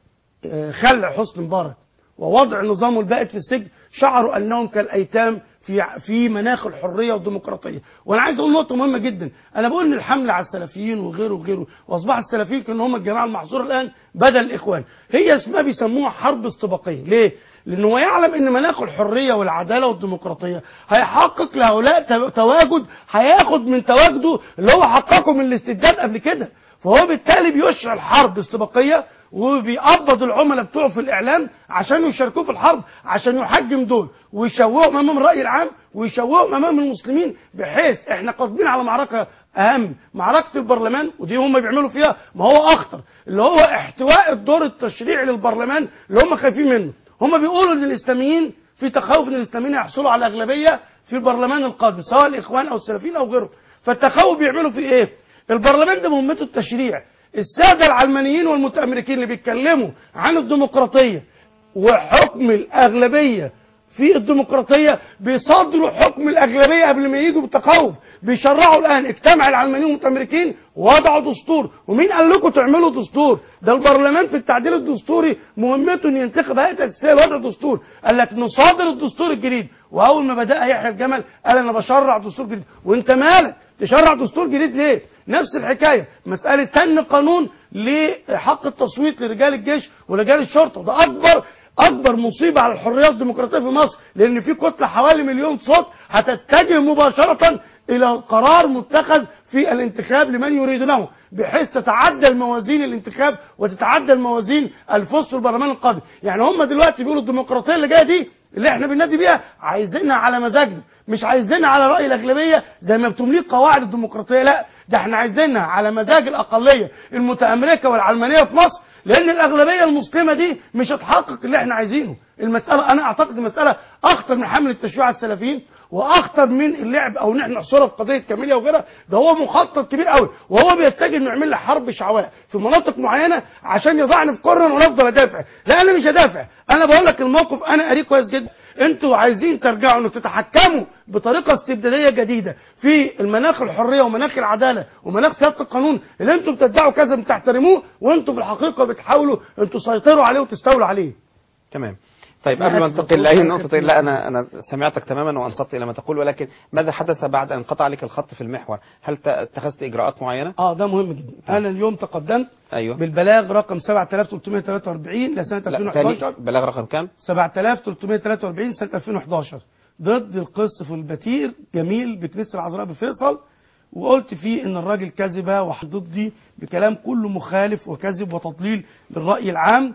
آه، خلع حسني مبارك ووضع نظامه البائد في السجن شعروا انهم كالايتام في في مناخ الحريه والديمقراطيه وانا عايز اقول نقطه مهمه جدا انا بقول ان الحمله على السلفيين وغيره وغيره واصبح السلفيين كانوا هم الجماعه المحظوره الان بدل الاخوان هي اسمها بيسموها حرب استباقيه ليه لانه هو يعلم ان مناخ الحريه والعداله والديمقراطيه هيحقق لهؤلاء تو- تواجد هياخد من تواجده اللي هو حققه من الاستبداد قبل كده فهو بالتالي بيشعل حرب استباقيه وبيقبض العملاء بتوعه في الاعلام عشان يشاركوه في الحرب عشان يحجم دول ويشوهوا امام الراي العام ويشوهوا امام المسلمين بحيث احنا قاصدين على معركه اهم معركه البرلمان ودي هم بيعملوا فيها ما هو اخطر اللي هو احتواء الدور التشريعي للبرلمان اللي هم خايفين منه هم بيقولوا ان الاسلاميين في تخوف ان الاسلاميين يحصلوا على اغلبيه في البرلمان القادم سواء الاخوان او السلفيين او غيرهم فالتخوف بيعملوا في ايه البرلمان ده مهمته التشريع الساده العلمانيين والمتامركين اللي بيتكلموا عن الديمقراطيه وحكم الاغلبيه في الديمقراطيه بيصدروا حكم الاغلبيه قبل ما يجوا بالتخوف بيشرعوا الان اجتمع العلمانيين والمتامركين وضعوا دستور ومين قال لكم تعملوا دستور ده البرلمان في التعديل الدستوري مهمته ان ينتخب هيئه اساسيه لوضع دستور قال لك نصادر الدستور الجديد واول ما بدا يحيى الجمل قال انا بشرع دستور جديد وانت مالك تشرع دستور جديد ليه نفس الحكايه مساله سن قانون لحق التصويت لرجال الجيش ورجال الشرطه ده اكبر اكبر مصيبه على الحريه الديمقراطيه في مصر لان في كتله حوالي مليون صوت هتتجه مباشره الى قرار متخذ في الانتخاب لمن يريدونه بحيث تتعدى الموازين الانتخاب وتتعدى الموازين الفوز في البرلمان القادم يعني هم دلوقتي بيقولوا الديمقراطيه اللي جايه دي اللي احنا بننادي بيها عايزينها على مزاجنا مش عايزينها على راي الاغلبيه زي ما بتمليه قواعد الديمقراطيه لا ده احنا عايزينها على مزاج الاقليه المتامركه والعلمانيه في مصر لان الاغلبيه المسلمه دي مش هتحقق اللي احنا عايزينه المساله انا اعتقد المساله اخطر من حمل التشييع على السلفيين واخطر من اللعب او ان احنا نحصرها في قضيه كاميليا وغيرها ده هو مخطط كبير قوي وهو بيتجه انه يعمل لي حرب شعواء في مناطق معينه عشان يضعني في قرن ونفضل ادافع لا انا مش هدافع انا بقول لك الموقف انا قاريه كويس جدا انتوا عايزين ترجعوا انكم تتحكموا بطريقه استبداديه جديده في المناخ الحريه ومناخ العداله ومناخ سياده القانون اللي انتوا بتدعوا كذا بتحترموه وانتوا في الحقيقه بتحاولوا انتوا تسيطروا عليه وتستولوا عليه تمام طيب أنا قبل ما آسف ننتقل بقول لاي حاجة نقطه كتير. لا انا انا سمعتك تماما وانصت الى ما تقول ولكن ماذا حدث بعد ان انقطع عليك الخط في المحور؟ هل ت- اتخذت اجراءات معينه؟ اه ده مهم جدا انا اليوم تقدمت ايوه بالبلاغ رقم 7343 لسنه لا 2011 تاني بلاغ رقم كام؟ 7343 سنة 2011 ضد القس البتير جميل بكنيسة العذراء بفيصل وقلت فيه ان الراجل كذب وضدي بكلام كله مخالف وكذب وتضليل للرأي العام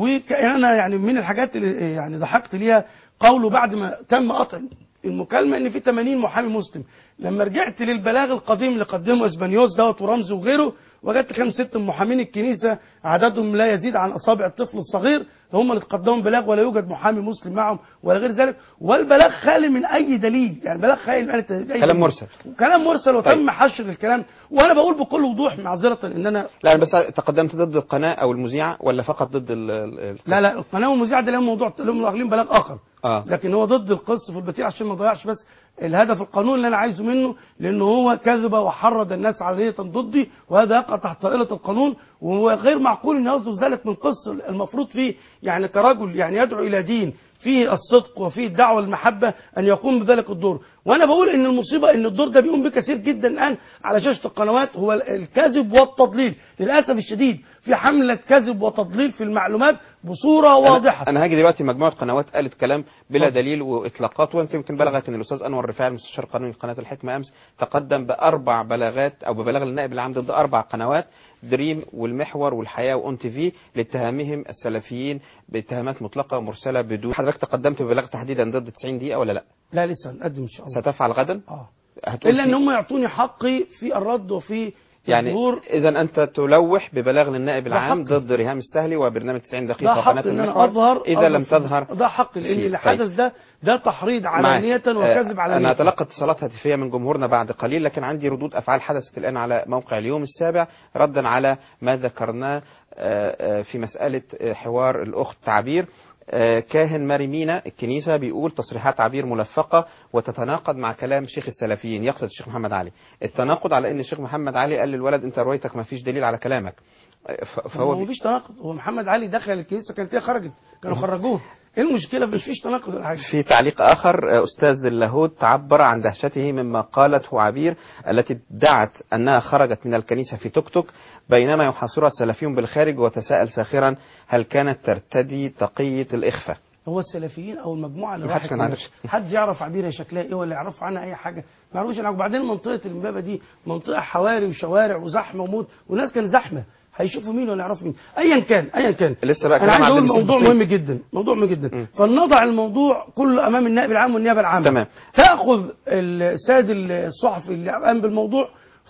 وانا يعني من الحاجات اللي يعني ضحكت ليها قوله بعد ما تم قطع المكالمة ان في 80 محامي مسلم لما رجعت للبلاغ القديم اللي قدمه اسبانيوس دوت ورمزي وغيره وجدت خمس ست محامين الكنيسة عددهم لا يزيد عن اصابع الطفل الصغير هم اللي تقدموا بلاغ ولا يوجد محامي مسلم معهم ولا غير ذلك والبلاغ خالي من اي دليل يعني بلاغ خالي من اي دليل كلام مرسل كلام مرسل وتم حشر الكلام وانا بقول بكل وضوح معذره ان انا لا انا بس تقدمت ضد القناه او المذيعه ولا فقط ضد ال ال- لا لا القناه والمذيعه ده لهم موضوع لهم واخدين بلاغ اخر اه لكن هو ضد القص في البتيع عشان ما يضيعش بس الهدف القانوني اللي انا عايزه منه لانه هو كذب وحرض الناس عليه ضدي وهذا يقع تحت طائله القانون وهو غير معقول ان يصدر ذلك من قص المفروض فيه يعني كرجل يعني يدعو الى دين فيه الصدق وفيه الدعوه المحبه ان يقوم بذلك الدور وانا بقول ان المصيبه ان الدور ده بيقوم بكثير جدا الان على شاشه القنوات هو الكذب والتضليل للاسف الشديد في حمله كذب وتضليل في المعلومات بصوره واضحه انا, أنا هاجي دلوقتي مجموعه قنوات قالت كلام بلا دليل واطلاقات وانت يمكن بلغت ان الاستاذ انور رفاعي المستشار القانوني لقناه الحكمه امس تقدم باربع بلاغات او ببلاغ للنائب العام ضد اربع قنوات دريم والمحور والحياه واون تي في لاتهامهم السلفيين باتهامات مطلقه ومرسله بدون حضرتك تقدمت ببلاغ تحديدا ضد 90 دقيقه ولا لا؟ لا لسه هنقدم ان شاء الله ستفعل غدا؟ اه هتقول الا في- ان هم يعطوني حقي في الرد وفي يعني الظهور اذا انت تلوح ببلاغ للنائب ده العام حقي. ضد ريهام السهلي وبرنامج 90 ده دقيقه حق قناه ان انا المحور اظهر اذا أظهر لم في- تظهر ده حق لان فيه. اللي حدث ده ده تحريض علانيه معاك. وكذب آه، علانيه انا اتلقى اتصالات هاتفيه من جمهورنا بعد قليل لكن عندي ردود افعال حدثت الان على موقع اليوم السابع ردا على ما ذكرناه آه، آه، في مساله آه، حوار الاخت تعبير آه، كاهن ماري مينا الكنيسة بيقول تصريحات عبير ملفقة وتتناقض مع كلام شيخ السلفيين يقصد الشيخ محمد علي التناقض على ان الشيخ محمد علي قال للولد انت روايتك ما فيش دليل على كلامك آه، ف- هو فهو بي- مفيش تناقض هو محمد علي دخل الكنيسه كانت هي خرجت كانوا خرجوه ايه المشكله مش فيش تناقض ولا حاجه في تعليق آخر آه، أستاذ اللاهوت عبر عن دهشته مما قالته عبير التي ادعت أنها خرجت من الكنيسة في توك توك بينما يحاصرها السلفيون بالخارج وتساءل ساخرا هل كانت ترتدي تقية الإخفاء هو السلفيين او المجموعه اللي محدش راحت كان هناك، عارف. حد يعرف عبير شكلها ايه ولا يعرف عنها اي حاجه ما يعرفوش عنها وبعدين منطقه الامبابه دي منطقه حواري وشوارع وزحمه وموت والناس كان زحمه هيشوفوا مين ولا يعرفوا مين ايا كان ايا كان لسه بقى انا كلام عايز عبد اقول المسيح موضوع بسيط. مهم جدا موضوع مهم جدا فلنضع الموضوع كله امام النائب العام والنيابه العامه تمام. تاخذ السيد الصحفي اللي قام بالموضوع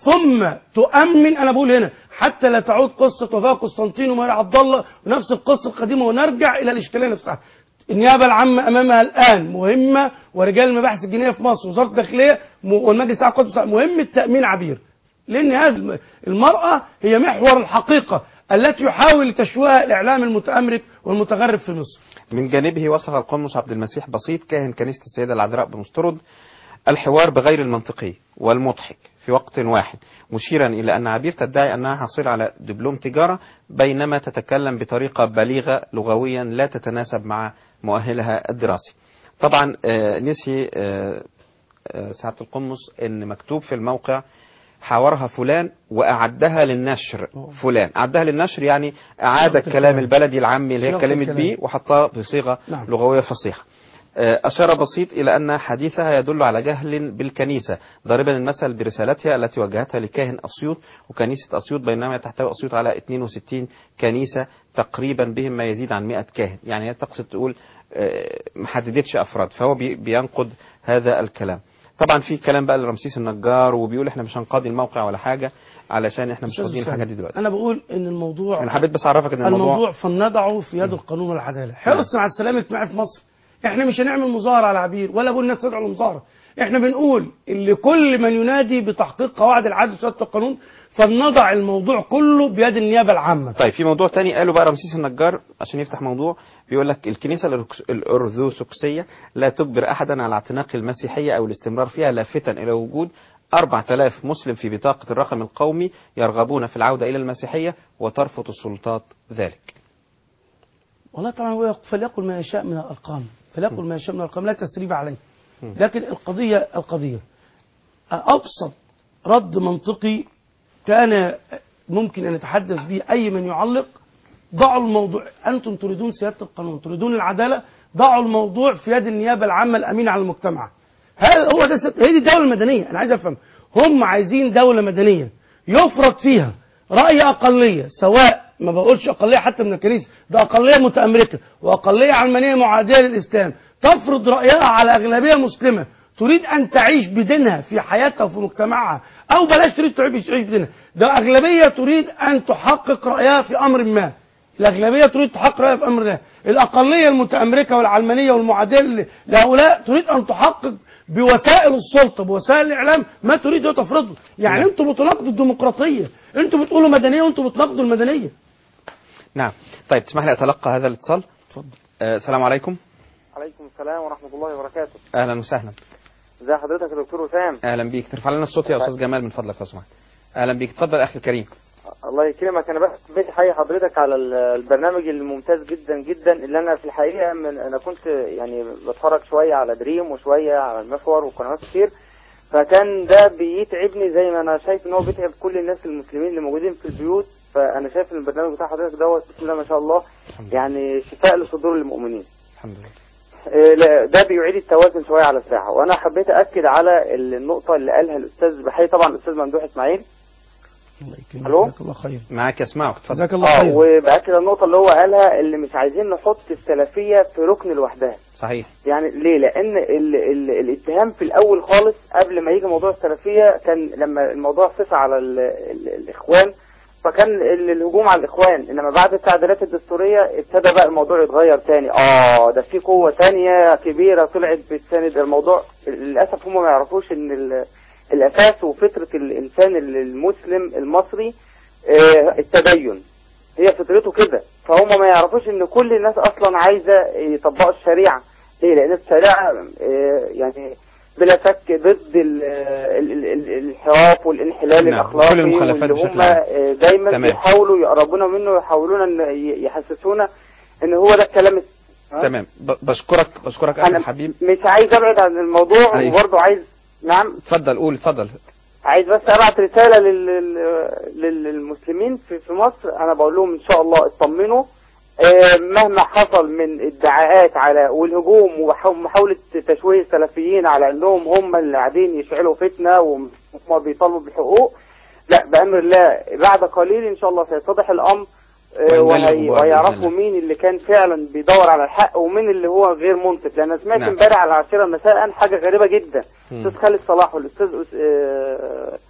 ثم تؤمن انا بقول هنا حتى لا تعود قصه وفاه قسطنطين وماري عبد الله ونفس القصه القديمه ونرجع الى الاشكاليه نفسها النيابه العامه امامها الان مهمه ورجال المباحث الجنائيه في مصر وزاره الداخليه م- والمجلس الاعلى للقوات المسلحة مهم التامين عبير لان هذه الم- المراه هي محور الحقيقه التي يحاول تشويهها الاعلام المتامرك والمتغرب في مصر من جانبه وصف القمص عبد المسيح بسيط كاهن كنيسة السيدة العذراء بمسترد الحوار بغير المنطقي والمضحك في وقت واحد مشيرا إلى أن عبير تدعي أنها حاصلة على دبلوم تجارة بينما تتكلم بطريقة بليغة لغويا لا تتناسب مع مؤهلها الدراسي طبعا آه، نسي آه، آه، سعادة القمص أن مكتوب في الموقع حاورها فلان وأعدها للنشر فلان أعدها للنشر يعني أعاد صياغة الكلام الكلام. البلدي العامي اللي هي صياغة اتكلمت الكلام. بيه وحطها بصيغة نعم. لغوية فصيحة آه، أشار بسيط إلى أن حديثها يدل على جهل بالكنيسة ضاربا المثل برسالتها التي وجهتها لكاهن أسيوط وكنيسة أسيوط بينما تحتوي أسيوط على 62 كنيسة تقريبا بهم ما يزيد عن 100 كاهن يعني هي تقصد تقول آه، ما حددتش أفراد فهو بي- بينقد هذا الكلام طبعا في كلام بقى لرمسيس النجار وبيقول احنا مش هنقاضي الموقع ولا حاجة علشان احنا مش أستاذ فاضيين أسامة، الحاجات دي دلوقتي انا بقول ان الموضوع انا حبيت بس اعرفك ان الموضوع, الموضوع فلنضعه في يد القانون والعداله حرصا على السلام الاجتماعي في مصر احنا مش هنعمل مظاهره على عبير ولا بقول الناس تدعو للمظاهره احنا بنقول اللي كل من ينادي بتحقيق قواعد العدل وسياده القانون فلنضع الموضوع كله بيد النيابه العامه طيب في موضوع تاني قاله بقى رمسيس النجار عشان يفتح موضوع بيقول لك الكنيسة الأركس- الأرثوذكسية لا تجبر أحدا على اعتناق المسيحية أو الاستمرار فيها لافتا إلى وجود 4000 مسلم في بطاقة الرقم القومي يرغبون في العودة إلى المسيحية وترفض السلطات ذلك والله طبعا هو فليقل ما يشاء من الارقام فليقل ما يشاء من الارقام لا تسريب عليه لكن القضيه القضيه ابسط رد منطقي كان ممكن ان يتحدث به اي من يعلق ضعوا الموضوع انتم تريدون سياده القانون تريدون العداله ضعوا الموضوع في يد النيابه العامه الامينه على المجتمع هذا هو ده ست... هي دي الدوله المدنيه انا عايز افهم هم عايزين دوله مدنيه يفرض فيها راي اقليه سواء ما بقولش اقليه حتى من الكنيسه ده اقليه متامركه واقليه علمانيه معاديه للاسلام تفرض رايها على اغلبيه مسلمه تريد ان تعيش بدينها في حياتها وفي مجتمعها او بلاش تريد تعيش تعيش بدينها ده اغلبيه تريد ان تحقق رايها في امر ما الأغلبية تريد تحقق رأيها في أمر الله الأقلية المتأمركة والعلمانية والمعادية ل- لهؤلاء تريد أن تحقق بوسائل السلطة بوسائل الإعلام ما تريد أن تفرضه يعني أنتم بتناقضوا الديمقراطية أنتم بتقولوا مدنية وأنتم بتناقضوا المدنية نعم طيب تسمح لي أتلقى هذا الاتصال اتفضل آه السلام عليكم عليكم السلام ورحمة الله وبركاته أهلا وسهلا ازي حضرتك يا دكتور وسام أهلا بيك ترفع لنا الصوت يا أستاذ جمال من فضلك لو سمحت أهلا بيك اتفضل أخي الكريم الله يكرمك انا بس حبيت احيي حضرتك على ال- البرنامج الممتاز جدا جدا اللي انا في الحقيقه من انا كنت يعني بتفرج شويه على دريم وشويه على المحور وقنوات كتير فكان ده بيتعبني زي ما انا شايف ان هو بيتعب كل الناس المسلمين اللي موجودين في البيوت فانا شايف ان البرنامج بتاع حضرتك دوت بسم الله ما شاء الله يعني شفاء لصدور المؤمنين الحمد لله إيه، لا، ده بيعيد التوازن شويه على الساحه وانا حبيت اكد على النقطه اللي قالها الاستاذ بحي طبعا الاستاذ ممدوح اسماعيل الو جزاك الله خير معاك أسمعك اتفضل جزاك الله اه خير وباكد النقطه اللي هو قالها اللي مش عايزين نحط السلفيه في ركن لوحدها صحيح يعني ليه لان ال ال الاتهام في الاول خالص قبل ما يجي موضوع السلفيه كان لما الموضوع صفى على ال ال الاخوان فكان ال- الهجوم على الاخوان انما بعد التعديلات الدستوريه ابتدى بقى الموضوع يتغير تاني اه ده في قوه تانية كبيره طلعت بتساند الموضوع للاسف هم ما يعرفوش ان ال- الاساس وفطره الانسان المسلم المصري آه، التدين هي فطرته كده فهم ما يعرفوش ان كل الناس اصلا عايزه يطبقوا الشريعه ليه لان الشريعه آه، يعني بلا شك ضد ال- ال- ال- ال- الانحراف والانحلال نعم، الاخلاقي وكل المخالفات واللي بشكل هم عام. آه، دايما تمام. بيحاولوا يقربونا منه ويحاولون ان ي- يحسسونا ان هو ده الكلام الس- ها؟ تمام ب- بشكرك بشكرك أخي انا الحبيب مش عايز ابعد عن الموضوع أيوة. وبرضه عايز نعم اتفضل قول اتفضل عايز بس ابعت رساله لل... لل- للمسلمين في في مصر انا بقول لهم ان شاء الله اطمنوا آه، مهما حصل من ادعاءات على والهجوم ومحاوله تشويه السلفيين على انهم هم اللي قاعدين يشعلوا فتنه وهم بيطالبوا بالحقوق لا بامر الله بعد قليل ان شاء الله سيتضح الامر آه، ويندلع وهي- الغبار بإذن وهيعرفوا الله. مين اللي كان فعلا بيدور على الحق ومين اللي هو غير منصف لان أنا سمعت نعم. امبارح على العاشره مساء حاجه غريبه جدا مم. الاستاذ خالد صلاح والاستاذ أس- آه،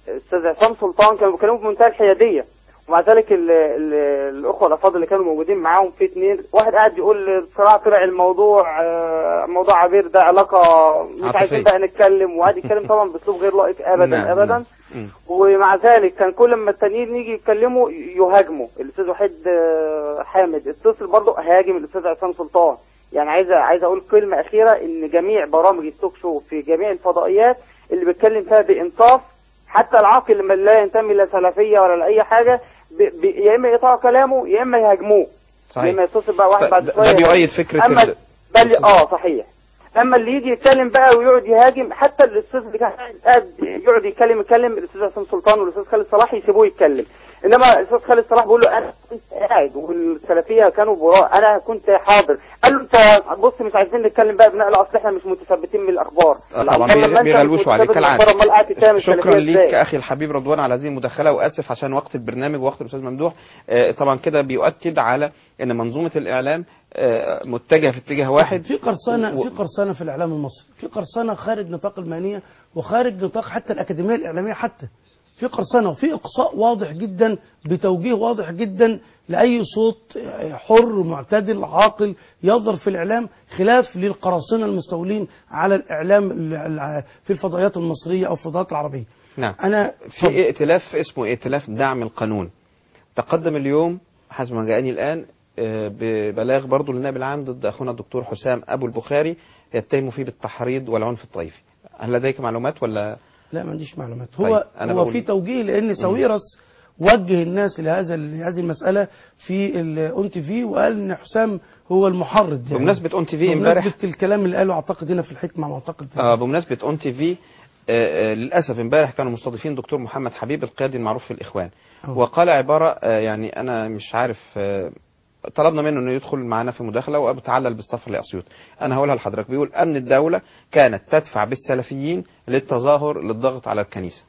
الاستاذ عصام سلطان كانوا بيتكلموا بمنتهى الحياديه ومع ذلك ال ال الاخوه الافاضل اللي كانوا موجودين معاهم في اثنين واحد قاعد يقول الصراع طلع الموضوع آه، موضوع عبير ده علاقه مش عاطفية. عايزين بقى نتكلم وقعد يتكلم طبعا باسلوب غير لائق ابدا نعم، ابدا نعم. مم. ومع ذلك كان كل ما التانيين يجي يتكلموا يهاجموا الاستاذ وحيد آه، حامد اتصل برضه هاجم الاستاذ عصام سلطان يعني عايز عايز اقول كلمه اخيره ان جميع برامج التوك شو في جميع الفضائيات اللي بيتكلم فيها بانصاف حتى العاقل اللي لا ينتمي لا سلفيه ولا لاي حاجه ب- ب- يا اما يقطعوا كلامه يا اما يهاجموه صحيح. يا اما يتصل بقى واحد ده- بعد ده شويه بيؤيد فكرة اما ال- بل اه صحيح اما اللي يجي يتكلم بقى ويقعد يهاجم حتى الاستاذ اللي كان قاعد يقعد يتكلم يتكلم الاستاذ حسام سلطان والاستاذ خالد صلاح يسيبوه يتكلم انما الاستاذ خالد صلاح بيقول له انا كنت قاعد والسلفيه كانوا براء انا كنت حاضر قال له انت بص مش عايزين نتكلم بقى بنقل اصل احنا مش متثبتين من الاخبار آه، طبعا أمال لما بي- أنت بيغلوشوا عليك متثبت من كالعاده الأخبار، أمال قاعد تتهم شكرا السلفية ليك إزاي؟ اخي الحبيب رضوان على هذه المداخله واسف عشان وقت البرنامج ووقت الاستاذ ممدوح آه، طبعا كده بيؤكد على ان منظومه الاعلام آه، متجهه في اتجاه واحد في قرصنه و- في قرصنه في الاعلام المصري في قرصنه خارج نطاق المهنيه وخارج نطاق حتى الاكاديميه الاعلاميه حتى في قرصنه وفي اقصاء واضح جدا بتوجيه واضح جدا لاي صوت حر معتدل عاقل يظهر في الاعلام خلاف للقراصنه المستولين على الاعلام ال- ال- في الفضائيات المصريه او الفضائيات العربيه نعم انا في ائتلاف اسمه ائتلاف دعم القانون تقدم اليوم حسب ما جاءني الآن آه، ببلاغ برضو للنائب العام ضد أخونا الدكتور حسام أبو البخاري يتهم فيه بالتحريض والعنف الطائفي هل لديك معلومات ولا لا ما عنديش معلومات طيب، هو أنا هو بقول- في توجيه لان ساويرس وجه الناس لهذا لهذه المساله في الاون تي في وقال ان حسام هو المحرض يعني بمناسبة اون تي في امبارح بمناسبه الكلام اللي قاله اعتقد هنا في الحكمه معتقد آه بمناسبة اون تي في آه، آه، للأسف امبارح كانوا مستضيفين دكتور محمد حبيب القيادي المعروف في الإخوان أوه. وقال عبارة آه، يعني أنا مش عارف آه، طلبنا منه انه يدخل معنا في مداخله وبتعلل بالسفر لاسيوط انا هقولها لحضرتك بيقول امن الدوله كانت تدفع بالسلفيين للتظاهر للضغط على الكنيسه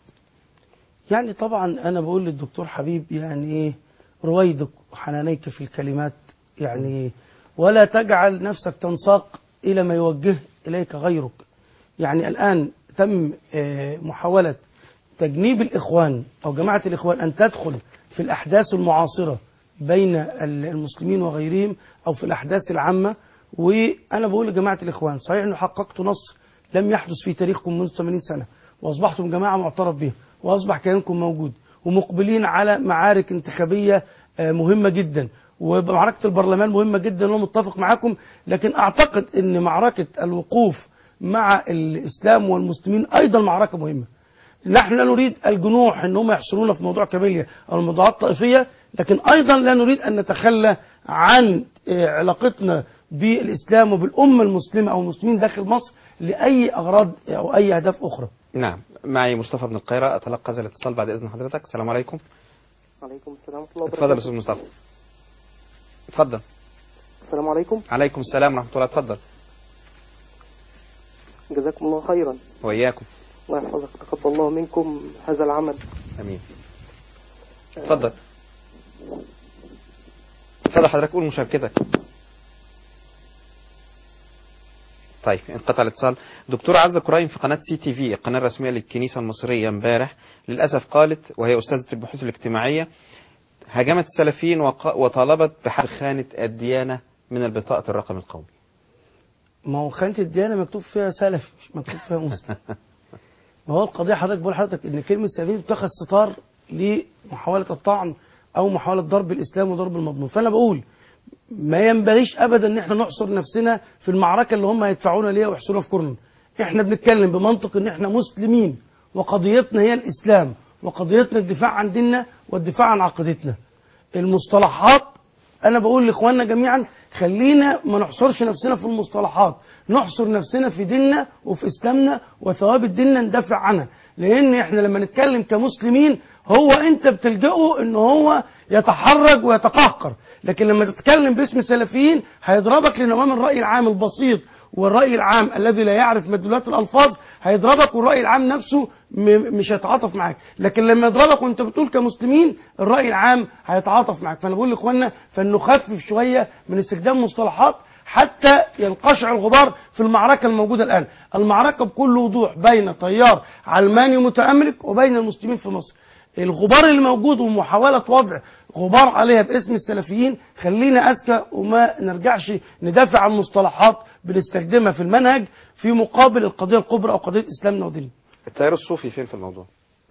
يعني طبعا انا بقول للدكتور حبيب يعني ايه رويدك وحنانيك في الكلمات يعني ولا تجعل نفسك تنساق الى ما يوجه اليك غيرك يعني الان تم آه، محاوله تجنيب الاخوان او جماعه الاخوان ان تدخل في الاحداث المعاصره بين ال- المسلمين وغيرهم او في الاحداث العامه وانا بقول لجماعه الاخوان صحيح انه حققتوا نصر لم يحدث في تاريخكم منذ 80 سنه واصبحتم جماعه معترف بها واصبح كيانكم موجود ومقبلين على معارك انتخابيه آه، مهمه جدا ومعركه البرلمان مهمه جدا وانا متفق معاكم لكن اعتقد ان معركه الوقوف مع الاسلام والمسلمين ايضا معركه مهمه نحن لا نريد الجنوح ان هم يحصرونا في موضوع كماليه او الموضوعات الطائفيه لكن ايضا لا نريد ان نتخلى عن آه، علاقتنا بالاسلام وبالامه المسلمه او المسلمين داخل مصر لاي اغراض او اي اهداف اخرى. نعم معي مصطفى بن القيرة اتلقى هذا الاتصال بعد اذن حضرتك السلام عليكم عليكم السلام ورحمة الله اتفضل يا وبركاته استاذ مصطفى اتفضل السلام عليكم عليكم السلام ورحمه الله اتفضل جزاكم الله خيرا واياكم الله يحفظك تقبل الله منكم هذا العمل امين اتفضل اتفضل حضرتك قول مشاركتك طيب انقطع الاتصال دكتور عزة كرايم في قناة سي تي في القناة الرسمية للكنيسة المصرية امبارح للأسف قالت وهي أستاذة البحوث الاجتماعية هاجمت السلفيين وق- وطالبت بحق خانة الديانة من البطاقة الرقم القومي ما هو خانه الديانه مكتوب فيها سلفي مش مكتوب فيها مسلم. ما هو القضيه حضرتك بقول لحضرتك ان كلمه سلفي بتاخد ستار لمحاوله الطعن او محاوله ضرب الاسلام وضرب المضمون فانا بقول ما ينبغيش ابدا ان احنا نحصر نفسنا في المعركه اللي هم هيدفعونا ليها ويحصرونا في كورنر احنا بنتكلم بمنطق ان احنا مسلمين وقضيتنا هي الاسلام وقضيتنا الدفاع عن ديننا والدفاع عن عقيدتنا المصطلحات انا بقول لاخواننا جميعا خلينا ما نحصرش نفسنا في المصطلحات نحصر نفسنا في ديننا وفي اسلامنا وثوابت ديننا ندافع عنها لان احنا لما نتكلم كمسلمين هو انت بتلجئه ان هو يتحرج ويتقهقر لكن لما تتكلم باسم السلفيين هيضربك لان امام الراي العام البسيط والراي العام الذي لا يعرف مدلولات الالفاظ هيضربك والراي العام نفسه م- مش هيتعاطف معاك لكن لما يضربك وانت بتقول كمسلمين الراي العام هيتعاطف معاك فانا بقول لاخواننا فنخفف شويه من استخدام مصطلحات حتى ينقشع الغبار في المعركة الموجودة الآن المعركة بكل وضوح بين تيار علماني متأملك وبين المسلمين في مصر الغبار اللي موجود ومحاولة وضع غبار عليها باسم السلفيين خلينا أذكى وما نرجعش ندافع عن مصطلحات بنستخدمها في المنهج في مقابل القضية الكبرى أو قضية إسلامنا وديننا التيار الصوفي فين في الموضوع؟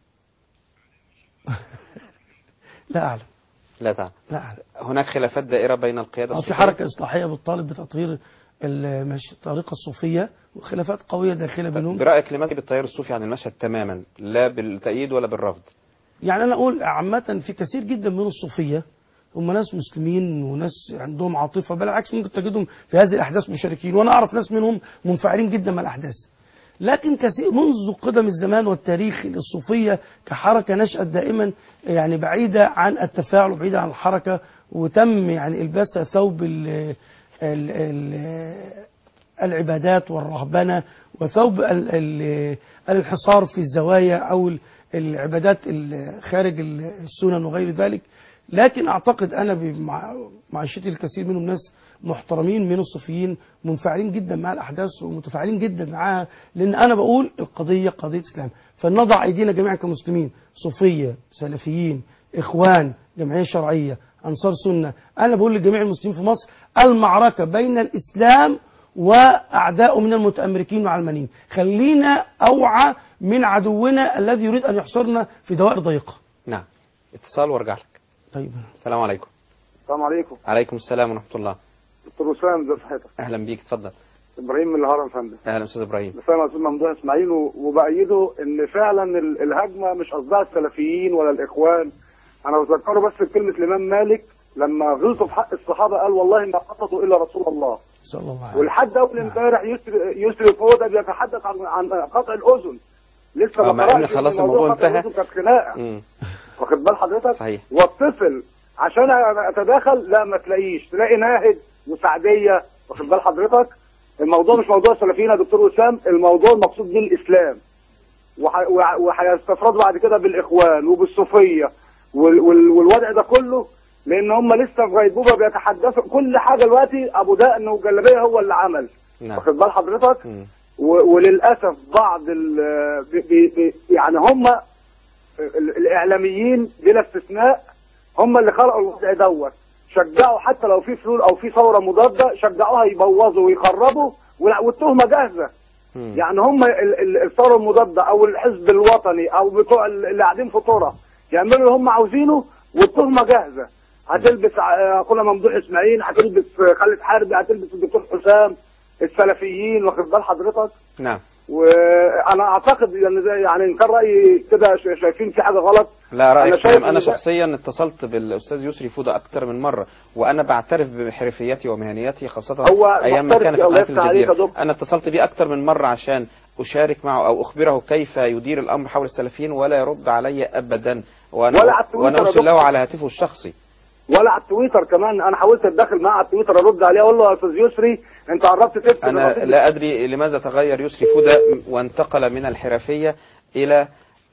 لا أعلم لا تعلم لا أعلم هناك خلافات دائرة بين القيادة أو في الصوفية؟ حركة إصلاحية بتطالب بتطهير المش- الطريقة الصوفية وخلافات قوية داخلة بينهم برأيك لماذا بالتيار الصوفي عن المشهد تماما لا بالتأييد ولا بالرفض يعني أنا أقول عامة في كثير جدا من الصوفية هم ناس مسلمين وناس عندهم عاطفة بالعكس ممكن تجدهم في هذه الأحداث مشاركين وأنا أعرف ناس منهم منفعلين جدا مع الأحداث لكن كثير منذ قدم الزمان والتاريخ الصوفية كحركة نشأت دائما يعني بعيدة عن التفاعل وبعيدة عن الحركة وتم يعني إلباسها ثوب ال ال ال العبادات والرهبنة وثوب ال ال الانحصار في الزوايا أو ال- العبادات ال- خارج ال- السنن وغير ذلك لكن أعتقد أنا بمعاشرتي الكثير منهم ناس محترمين من الصوفيين منفعلين جدا مع الأحداث ومتفاعلين جدا معاها لأن أنا بقول القضية قضية إسلام فلنضع أيدينا جميعا كمسلمين صوفية سلفيين إخوان جمعية شرعية أنصار سنة أنا بقول لجميع المسلمين في مصر المعركة بين الإسلام وأعدائه من المتأمركين والعلمانيين خلينا أوعى من عدونا الذي يريد أن يحصرنا في دوائر ضيقة نعم اتصال وارجع لك طيب السلام عليكم السلام عليكم عليكم السلام ورحمة الله دكتور وسام ازي صحتك أهلا بيك اتفضل ابراهيم من الهرم يا فندم أهلا أستاذ إبراهيم بس انا استاذ ممدوح اسماعيل و- وبأيده ان فعلا ال- الهجمه مش قصدها السلفيين ولا الاخوان انا بذكره بس بكلمه الامام مالك لما غلطوا في حق الصحابه قال والله ما قططوا الا رسول الله صلى الله عليه ولحد اول امبارح يسري يسري فوده بيتحدث عن عن قطع الاذن لسه آه، ما مع إن قرأش خلاص إن موضوع الموضوع قطع انتهى. الأذن كانت خناقه مم. واخد بال حضرتك صحيح والطفل عشان اتداخل لا ما تلاقيش تلاقي ناهد وسعديه واخد بال حضرتك الموضوع مش موضوع السلفيين يا دكتور وسام الموضوع المقصود بيه الاسلام وح- وح- وهيستفردوا بعد كده بالاخوان وبالصوفيه وال- وال- والوضع ده كله لان هم لسه في غيبوبه بيتحدثوا كل حاجه دلوقتي ابو دقن وجلابيه هو اللي عمل نعم واخد بال حضرتك مم. و- وللاسف بعض ال بي بي يعني هم ال- الاعلاميين بلا استثناء هم اللي خلقوا الوضع دوت شجعوا حتى لو في فلول او في ثوره مضاده شجعوها يبوظوا ويخربوا ولا- والتهمه جاهزه مم. يعني هم ال- ال- الثوره المضاده او الحزب الوطني او بتوع ال- اللي قاعدين في طرة يعملوا اللي هم عاوزينه والتهمه جاهزه هتلبس ع- اخونا ممدوح اسماعيل هتلبس خالد حربي هتلبس الدكتور حسام السلفيين واخد بال حضرتك نعم وانا اعتقد يعني زي يعني ان كان رايي كده ش- شايفين في حاجه غلط لا رأيك أنا شايف تمام. أنا إن ده- شخصيا اتصلت بالأستاذ يسري فودة أكثر من مرة وأنا بعترف بحرفيته ومهنيته خاصة هو أيام ما محترف كان في يا الله قناة يفتح عليك يا الجزيرة دكتور. أنا اتصلت بيه أكثر من مرة عشان أشارك معه أو أخبره كيف يدير الأمر حول السلفيين ولا يرد علي أبدا وأنا, ولا على التويتر وأنا يا أرسل له دكتور. على هاتفه الشخصي ولا على التويتر كمان انا حاولت اتدخل معاه على التويتر ارد عليه اقول له يا استاذ يسري انت قربت تفتح أنا لا أدري لماذا تغير يسري فودة وانتقل من الحرفية إلى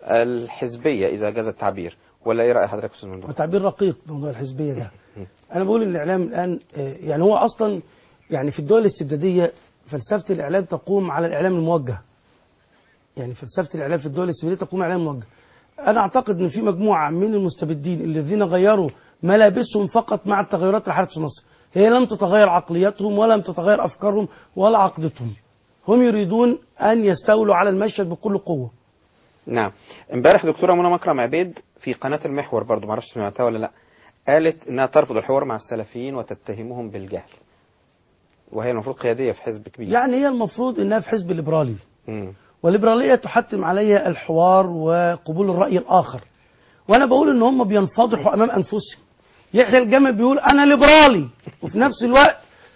الحزبية إذا جاز التعبير ولا إيه رأي حضرتك أستاذ ممدوح؟ وتعبير رقيق موضوع الحزبية ده أنا بقول إن الإعلام الآن آه، يعني هو أصلا يعني في الدول الاستبدادية فلسفة الإعلام تقوم على الإعلام الموجه يعني فلسفة الإعلام في الدول الاستبدادية تقوم على الإعلام الموجه أنا أعتقد إن في مجموعة من المستبدين الذين غيروا ملابسهم فقط مع التغيرات اللي حدثت في مصر هي لم تتغير عقلياتهم ولم تتغير أفكارهم ولا عقدتهم هم يريدون أن يستولوا على المشهد بكل قوة نعم امبارح دكتوره منى مكرم عبيد في قناه المحور برضو ما اعرفش سمعتها ولا لا قالت انها ترفض الحوار مع السلفيين وتتهمهم بالجهل وهي المفروض قياديه في حزب كبير يعني هي المفروض إنها في حزب ليبرالي مم. والليبرالية تحتم علي الحوار وقبول الرأي الآخر وأنا بقول إن هم بينفضحوا أمام أنفسهم يحيى الجمل بيقول أنا ليبرالي وفي نفس الوقت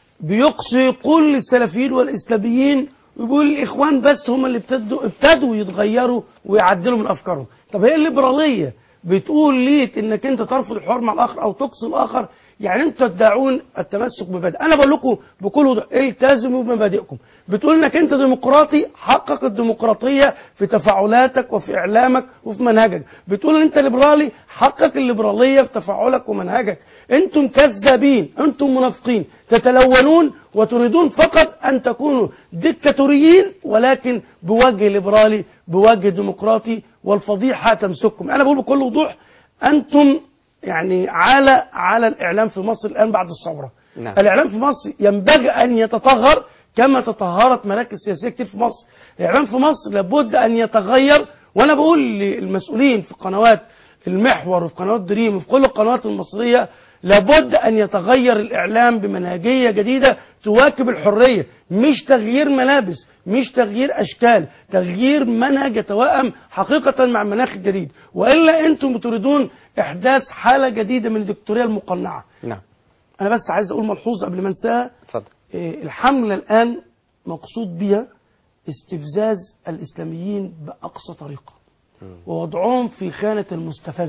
بيقصي كل السلفيين والإسلاميين ويقول الإخوان بس هم اللي ابتدوا ابتدوا يتغيروا ويعدلوا من أفكارهم طب هي الليبرالية بتقول ليك إنك أنت ترفض الحوار مع الآخر أو تقصي الآخر يعني انتوا تدعون التمسك بمبادئ انا بقول لكم بكل وضوح التزموا بمبادئكم بتقول انك انت ديمقراطي حقق الديمقراطيه في تفاعلاتك وفي اعلامك وفي منهجك بتقول ان انت ليبرالي حقق الليبراليه في تفاعلك ومنهجك انتم كذابين انتم منافقين تتلونون وتريدون فقط ان تكونوا ديكتاتوريين ولكن بوجه ليبرالي بوجه ديمقراطي والفضيحه تمسككم انا بقول بكل وضوح انتم يعني على على الاعلام في مصر الان بعد الثوره نعم. الاعلام في مصر ينبغي ان يتطهر كما تطهرت مراكز سياسيه كتير في مصر الاعلام في مصر لابد ان يتغير وانا بقول للمسؤولين في قنوات المحور وفي قنوات دريم وفي كل القنوات المصريه لابد ان يتغير الاعلام بمنهجيه جديده تواكب الحريه مش تغيير ملابس مش تغيير اشكال تغيير منهج يتوائم حقيقه مع المناخ الجديد والا انتم بتريدون احداث حاله جديده من الدكتوريه المقنعه نعم انا بس عايز اقول ملحوظه قبل ما انساها اتفضل إيه، الحمله الان مقصود بها استفزاز الاسلاميين باقصى طريقه ووضعهم في خانه المستفز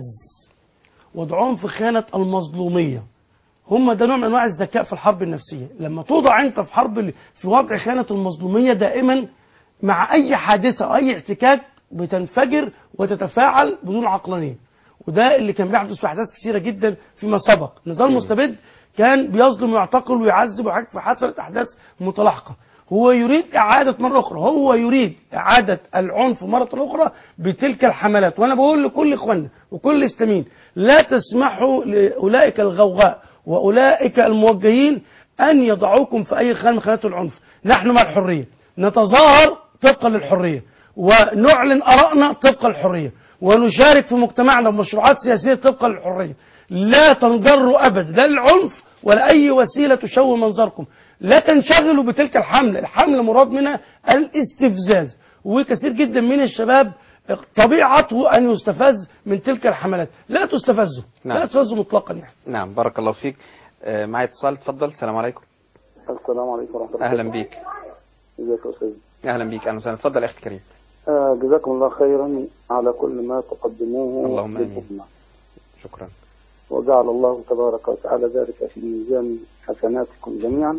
وضعهم في خانه المظلوميه هم ده نوع من انواع الذكاء في الحرب النفسيه لما توضع انت في حرب في وضع خانه المظلوميه دائما مع اي حادثه او اي احتكاك بتنفجر وتتفاعل بدون عقلانيه وده اللي كان بيحدث في احداث كثيره جدا فيما سبق النظام المستبد كان بيظلم ويعتقل ويعذب وحاجات فحصلت احداث متلاحقه هو يريد إعادة مرة أخرى هو يريد إعادة العنف مرة أخرى بتلك الحملات وأنا بقول لكل إخواننا وكل الإسلاميين لا تسمحوا لأولئك الغوغاء وأولئك الموجهين أن يضعوكم في أي خانة من خانات العنف نحن مع الحرية نتظاهر طبقا للحرية ونعلن آرائنا طبقا للحرية ونشارك في مجتمعنا بمشروعات سياسية طبقا للحرية لا تنجروا أبدا لا العنف ولا أي وسيلة تشوه منظركم لا تنشغلوا بتلك الحملة الحملة مراد منها الاستفزاز وكثير جدا من الشباب طبيعته أن يستفز من تلك الحملات لا تستفزوا نعم. لا تستفزوا مطلقا يعني نعم بارك الله فيك آه، معي اتصال اتفضل السلام عليكم السلام عليكم ورحمة الله اهلا بيك ازيك يا أستاذ اهلا بيك اهلا وسهلا اتفضل يا اخي الكريم آه جزاكم الله خيرا على كل ما تقدموه اللهم آمين. للأمة شكرا وجعل الله تبارك وتعالى ذلك في ميزان حسناتكم جميعا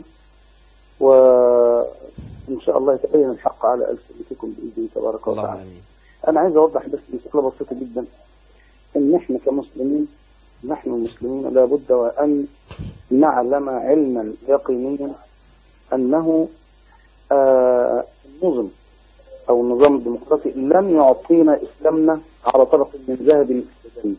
وإن شاء الله يتبين الحق على ألسنتكم بإذن تبارك اللهم وتعالى امين أنا عايز أوضح بس مسألة بسيطة جدا إن إحنا كمسلمين نحن المسلمين لابد وأن نعلم علما يقينيا أنه آه النظم أو النظام الديمقراطي لم يعطينا إسلامنا على طبق من ذهب استدامي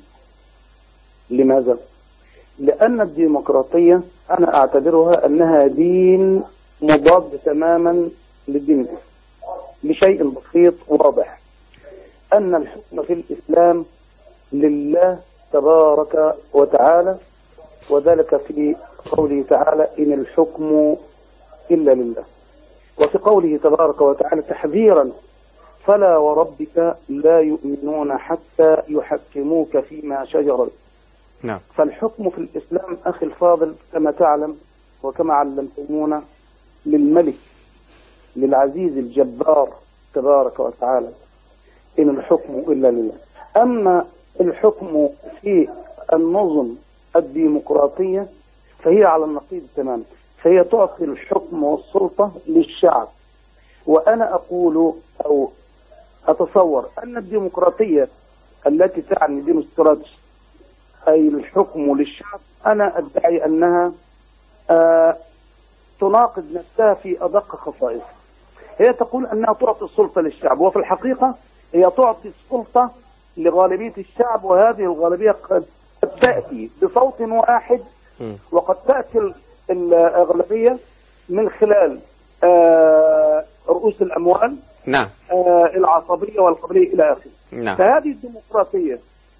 لماذا؟ لأن الديمقراطية أنا أعتبرها أنها دين مضاد تماما للدين الإسلامي لشيء بسيط واضح أن الحكم في الإسلام لله تبارك وتعالى وذلك في قوله تعالى إن الحكم إلا لله وفي قوله تبارك وتعالى تحذيرا فلا وربك لا يؤمنون حتى يحكموك فيما شجر نعم فالحكم في الإسلام أخي الفاضل كما تعلم وكما علمتمونا للملك للعزيز الجبار تبارك وتعالى إن الحكم إلا لله أما الحكم في النظم الديمقراطية فهي على النقيض تماما فهي تعطي الحكم والسلطة للشعب وأنا أقول أو أتصور أن الديمقراطية التي تعني ديمقراطية أي الحكم للشعب أنا أدعي أنها آه تناقض نفسها في أدق خصائصها هي تقول أنها تعطي السلطة للشعب وفي الحقيقة هي تعطي السلطة لغالبية الشعب وهذه الغالبية قد قد تأتي بصوت واحد وقد تأتي ال- الأغلبية من خلال آه رؤوس الأموال نعم آه العصبية والقبلية إلى آخره نعم فهذه الديمقراطية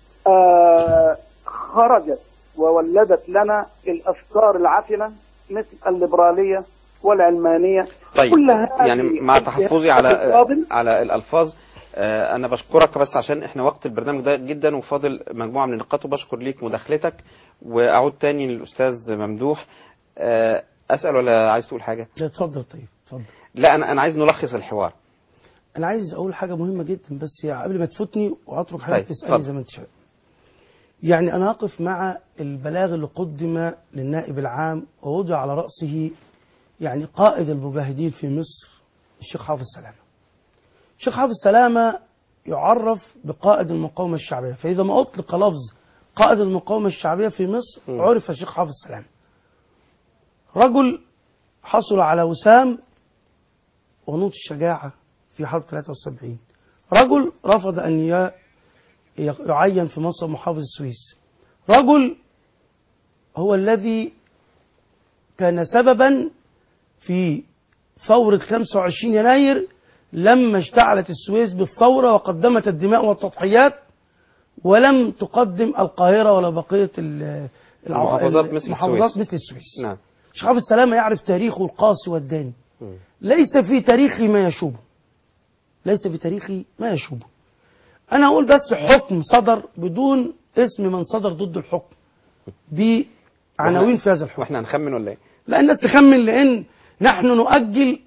آه خرجت وولدت لنا الأفكار العفنة مثل الليبرالية والعلمانية طيب كل هذه يعني مع تحفظي على الفاضل على الالفاظ آه، انا بشكرك بس عشان احنا وقت البرنامج ده جدا وفاضل مجموعه من النقاط وبشكر ليك مداخلتك واعود تاني للاستاذ ممدوح آه، اسال ولا عايز تقول حاجه لا اتفضل طيب اتفضل لا انا انا عايز نلخص الحوار انا عايز اقول حاجه مهمه جدا بس يا قبل ما تفوتني وهترك حاجه طيب، تسالني اتفضل. زي ما انت شايف يعني أنا أقف مع البلاغ اللي قدم للنائب العام ووضع على رأسه يعني قائد المجاهدين في مصر الشيخ حافظ سلامة الشيخ حافظ سلامة يعرف بقائد المقاومة الشعبية فإذا ما أطلق لفظ قائد المقاومة الشعبية في مصر عرف الشيخ حافظ سلامة رجل حصل على وسام ونوط الشجاعة في حرب 73 رجل رفض أن ي- يعين في منصب محافظ السويس رجل هو الذي كان سببا في ثورة 25 يناير لما اشتعلت السويس بالثورة وقدمت الدماء والتضحيات ولم تقدم القاهرة ولا بقية ال- الع- المحافظات مثل المحافظات السويس. مثل السويس نعم شيخ عبد السلام يعرف تاريخه القاسي والداني ليس في تاريخي ما يشوبه ليس في تاريخي ما يشوبه أنا أقول بس حكم صدر بدون اسم من صدر ضد الحكم بعناوين في هذا الحكم واحنا هنخمن ولا ايه؟ لا الناس تخمن لأن نحن نؤجل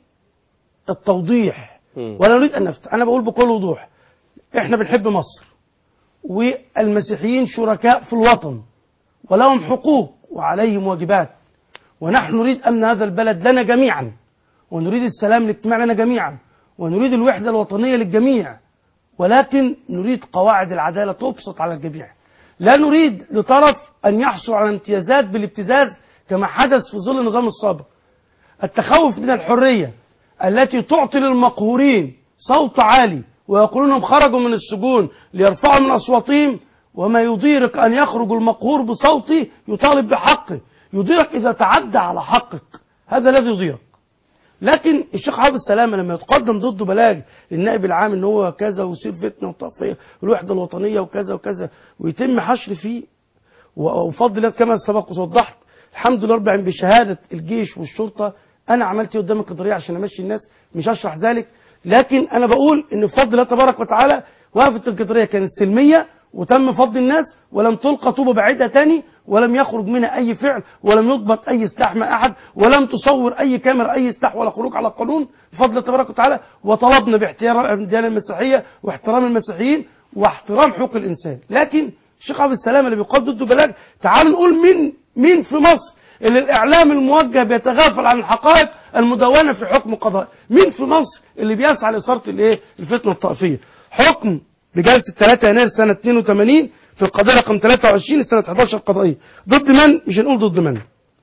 التوضيح ولا نريد أن نفتح أنا بقول بكل وضوح إحنا بنحب مصر والمسيحيين شركاء في الوطن ولهم حقوق وعليهم واجبات ونحن نريد أمن هذا البلد لنا جميعا ونريد السلام الاجتماعي لنا جميعا ونريد الوحدة الوطنية للجميع ولكن نريد قواعد العدالة تبسط على الجميع لا نريد لطرف أن يحصل على امتيازات بالابتزاز كما حدث في ظل النظام السابق التخوف من الحرية التي تعطي للمقهورين صوت عالي ويقولون انهم خرجوا من السجون ليرفعوا من أصواتهم وما يضيرك أن يخرج المقهور بصوته يطالب بحقه يضيرك إذا تعدى على حقك هذا الذي يضيرك لكن الشيخ حافظ السلامة لما يتقدم ضده بلاغ للنائب العام ان هو كذا ويصير فتنه وطفيه والوحده الوطنيه وكذا وكذا ويتم حشر فيه وفضل الله كما سبق ووضحت الحمد لله رب العالمين بشهاده الجيش والشرطه انا عملت ايه قدام القدريه عشان امشي الناس مش هشرح ذلك لكن انا بقول ان بفضل الله تبارك وتعالى وقفه القدريه كانت سلميه وتم فض الناس ولم تلقى طوبه بعيده تاني ولم يخرج منها اي فعل ولم يضبط اي سلاح مع احد ولم تصور اي كاميرا اي سلاح ولا خروج على القانون بفضل الله تبارك وتعالى وطلبنا باحترام الديانه المسيحيه واحترام المسيحيين واحترام حقوق الانسان لكن الشيخ عبد السلام اللي بيقاد ضده بلاغ تعالوا نقول مين مين في مصر اللي الاعلام الموجه بيتغافل عن الحقائق المدونه في حكم قضائي مين في مصر اللي بيسعى لاثاره الايه الفتنه الطائفيه حكم بجلسه 3 يناير سنه 82 في القضيه رقم 23 سنه 11 قضائيه ضد من مش هنقول ضد من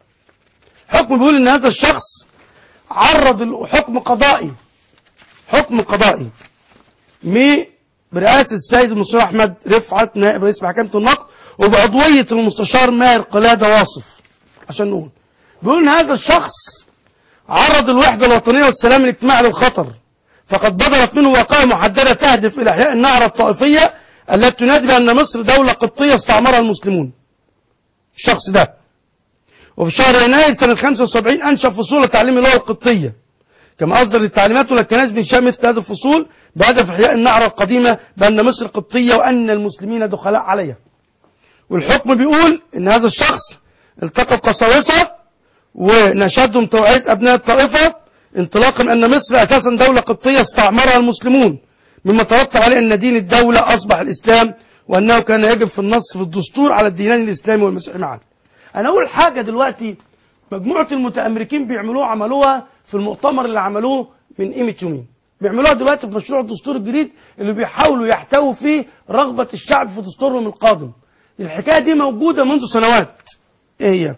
حكم بيقول ان هذا الشخص عرض ال- حكم قضائي حكم قضائي مي برئاسة السيد المستشار أحمد رفعت نائب رئيس محكمة النقد وبعضوية المستشار ماهر قلادة واصف عشان نقول بيقول إن هذا الشخص عرض الوحدة الوطنية والسلام الاجتماعي للخطر فقد بدرت منه وقائع محددة تهدف إلى إحياء النعرة الطائفية التي تنادي بأن مصر دولة قبطية استعمرها المسلمون الشخص ده وفي شهر يناير سنة 75 أنشأ فصول تعليم اللغة القبطية كما أصدر التعليمات للكنائس بإنشاء مثل هذه الفصول بهدف إحياء النعرة القديمة بأن مصر قبطية وأن المسلمين دخلاء عليها والحكم بيقول إن هذا الشخص التقى بقساوسة ونشدهم توعية أبناء الطائفة انطلاقا أن مصر أساسا دولة قبطية استعمرها المسلمون مما ترتب عليه أن دين الدولة أصبح الإسلام وأنه كان يجب في النص في الدستور على الدينين الإسلامي والمسيحي معا أنا أقول حاجة دلوقتي مجموعة المتأمريكين بيعملوها عملوها في المؤتمر اللي عملوه من قيمة يومين بيعملوها دلوقتي في مشروع الدستور الجديد اللي بيحاولوا يحتووا فيه رغبة الشعب في دستورهم القادم الحكاية دي موجودة منذ سنوات ايه هي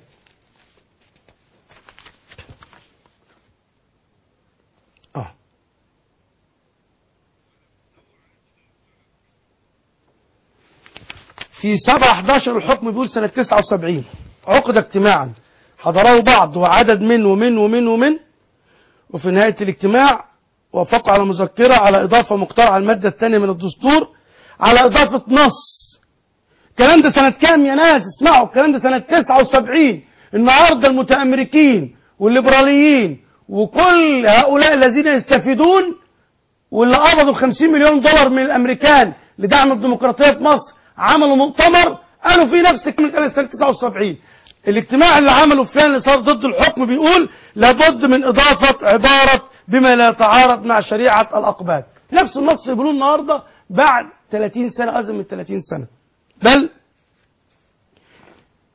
اه في 7 11 الحكم بيقول سنة 79 عقد اجتماعا حضره بعض وعدد من ومن ومن ومن وفي نهاية الاجتماع وافقوا على مذكرة على إضافة مقترحة على المادة الثانية من الدستور على إضافة نص الكلام ده سنة كام يا ناس اسمعوا الكلام ده سنة 79 النهاردة المتأمريكين والليبراليين وكل هؤلاء الذين يستفيدون واللي قبضوا 50 مليون دولار من الأمريكان لدعم الديمقراطية في مصر عملوا مؤتمر قالوا فيه نفس الكلام اللي كان سنة 79 الاجتماع اللي عمله فلان اللي صار ضد الحكم بيقول لابد من إضافة عبارة بما لا يتعارض مع شريعة الأقبال نفس النص اللي بيقولوه النهاردة بعد 30 سنة أزم من 30 سنة بل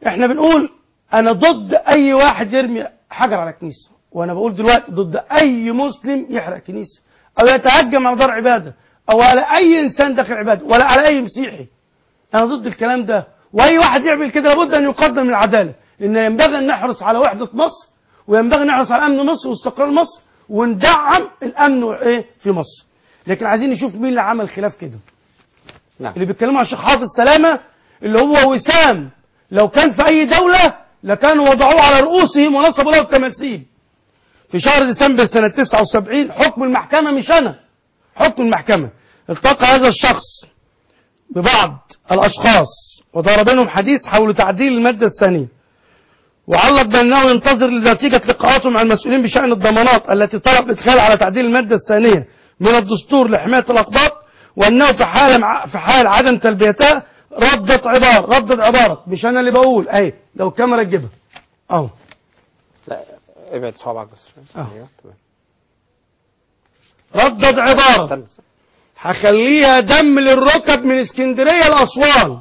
احنا بنقول انا ضد اي واحد يرمي حجر على كنيسه وانا بقول دلوقتي ضد اي مسلم يحرق كنيسه او يتهجم على دار عباده او على اي انسان داخل عباده ولا على اي مسيحي انا ضد الكلام ده واي واحد يعمل كده لابد ان يقدم العداله لان ينبغي ان نحرص على وحده مصر وينبغي ان نحرص على امن مصر واستقرار مصر وندعم الامن وايه في مصر لكن عايزين نشوف مين اللي عمل خلاف كده نعم. اللي بيتكلموا عن الشيخ حافظ سلامه اللي هو وسام لو كان في اي دوله لكانوا وضعوه على رؤوسهم ونصبوا له التماثيل في شهر ديسمبر سنه 79 حكم المحكمه مش انا حكم المحكمه التقى هذا الشخص ببعض الاشخاص ودار بينهم حديث حول تعديل الماده الثانيه وعلق بأنه ينتظر لنتيجة لقاءاته مع المسؤولين بشأن الضمانات التي طلب إدخال على تعديل المادة الثانية من الدستور لحماية الأقباط وأنه في حال مع في حال عدم تلبيتها ردت عبارة ردت عبارة مش أنا اللي بقول أهي لو الكاميرا تجيبها أهو لا ابعد صوابعك بس شوية. آه. ايوه تمام ردت عبارة هخليها دم للركب من اسكندرية لأسوان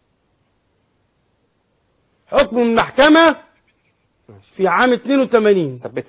حكم المحكمة في عام 82 ثبتها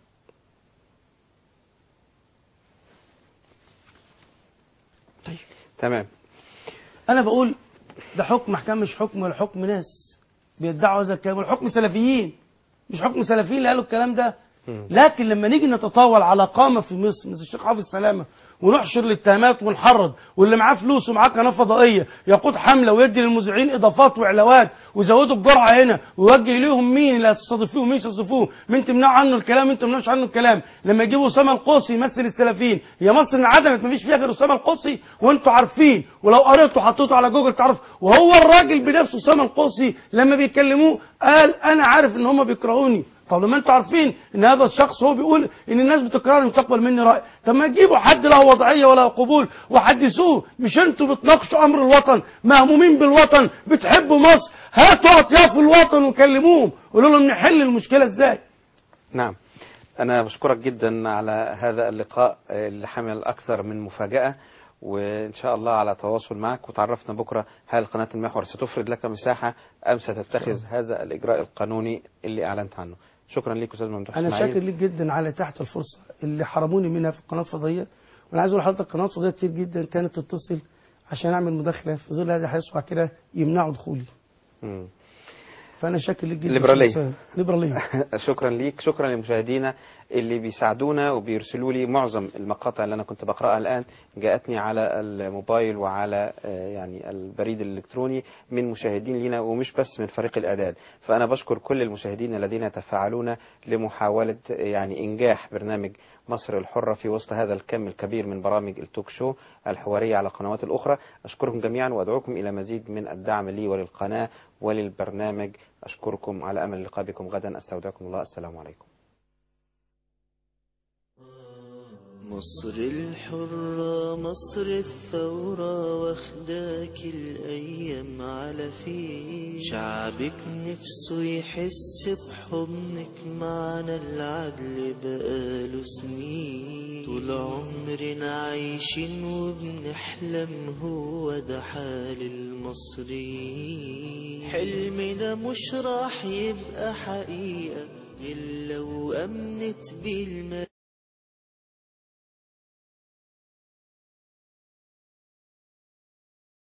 تمام انا بقول ده حكم محكمه مش حكم ولا حكم ناس بيدعوا هذا الكلام والحكم سلفيين مش حكم سلفيين اللي قالوا الكلام ده لكن لما نيجي نتطاول على قامه في مصر مثل الشيخ حافظ سلامه ونحشر الاتهامات ونحرض واللي معاه فلوس ومعاه قناه فضائيه يقود حمله ويدي للمذيعين اضافات وعلاوات ويزودوا الجرعه هنا ويوجه ليهم مين اللي هتستضيفوه ومين مش هتستضيفوه مين تمنعوا عنه الكلام مين تمنعوش عنه الكلام لما يجيبوا اسامه القوسي يمثل السلفيين هي مصر انعدمت مفيش فيها غير اسامه القوسي وانتوا عارفين ولو قريتوا حطيتوا على جوجل تعرف وهو الراجل بنفسه اسامه القوسي لما بيكلموه قال انا عارف ان هم بيكرهوني طب لما انتوا عارفين ان هذا الشخص هو بيقول ان الناس بتكرهني مش تقبل مني راي طب ما تجيبوا حد له وضعيه ولا قبول وحدثوه مش انتوا بتناقشوا امر الوطن مهمومين بالوطن بتحبوا مصر هاتوا اطياف الوطن وكلموهم قولوا لهم نحل المشكله ازاي نعم أنا بشكرك جدا على هذا اللقاء آه، اللي حمل أكثر من مفاجأة وإن شاء الله على تواصل معك وتعرفنا بكرة هل قناة المحور ستفرد لك مساحة أم ستتخذ هذا الإجراء القانوني اللي أعلنت عنه شكرا لك أستاذ ممدوح انا إسماعيل. شاكر ليك جدا على تحت الفرصه اللي حرموني منها في القناه الفضائيه وانا عايز اقول لحضرتك قنوات فضائيه كتير جدا كانت تتصل عشان اعمل مداخله في ظل هذا الحديث وبعد كده يمنعوا دخولي مم. فانا شاكر ليك جدا ليبرالية. شخصياً. ليبراليه شكرا ليك شكرا لمشاهدينا اللي بيساعدونا وبيرسلوا لي معظم المقاطع اللي انا كنت بقراها الان جاءتني على الموبايل وعلى آه، يعني البريد الالكتروني من مشاهدين لنا ومش بس من فريق الاعداد فانا بشكر كل المشاهدين الذين يتفاعلون لمحاوله آه، يعني انجاح برنامج مصر الحرة في وسط هذا الكم الكبير من برامج التوك شو الحوارية على القنوات الأخرى أشكركم جميعا وأدعوكم إلى مزيد من الدعم لي وللقناة وللبرنامج أشكركم على أمل اللقاء بكم غدا أستودعكم الله السلام عليكم مصر الحرة مصر الثورة واخداك الأيام على فيه شعبك نفسه يحس بحضنك معنا العدل بقاله سنين طول عمرنا عايشين وبنحلم هو ده حال المصريين حلمنا مش راح يبقى حقيقة إلا وأمنت بالمال